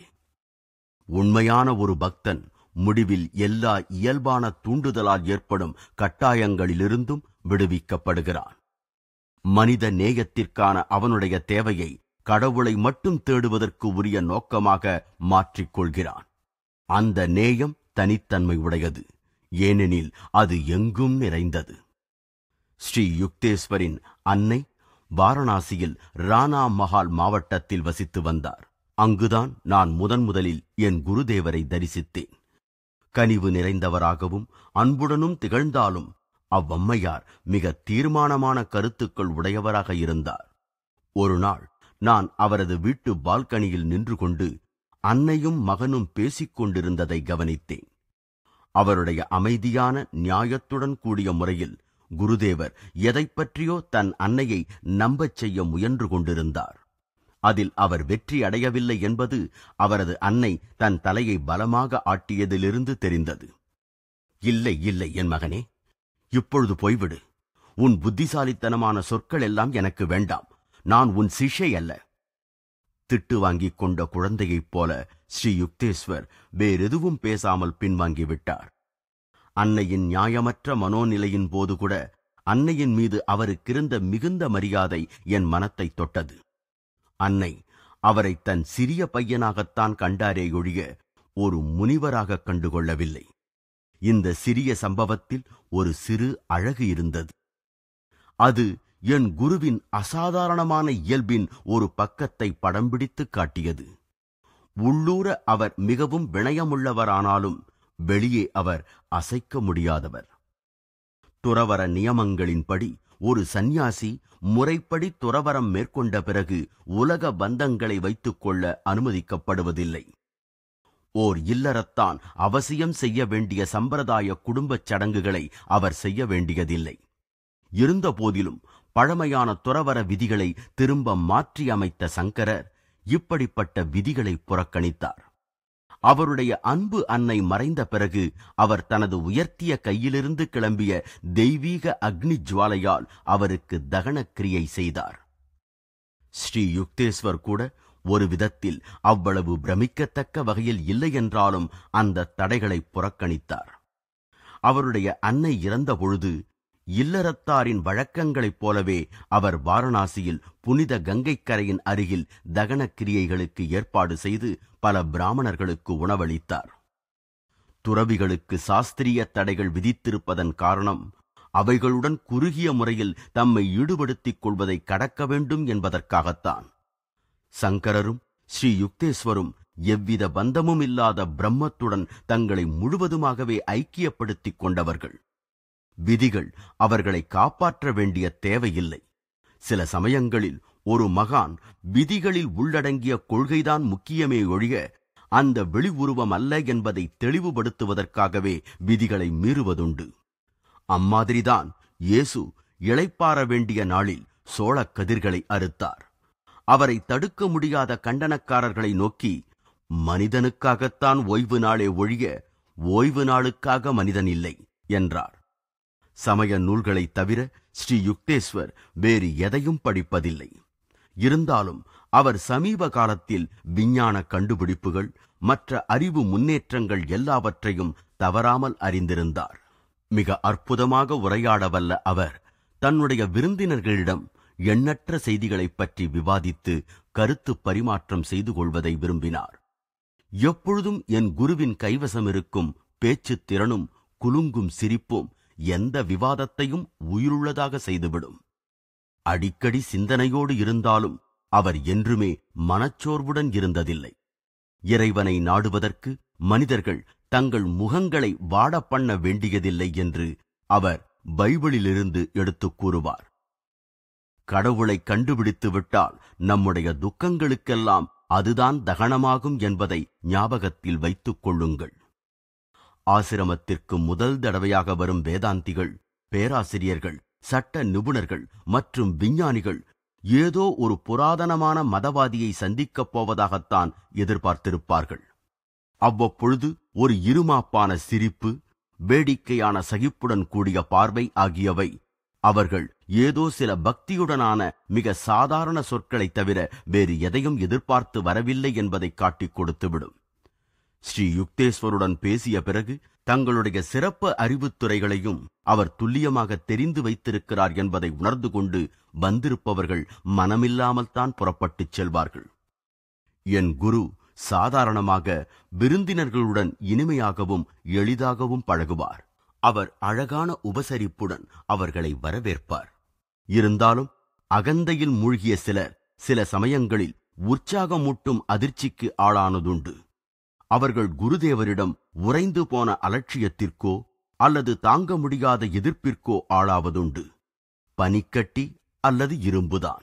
உண்மையான ஒரு பக்தன் முடிவில் எல்லா இயல்பான தூண்டுதலால் ஏற்படும் கட்டாயங்களிலிருந்தும் விடுவிக்கப்படுகிறான் மனித நேயத்திற்கான அவனுடைய தேவையை கடவுளை மட்டும் தேடுவதற்கு உரிய நோக்கமாக மாற்றிக்கொள்கிறான் அந்த நேயம் தனித்தன்மை உடையது ஏனெனில் அது எங்கும் நிறைந்தது ஸ்ரீ யுக்தேஸ்வரின் அன்னை வாரணாசியில் ராணா மஹால் மாவட்டத்தில் வசித்து வந்தார் அங்குதான் நான் முதன் முதலில் என் குருதேவரை தரிசித்தேன் கனிவு நிறைந்தவராகவும் அன்புடனும் திகழ்ந்தாலும் அவ்வம்மையார் மிக தீர்மானமான கருத்துக்கள் உடையவராக இருந்தார் ஒரு நாள் நான் அவரது வீட்டு பால்கனியில் நின்று கொண்டு அன்னையும் மகனும் பேசிக் கொண்டிருந்ததை கவனித்தேன் அவருடைய அமைதியான நியாயத்துடன் கூடிய முறையில் குருதேவர் எதைப் பற்றியோ தன் அன்னையை நம்பச் செய்ய முயன்று கொண்டிருந்தார் அதில் அவர் வெற்றி அடையவில்லை என்பது அவரது அன்னை தன் தலையை பலமாக ஆட்டியதிலிருந்து தெரிந்தது இல்லை இல்லை என் மகனே இப்பொழுது போய்விடு உன் புத்திசாலித்தனமான சொற்கள் எல்லாம் எனக்கு வேண்டாம் நான் உன் சிஷ்யை அல்ல திட்டு வாங்கிக் கொண்ட குழந்தையைப் போல ஸ்ரீ யுக்தேஸ்வர் வேறெதுவும் பேசாமல் பின்வாங்கிவிட்டார் அன்னையின் நியாயமற்ற மனோநிலையின் போது கூட அன்னையின் மீது அவருக்கிருந்த மிகுந்த மரியாதை என் மனத்தை தொட்டது அன்னை அவரை தன் சிறிய பையனாகத்தான் கண்டாரே ஒழிய ஒரு முனிவராக கண்டுகொள்ளவில்லை இந்த சிறிய சம்பவத்தில் ஒரு சிறு அழகு இருந்தது அது என் குருவின் அசாதாரணமான இயல்பின் ஒரு பக்கத்தை படம் பிடித்து காட்டியது உள்ளூர அவர் மிகவும் வினயமுள்ளவரானாலும் வெளியே அவர் அசைக்க முடியாதவர் துறவர நியமங்களின்படி ஒரு சந்நியாசி முறைப்படி துறவரம் மேற்கொண்ட பிறகு உலக பந்தங்களை வைத்துக் கொள்ள அனுமதிக்கப்படுவதில்லை ஓர் இல்லறத்தான் அவசியம் செய்ய வேண்டிய சம்பிரதாய குடும்பச் சடங்குகளை அவர் செய்ய வேண்டியதில்லை இருந்தபோதிலும் பழமையான துறவர விதிகளை திரும்ப மாற்றி அமைத்த சங்கரர் இப்படிப்பட்ட விதிகளை புறக்கணித்தார் அவருடைய அன்பு அன்னை மறைந்த பிறகு அவர் தனது உயர்த்திய கையிலிருந்து கிளம்பிய தெய்வீக அக்னி ஜுவாலையால் அவருக்கு தகன கிரியை செய்தார் ஸ்ரீ யுக்தேஸ்வர் கூட ஒரு விதத்தில் அவ்வளவு பிரமிக்கத்தக்க வகையில் இல்லை என்றாலும் அந்த தடைகளை புறக்கணித்தார் அவருடைய அன்னை இறந்த பொழுது இல்லறத்தாரின் வழக்கங்களைப் போலவே அவர் வாரணாசியில் புனித கங்கைக்கரையின் அருகில் தகன கிரியைகளுக்கு ஏற்பாடு செய்து பல பிராமணர்களுக்கு உணவளித்தார் துறவிகளுக்கு சாஸ்திரிய தடைகள் விதித்திருப்பதன் காரணம் அவைகளுடன் குறுகிய முறையில் தம்மை ஈடுபடுத்திக் கொள்வதை கடக்க வேண்டும் என்பதற்காகத்தான் சங்கரரும் ஸ்ரீ யுக்தேஸ்வரும் எவ்வித பந்தமும் இல்லாத பிரம்மத்துடன் தங்களை முழுவதுமாகவே ஐக்கியப்படுத்திக் கொண்டவர்கள் விதிகள் அவர்களை காப்பாற்ற வேண்டிய தேவையில்லை சில சமயங்களில் ஒரு மகான் விதிகளில் உள்ளடங்கிய கொள்கைதான் முக்கியமே ஒழிய அந்த வெளி உருவம் அல்ல என்பதை தெளிவுபடுத்துவதற்காகவே விதிகளை மீறுவதுண்டு அம்மாதிரிதான் இயேசு இளைப்பாற வேண்டிய நாளில் சோளக் கதிர்களை அறுத்தார் அவரை தடுக்க முடியாத கண்டனக்காரர்களை நோக்கி மனிதனுக்காகத்தான் ஓய்வு நாளே ஒழிய ஓய்வு நாளுக்காக மனிதன் இல்லை என்றார் சமய நூல்களைத் தவிர ஸ்ரீ யுக்தேஸ்வர் வேறு எதையும் படிப்பதில்லை இருந்தாலும் அவர் சமீப காலத்தில் விஞ்ஞான கண்டுபிடிப்புகள் மற்ற அறிவு முன்னேற்றங்கள் எல்லாவற்றையும் தவறாமல் அறிந்திருந்தார் மிக அற்புதமாக உரையாடவல்ல அவர் தன்னுடைய விருந்தினர்களிடம் எண்ணற்ற செய்திகளைப் பற்றி விவாதித்து கருத்து பரிமாற்றம் செய்து கொள்வதை விரும்பினார் எப்பொழுதும் என் குருவின் கைவசம் இருக்கும் பேச்சுத் திறனும் குலுங்கும் சிரிப்பும் எந்த விவாதத்தையும் உயிருள்ளதாக செய்துவிடும் அடிக்கடி சிந்தனையோடு இருந்தாலும் அவர் என்றுமே மனச்சோர்வுடன் இருந்ததில்லை இறைவனை நாடுவதற்கு மனிதர்கள் தங்கள் முகங்களை வாட பண்ண வேண்டியதில்லை என்று அவர் பைபிளிலிருந்து எடுத்துக் கூறுவார் கடவுளை கண்டுபிடித்து விட்டால் நம்முடைய துக்கங்களுக்கெல்லாம் அதுதான் தகனமாகும் என்பதை ஞாபகத்தில் வைத்துக் கொள்ளுங்கள் ஆசிரமத்திற்கு முதல் தடவையாக வரும் வேதாந்திகள் பேராசிரியர்கள் சட்ட நிபுணர்கள் மற்றும் விஞ்ஞானிகள் ஏதோ ஒரு புராதனமான மதவாதியை சந்திக்கப் போவதாகத்தான் எதிர்பார்த்திருப்பார்கள் அவ்வப்பொழுது ஒரு இருமாப்பான சிரிப்பு வேடிக்கையான சகிப்புடன் கூடிய பார்வை ஆகியவை அவர்கள் ஏதோ சில பக்தியுடனான மிக சாதாரண சொற்களைத் தவிர வேறு எதையும் எதிர்பார்த்து வரவில்லை என்பதை காட்டிக் கொடுத்துவிடும் ஸ்ரீ யுக்தேஸ்வருடன் பேசிய பிறகு தங்களுடைய சிறப்பு அறிவுத்துறைகளையும் அவர் துல்லியமாக தெரிந்து வைத்திருக்கிறார் என்பதை உணர்ந்து கொண்டு வந்திருப்பவர்கள் மனமில்லாமல் தான் புறப்பட்டுச் செல்வார்கள் என் குரு சாதாரணமாக விருந்தினர்களுடன் இனிமையாகவும் எளிதாகவும் பழகுவார் அவர் அழகான உபசரிப்புடன் அவர்களை வரவேற்பார் இருந்தாலும் அகந்தையில் மூழ்கிய சிலர் சில சமயங்களில் உற்சாகமூட்டும் அதிர்ச்சிக்கு ஆளானதுண்டு அவர்கள் குருதேவரிடம் உறைந்து போன அலட்சியத்திற்கோ அல்லது தாங்க முடியாத எதிர்ப்பிற்கோ ஆளாவதுண்டு பனிக்கட்டி அல்லது இரும்புதான்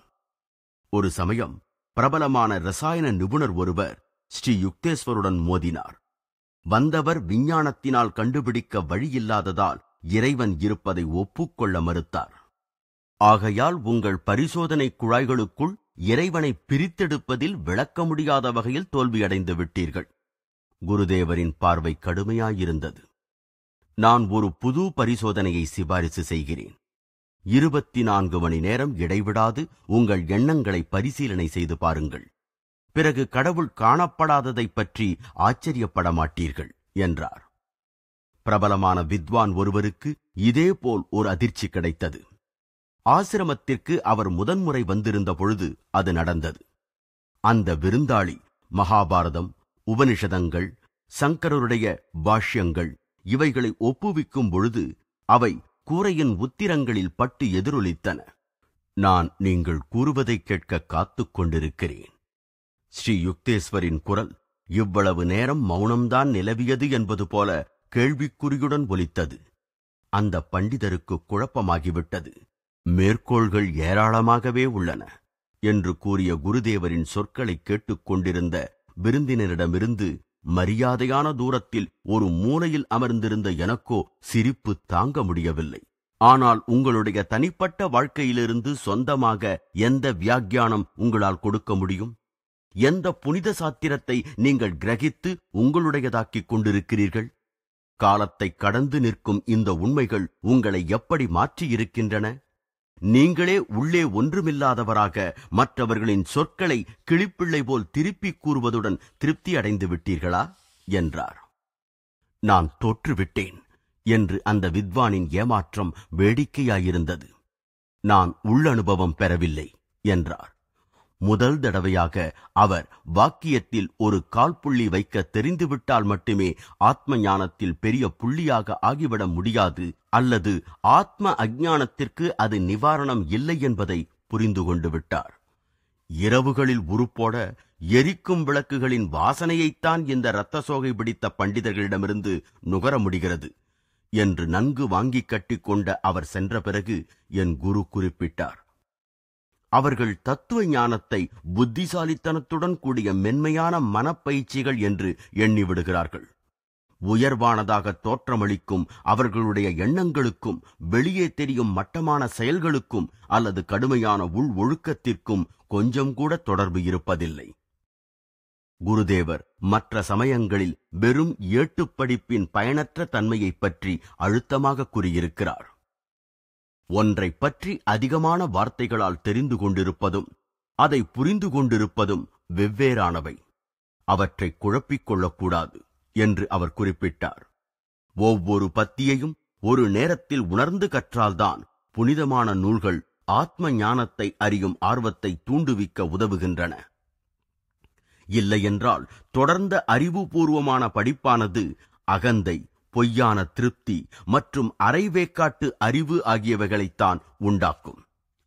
ஒரு சமயம் பிரபலமான ரசாயன நிபுணர் ஒருவர் ஸ்ரீ யுக்தேஸ்வருடன் மோதினார் வந்தவர் விஞ்ஞானத்தினால் கண்டுபிடிக்க வழியில்லாததால் இறைவன் இருப்பதை ஒப்புக்கொள்ள மறுத்தார் ஆகையால் உங்கள் பரிசோதனை குழாய்களுக்குள் இறைவனை பிரித்தெடுப்பதில் விளக்க முடியாத வகையில் தோல்வியடைந்து விட்டீர்கள் குருதேவரின் பார்வை கடுமையாயிருந்தது நான் ஒரு புது பரிசோதனையை சிபாரிசு செய்கிறேன் இருபத்தி நான்கு மணி நேரம் இடைவிடாது உங்கள் எண்ணங்களை பரிசீலனை செய்து பாருங்கள் பிறகு கடவுள் காணப்படாததைப் பற்றி ஆச்சரியப்பட மாட்டீர்கள் என்றார் பிரபலமான வித்வான் ஒருவருக்கு இதேபோல் ஒரு அதிர்ச்சி கிடைத்தது ஆசிரமத்திற்கு அவர் முதன்முறை வந்திருந்த பொழுது அது நடந்தது அந்த விருந்தாளி மகாபாரதம் உபனிஷதங்கள் சங்கரருடைய பாஷ்யங்கள் இவைகளை ஒப்புவிக்கும் பொழுது அவை கூரையின் உத்திரங்களில் பட்டு எதிரொலித்தன நான் நீங்கள் கூறுவதைக் கேட்க காத்துக் கொண்டிருக்கிறேன் ஸ்ரீ யுக்தேஸ்வரின் குரல் இவ்வளவு நேரம் மௌனம்தான் நிலவியது என்பது போல கேள்விக்குறியுடன் ஒலித்தது அந்த பண்டிதருக்கு குழப்பமாகிவிட்டது மேற்கோள்கள் ஏராளமாகவே உள்ளன என்று கூறிய குருதேவரின் சொற்களை கேட்டுக் கொண்டிருந்த விருந்தினரிடமிருந்து மரியாதையான தூரத்தில் ஒரு மூலையில் அமர்ந்திருந்த எனக்கோ சிரிப்பு தாங்க முடியவில்லை ஆனால் உங்களுடைய தனிப்பட்ட வாழ்க்கையிலிருந்து சொந்தமாக எந்த வியாக்கியானம் உங்களால் கொடுக்க முடியும் எந்த புனித சாத்திரத்தை நீங்கள் கிரகித்து உங்களுடையதாக்கிக் கொண்டிருக்கிறீர்கள் காலத்தை கடந்து நிற்கும் இந்த உண்மைகள் உங்களை எப்படி மாற்றியிருக்கின்றன நீங்களே உள்ளே ஒன்றுமில்லாதவராக மற்றவர்களின் சொற்களை கிளிப்பிள்ளை போல் திருப்பிக் கூறுவதுடன் திருப்தி அடைந்து விட்டீர்களா என்றார் நான் தோற்றுவிட்டேன் என்று அந்த வித்வானின் ஏமாற்றம் வேடிக்கையாயிருந்தது நான் உள்ளனுபவம் பெறவில்லை என்றார் முதல் தடவையாக அவர் வாக்கியத்தில் ஒரு கால் புள்ளி வைக்க தெரிந்துவிட்டால் மட்டுமே ஆத்ம ஞானத்தில் பெரிய புள்ளியாக ஆகிவிட முடியாது அல்லது ஆத்ம அஞ்ஞானத்திற்கு அது நிவாரணம் இல்லை என்பதை புரிந்து கொண்டு விட்டார் இரவுகளில் உருப்போட எரிக்கும் விளக்குகளின் வாசனையைத்தான் இந்த இரத்த சோகை பிடித்த பண்டிதர்களிடமிருந்து நுகர முடிகிறது என்று நன்கு வாங்கிக் கட்டிக்கொண்ட அவர் சென்ற பிறகு என் குரு குறிப்பிட்டார் அவர்கள் தத்துவ ஞானத்தை புத்திசாலித்தனத்துடன் கூடிய மென்மையான மனப்பயிற்சிகள் என்று எண்ணிவிடுகிறார்கள் உயர்வானதாக தோற்றமளிக்கும் அவர்களுடைய எண்ணங்களுக்கும் வெளியே தெரியும் மட்டமான செயல்களுக்கும் அல்லது கடுமையான உள் ஒழுக்கத்திற்கும் கொஞ்சம் கூட தொடர்பு இருப்பதில்லை குருதேவர் மற்ற சமயங்களில் வெறும் ஏட்டுப் படிப்பின் பயனற்ற தன்மையைப் பற்றி அழுத்தமாக கூறியிருக்கிறார் ஒன்றை பற்றி அதிகமான வார்த்தைகளால் தெரிந்து கொண்டிருப்பதும் அதை புரிந்து கொண்டிருப்பதும் வெவ்வேறானவை அவற்றை குழப்பிக் கொள்ளக்கூடாது என்று அவர் குறிப்பிட்டார் ஒவ்வொரு பத்தியையும் ஒரு நேரத்தில் உணர்ந்து கற்றால்தான் புனிதமான நூல்கள் ஆத்ம ஞானத்தை அறியும் ஆர்வத்தை தூண்டுவிக்க உதவுகின்றன இல்லையென்றால் தொடர்ந்த அறிவுபூர்வமான படிப்பானது அகந்தை பொய்யான திருப்தி மற்றும் அரைவேக்காட்டு அறிவு ஆகியவைகளைத்தான் உண்டாக்கும்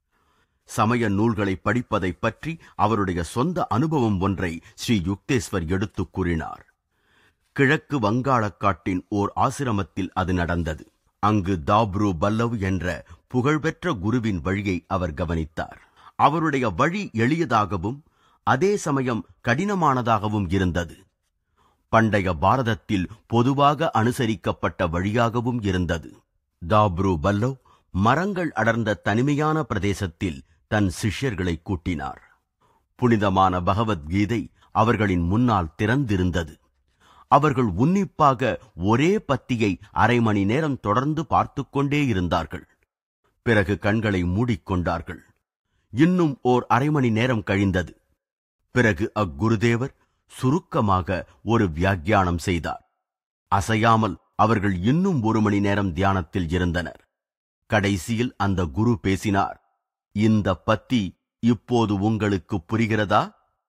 சமய நூல்களை படிப்பதைப் பற்றி அவருடைய சொந்த அனுபவம் ஒன்றை ஸ்ரீ யுக்தேஸ்வர் எடுத்துக் கூறினார் கிழக்கு வங்காளக்காட்டின் ஓர் ஆசிரமத்தில் அது நடந்தது அங்கு தாப்ரு பல்லவ் என்ற புகழ்பெற்ற குருவின் வழியை அவர் கவனித்தார் அவருடைய வழி எளியதாகவும் அதே சமயம் கடினமானதாகவும் இருந்தது பண்டைய பாரதத்தில் பொதுவாக அனுசரிக்கப்பட்ட வழியாகவும் இருந்தது தாப்ரு பல்லவ் மரங்கள் அடர்ந்த தனிமையான பிரதேசத்தில் தன் சிஷ்யர்களை கூட்டினார் புனிதமான பகவத்கீதை அவர்களின் முன்னால் திறந்திருந்தது அவர்கள் உன்னிப்பாக ஒரே பத்தியை அரை மணி நேரம் தொடர்ந்து பார்த்துக் கொண்டே இருந்தார்கள் பிறகு கண்களை மூடிக்கொண்டார்கள் இன்னும் ஓர் அரை மணி நேரம் கழிந்தது பிறகு அக்குருதேவர் சுருக்கமாக ஒரு வியாக்கியானம் செய்தார் அசையாமல் அவர்கள் இன்னும் ஒரு மணி நேரம் தியானத்தில் இருந்தனர் கடைசியில் அந்த குரு பேசினார் இந்த பத்தி இப்போது உங்களுக்கு புரிகிறதா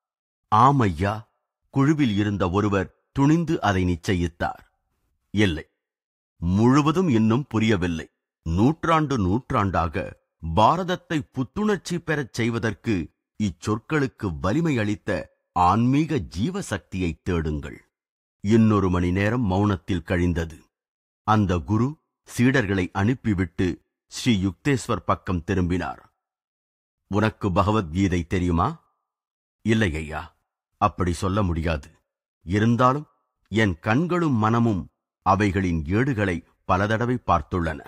ஆமையா குழுவில் இருந்த ஒருவர் துணிந்து அதை நிச்சயித்தார் இல்லை முழுவதும் இன்னும் புரியவில்லை நூற்றாண்டு நூற்றாண்டாக பாரதத்தை புத்துணர்ச்சி பெறச் செய்வதற்கு இச்சொற்களுக்கு வலிமை அளித்த ஆன்மீக ஜீவசக்தியை தேடுங்கள் இன்னொரு மணி நேரம் மௌனத்தில் கழிந்தது அந்த குரு சீடர்களை அனுப்பிவிட்டு ஸ்ரீ யுக்தேஸ்வர் பக்கம் திரும்பினார் உனக்கு பகவத்கீதை தெரியுமா இல்லை ஐயா அப்படி சொல்ல முடியாது இருந்தாலும் என் கண்களும் மனமும் அவைகளின் ஏடுகளை பல தடவை பார்த்துள்ளன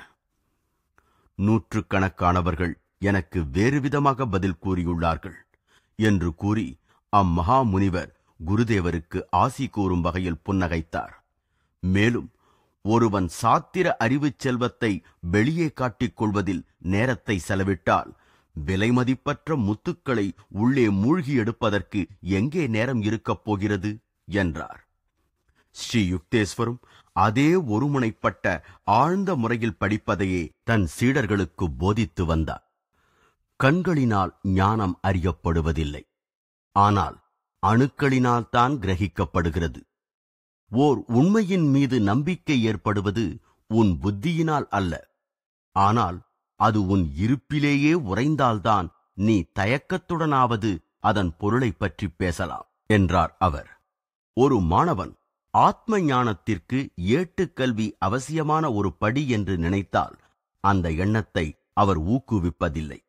நூற்றுக்கணக்கானவர்கள் எனக்கு வேறு விதமாக பதில் கூறியுள்ளார்கள் என்று கூறி அம்மகா முனிவர் குருதேவருக்கு ஆசி கூறும் வகையில் புன்னகைத்தார் மேலும் ஒருவன் சாத்திர அறிவுச் செல்வத்தை வெளியே காட்டிக் கொள்வதில் நேரத்தை செலவிட்டால் விலைமதிப்பற்ற முத்துக்களை உள்ளே மூழ்கி எடுப்பதற்கு எங்கே நேரம் இருக்கப் போகிறது என்றார் ஸ்ரீ யுக்தேஸ்வரும் அதே ஒருமுனைப்பட்ட ஆழ்ந்த முறையில் படிப்பதையே தன் சீடர்களுக்கு போதித்து வந்தார் கண்களினால் ஞானம் அறியப்படுவதில்லை ஆனால் அணுக்களினால் தான் கிரகிக்கப்படுகிறது ஓர் உண்மையின் மீது நம்பிக்கை ஏற்படுவது உன் புத்தியினால் அல்ல ஆனால் அது உன் இருப்பிலேயே உறைந்தால்தான் நீ தயக்கத்துடனாவது அதன் பொருளைப் பற்றி பேசலாம் என்றார் அவர் ஒரு மாணவன் ஆத்ம ஞானத்திற்கு ஏட்டுக்கல்வி அவசியமான ஒரு படி என்று நினைத்தால் அந்த எண்ணத்தை அவர் ஊக்குவிப்பதில்லை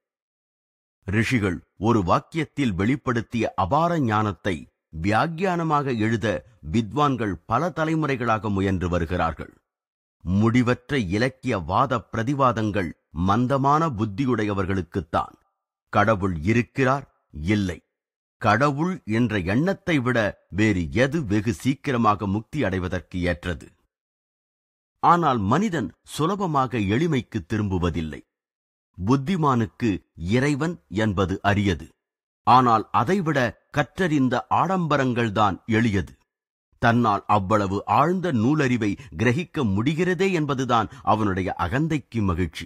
ரிஷிகள் ஒரு வாக்கியத்தில் வெளிப்படுத்திய அபார ஞானத்தை வியாக்கியானமாக எழுத வித்வான்கள் பல தலைமுறைகளாக முயன்று வருகிறார்கள் முடிவற்ற இலக்கிய வாத பிரதிவாதங்கள் மந்தமான புத்தியுடையவர்களுக்குத்தான் கடவுள் இருக்கிறார் இல்லை கடவுள் என்ற எண்ணத்தை விட வேறு எது வெகு சீக்கிரமாக முக்தி அடைவதற்கு ஏற்றது ஆனால் மனிதன் சுலபமாக எளிமைக்கு திரும்புவதில்லை புத்திமானுக்கு இறைவன் என்பது அரியது ஆனால் அதைவிட கற்றறிந்த ஆடம்பரங்கள்தான் எளியது தன்னால் அவ்வளவு ஆழ்ந்த நூலறிவை கிரகிக்க முடிகிறதே என்பதுதான் அவனுடைய அகந்தைக்கு மகிழ்ச்சி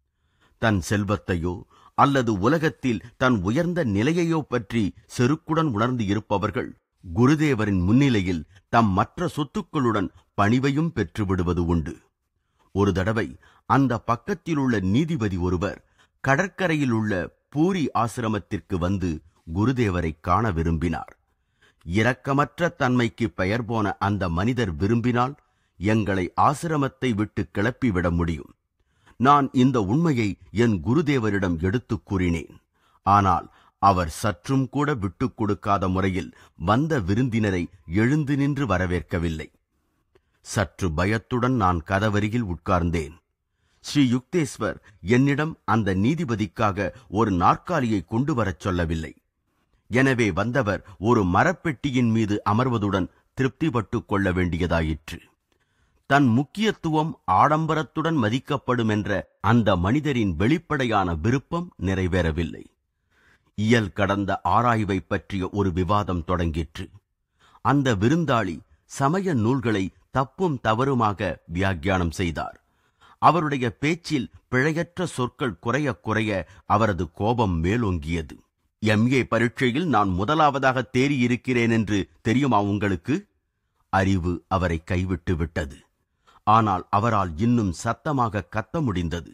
தன் செல்வத்தையோ அல்லது உலகத்தில் தன் உயர்ந்த நிலையையோ பற்றி செருக்குடன் உணர்ந்து இருப்பவர்கள் குருதேவரின் முன்னிலையில் தம் மற்ற சொத்துக்களுடன் பணிவையும் பெற்றுவிடுவது உண்டு ஒரு தடவை அந்த பக்கத்தில் உள்ள நீதிபதி ஒருவர் கடற்கரையில் உள்ள பூரி ஆசிரமத்திற்கு வந்து குருதேவரை காண விரும்பினார் இரக்கமற்ற தன்மைக்கு பெயர் போன அந்த மனிதர் விரும்பினால் எங்களை ஆசிரமத்தை விட்டு கிளப்பிவிட முடியும் நான் இந்த உண்மையை என் குருதேவரிடம் எடுத்துக் கூறினேன் ஆனால் அவர் சற்றும் கூட விட்டுக் கொடுக்காத முறையில் வந்த விருந்தினரை எழுந்து நின்று வரவேற்கவில்லை சற்று பயத்துடன் நான் கதவருகில் உட்கார்ந்தேன் ஸ்ரீ யுக்தேஸ்வர் என்னிடம் அந்த நீதிபதிக்காக ஒரு நாற்காலியை கொண்டு வரச் சொல்லவில்லை எனவே வந்தவர் ஒரு மரப்பெட்டியின் மீது அமர்வதுடன் திருப்திப்பட்டுக் கொள்ள வேண்டியதாயிற்று தன் முக்கியத்துவம் ஆடம்பரத்துடன் மதிக்கப்படும் என்ற அந்த மனிதரின் வெளிப்படையான விருப்பம் நிறைவேறவில்லை இயல் கடந்த ஆராய்வை பற்றிய ஒரு விவாதம் தொடங்கிற்று அந்த விருந்தாளி சமய நூல்களை தப்பும் தவறுமாக வியாக்கியானம் செய்தார் அவருடைய பேச்சில் பிழையற்ற சொற்கள் குறைய குறைய அவரது கோபம் மேலோங்கியது எம்ஏ பரீட்சையில் நான் முதலாவதாக தேறி இருக்கிறேன் என்று தெரியுமா உங்களுக்கு அறிவு அவரை கைவிட்டு விட்டது ஆனால் அவரால் இன்னும் சத்தமாக கத்த முடிந்தது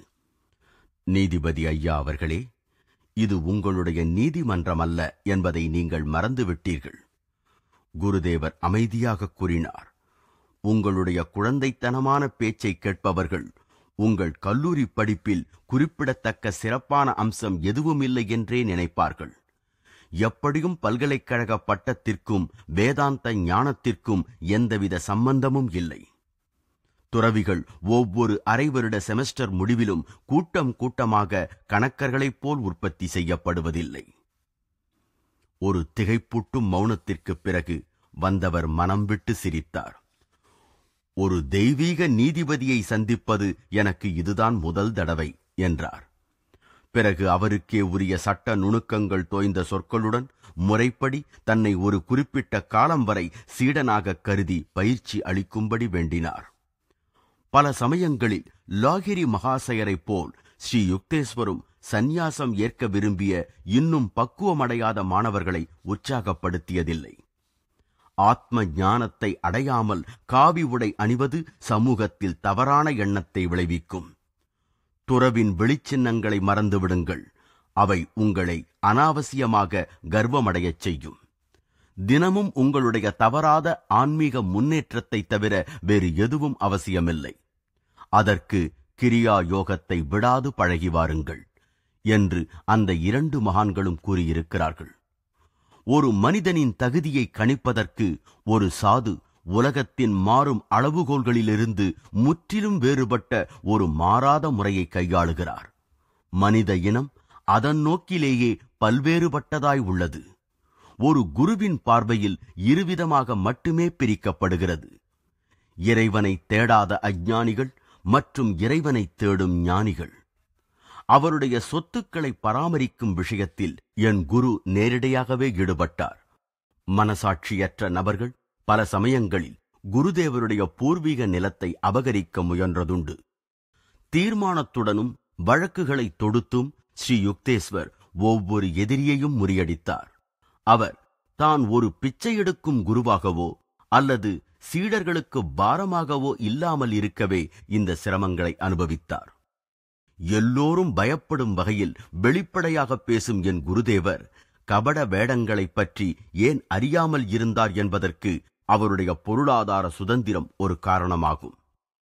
நீதிபதி ஐயா அவர்களே இது உங்களுடைய நீதிமன்றம் அல்ல என்பதை நீங்கள் மறந்துவிட்டீர்கள் குருதேவர் அமைதியாக கூறினார் உங்களுடைய குழந்தைத்தனமான பேச்சை கேட்பவர்கள் உங்கள் கல்லூரி படிப்பில் குறிப்பிடத்தக்க சிறப்பான அம்சம் எதுவுமில்லை என்றே நினைப்பார்கள் எப்படியும் பல்கலைக்கழக பட்டத்திற்கும் வேதாந்த ஞானத்திற்கும் எந்தவித சம்பந்தமும் இல்லை துறவிகள் ஒவ்வொரு அரை வருட செமஸ்டர் முடிவிலும் கூட்டம் கூட்டமாக கணக்கர்களைப் போல் உற்பத்தி செய்யப்படுவதில்லை ஒரு திகைப்பூட்டும் மௌனத்திற்குப் பிறகு வந்தவர் மனம் விட்டு சிரித்தார் ஒரு தெய்வீக நீதிபதியை சந்திப்பது எனக்கு இதுதான் முதல் தடவை என்றார் பிறகு அவருக்கே உரிய சட்ட நுணுக்கங்கள் தோய்ந்த சொற்களுடன் முறைப்படி தன்னை ஒரு குறிப்பிட்ட காலம் வரை சீடனாக கருதி பயிற்சி அளிக்கும்படி வேண்டினார் பல சமயங்களில் லாகிரி மகாசயரைப் போல் ஸ்ரீ யுக்தேஸ்வரும் சந்நியாசம் ஏற்க விரும்பிய இன்னும் பக்குவமடையாத மாணவர்களை உற்சாகப்படுத்தியதில்லை ஆத்ம ஞானத்தை அடையாமல் காவி உடை அணிவது சமூகத்தில் தவறான எண்ணத்தை விளைவிக்கும் துறவின் வெளிச்சின்னங்களை மறந்துவிடுங்கள் அவை உங்களை அனாவசியமாக கர்வமடையச் செய்யும் தினமும் உங்களுடைய தவறாத ஆன்மீக முன்னேற்றத்தை தவிர வேறு எதுவும் அவசியமில்லை அதற்கு கிரியா யோகத்தை விடாது பழகி வாருங்கள் என்று அந்த இரண்டு மகான்களும் கூறியிருக்கிறார்கள் ஒரு மனிதனின் தகுதியை கணிப்பதற்கு ஒரு சாது உலகத்தின் மாறும் அளவுகோல்களிலிருந்து முற்றிலும் வேறுபட்ட ஒரு மாறாத முறையை கையாளுகிறார் மனித இனம் அதன் நோக்கிலேயே பல்வேறுபட்டதாய் உள்ளது ஒரு குருவின் பார்வையில் இருவிதமாக மட்டுமே பிரிக்கப்படுகிறது இறைவனை தேடாத அஞ்ஞானிகள் மற்றும் இறைவனை தேடும் ஞானிகள் அவருடைய சொத்துக்களை பராமரிக்கும் விஷயத்தில் என் குரு நேரடியாகவே ஈடுபட்டார் மனசாட்சியற்ற நபர்கள் பல சமயங்களில் குருதேவருடைய பூர்வீக நிலத்தை அபகரிக்க முயன்றதுண்டு தீர்மானத்துடனும் வழக்குகளை தொடுத்தும் ஸ்ரீ யுக்தேஸ்வர் ஒவ்வொரு எதிரியையும் முறியடித்தார் அவர் தான் ஒரு பிச்சை எடுக்கும் குருவாகவோ அல்லது சீடர்களுக்கு பாரமாகவோ இல்லாமல் இருக்கவே இந்த சிரமங்களை அனுபவித்தார் எல்லோரும் பயப்படும் வகையில் வெளிப்படையாக பேசும் என் குருதேவர் கபட வேடங்களைப் பற்றி ஏன் அறியாமல் இருந்தார் என்பதற்கு அவருடைய பொருளாதார சுதந்திரம் ஒரு காரணமாகும்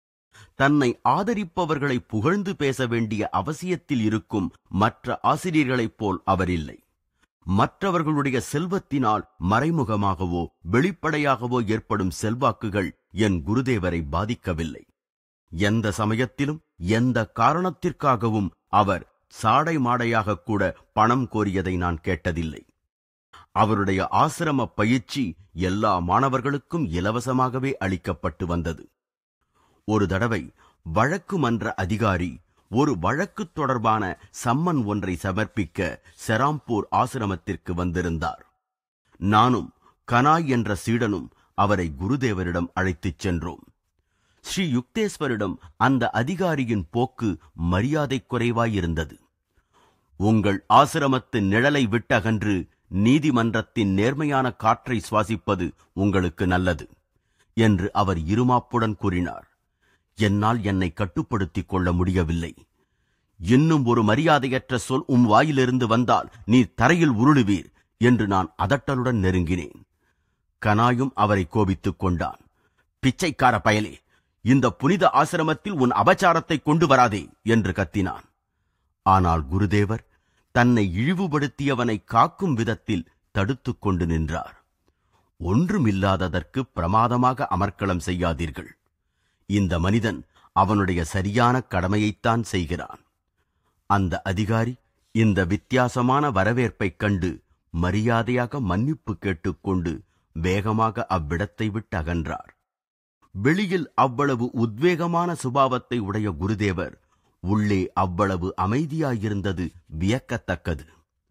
தன்னை ஆதரிப்பவர்களை புகழ்ந்து பேச வேண்டிய அவசியத்தில் இருக்கும் மற்ற ஆசிரியர்களைப் போல் அவர் இல்லை மற்றவர்களுடைய செல்வத்தினால் மறைமுகமாகவோ வெளிப்படையாகவோ ஏற்படும் செல்வாக்குகள் என் குருதேவரை பாதிக்கவில்லை எந்த சமயத்திலும் எந்த காரணத்திற்காகவும் அவர் சாடை மாடையாக கூட பணம் கோரியதை நான் கேட்டதில்லை அவருடைய ஆசிரம பயிற்சி எல்லா மாணவர்களுக்கும் இலவசமாகவே அளிக்கப்பட்டு வந்தது ஒரு தடவை வழக்கு மன்ற அதிகாரி ஒரு வழக்கு தொடர்பான சம்மன் ஒன்றை சமர்ப்பிக்க செராம்பூர் ஆசிரமத்திற்கு வந்திருந்தார் நானும் கனாய் என்ற சீடனும் அவரை குருதேவரிடம் அழைத்துச் சென்றோம் ஸ்ரீ யுக்தேஸ்வரிடம் அந்த அதிகாரியின் போக்கு மரியாதை குறைவாயிருந்தது உங்கள் ஆசிரமத்து நிழலை விட்டகன்று நீதிமன்றத்தின் நேர்மையான காற்றை சுவாசிப்பது உங்களுக்கு நல்லது என்று அவர் இருமாப்புடன் கூறினார் என்னால் என்னை கட்டுப்படுத்திக் கொள்ள முடியவில்லை இன்னும் ஒரு மரியாதையற்ற சொல் உம் வாயிலிருந்து வந்தால் நீ தரையில் உருளுவீர் என்று நான் அதட்டலுடன் நெருங்கினேன் கனாயும் அவரை கோபித்துக் கொண்டான் பிச்சைக்கார பயலே இந்த புனித ஆசிரமத்தில் உன் அபச்சாரத்தை கொண்டு வராதே என்று கத்தினான் ஆனால் குருதேவர் தன்னை இழிவுபடுத்தியவனை காக்கும் விதத்தில் தடுத்துக் கொண்டு நின்றார் ஒன்றுமில்லாததற்கு பிரமாதமாக அமர்க்களம் செய்யாதீர்கள் இந்த மனிதன் அவனுடைய சரியான கடமையைத்தான் செய்கிறான் அந்த அதிகாரி இந்த வித்தியாசமான வரவேற்பைக் கண்டு மரியாதையாக மன்னிப்பு கேட்டுக்கொண்டு வேகமாக அவ்விடத்தை விட்டு அகன்றார் வெளியில் அவ்வளவு உத்வேகமான சுபாவத்தை உடைய குருதேவர் உள்ளே அவ்வளவு அமைதியாயிருந்தது வியக்கத்தக்கது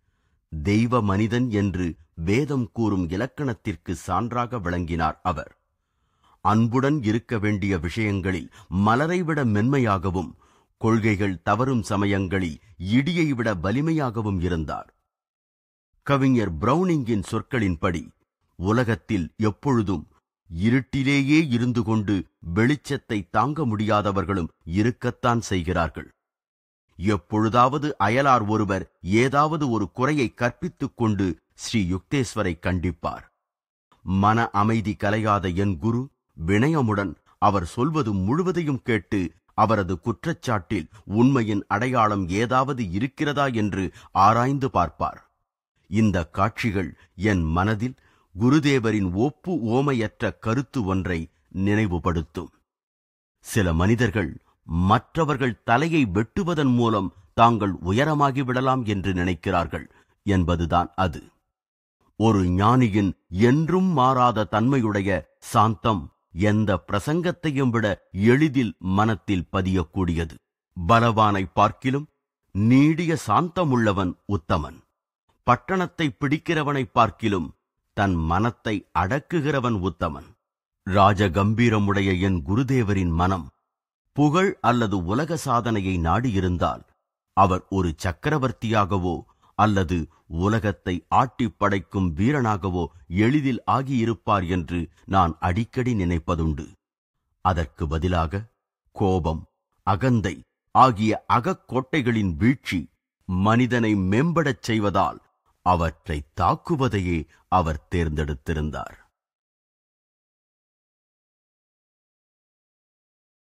தெய்வ மனிதன் என்று வேதம் கூறும் இலக்கணத்திற்கு சான்றாக விளங்கினார் அவர் அன்புடன் இருக்க வேண்டிய விஷயங்களில் மலரை விட மென்மையாகவும் கொள்கைகள் தவறும் சமயங்களில் இடியை விட வலிமையாகவும் இருந்தார் கவிஞர் பிரவுனிங்கின் சொற்களின்படி உலகத்தில் எப்பொழுதும் இருட்டிலேயே இருந்து கொண்டு வெளிச்சத்தை தாங்க முடியாதவர்களும் இருக்கத்தான் செய்கிறார்கள் எப்பொழுதாவது அயலார் ஒருவர் ஏதாவது ஒரு குறையை கற்பித்துக் கொண்டு ஸ்ரீ யுக்தேஸ்வரை கண்டிப்பார் மன அமைதி கலையாத என் குரு வினயமுடன் அவர் சொல்வது முழுவதையும் கேட்டு அவரது குற்றச்சாட்டில் உண்மையின் அடையாளம் ஏதாவது இருக்கிறதா என்று ஆராய்ந்து பார்ப்பார் இந்த காட்சிகள் என் மனதில் குருதேவரின் ஒப்பு ஓமையற்ற கருத்து ஒன்றை நினைவுபடுத்தும் சில மனிதர்கள் மற்றவர்கள் தலையை வெட்டுவதன் மூலம் தாங்கள் உயரமாகிவிடலாம் என்று நினைக்கிறார்கள் என்பதுதான் அது ஒரு ஞானியின் என்றும் மாறாத தன்மையுடைய சாந்தம் எந்த பிரசங்கத்தையும் விட எளிதில் மனத்தில் பதியக்கூடியது பலவானை பார்க்கிலும் நீடிய சாந்தமுள்ளவன் உத்தமன் பட்டணத்தை பிடிக்கிறவனை பார்க்கிலும் தன் மனத்தை அடக்குகிறவன் உத்தமன் ராஜகம்பீரமுடைய என் குருதேவரின் மனம் புகழ் அல்லது உலக சாதனையை நாடியிருந்தால் அவர் ஒரு சக்கரவர்த்தியாகவோ அல்லது உலகத்தை ஆட்டிப் படைக்கும் வீரனாகவோ எளிதில் ஆகியிருப்பார் என்று நான் அடிக்கடி நினைப்பதுண்டு அதற்கு பதிலாக கோபம் அகந்தை ஆகிய அகக்கோட்டைகளின் வீழ்ச்சி மனிதனை மேம்படச் செய்வதால் அவற்றை தாக்குவதையே அவர் தேர்ந்தெடுத்திருந்தார்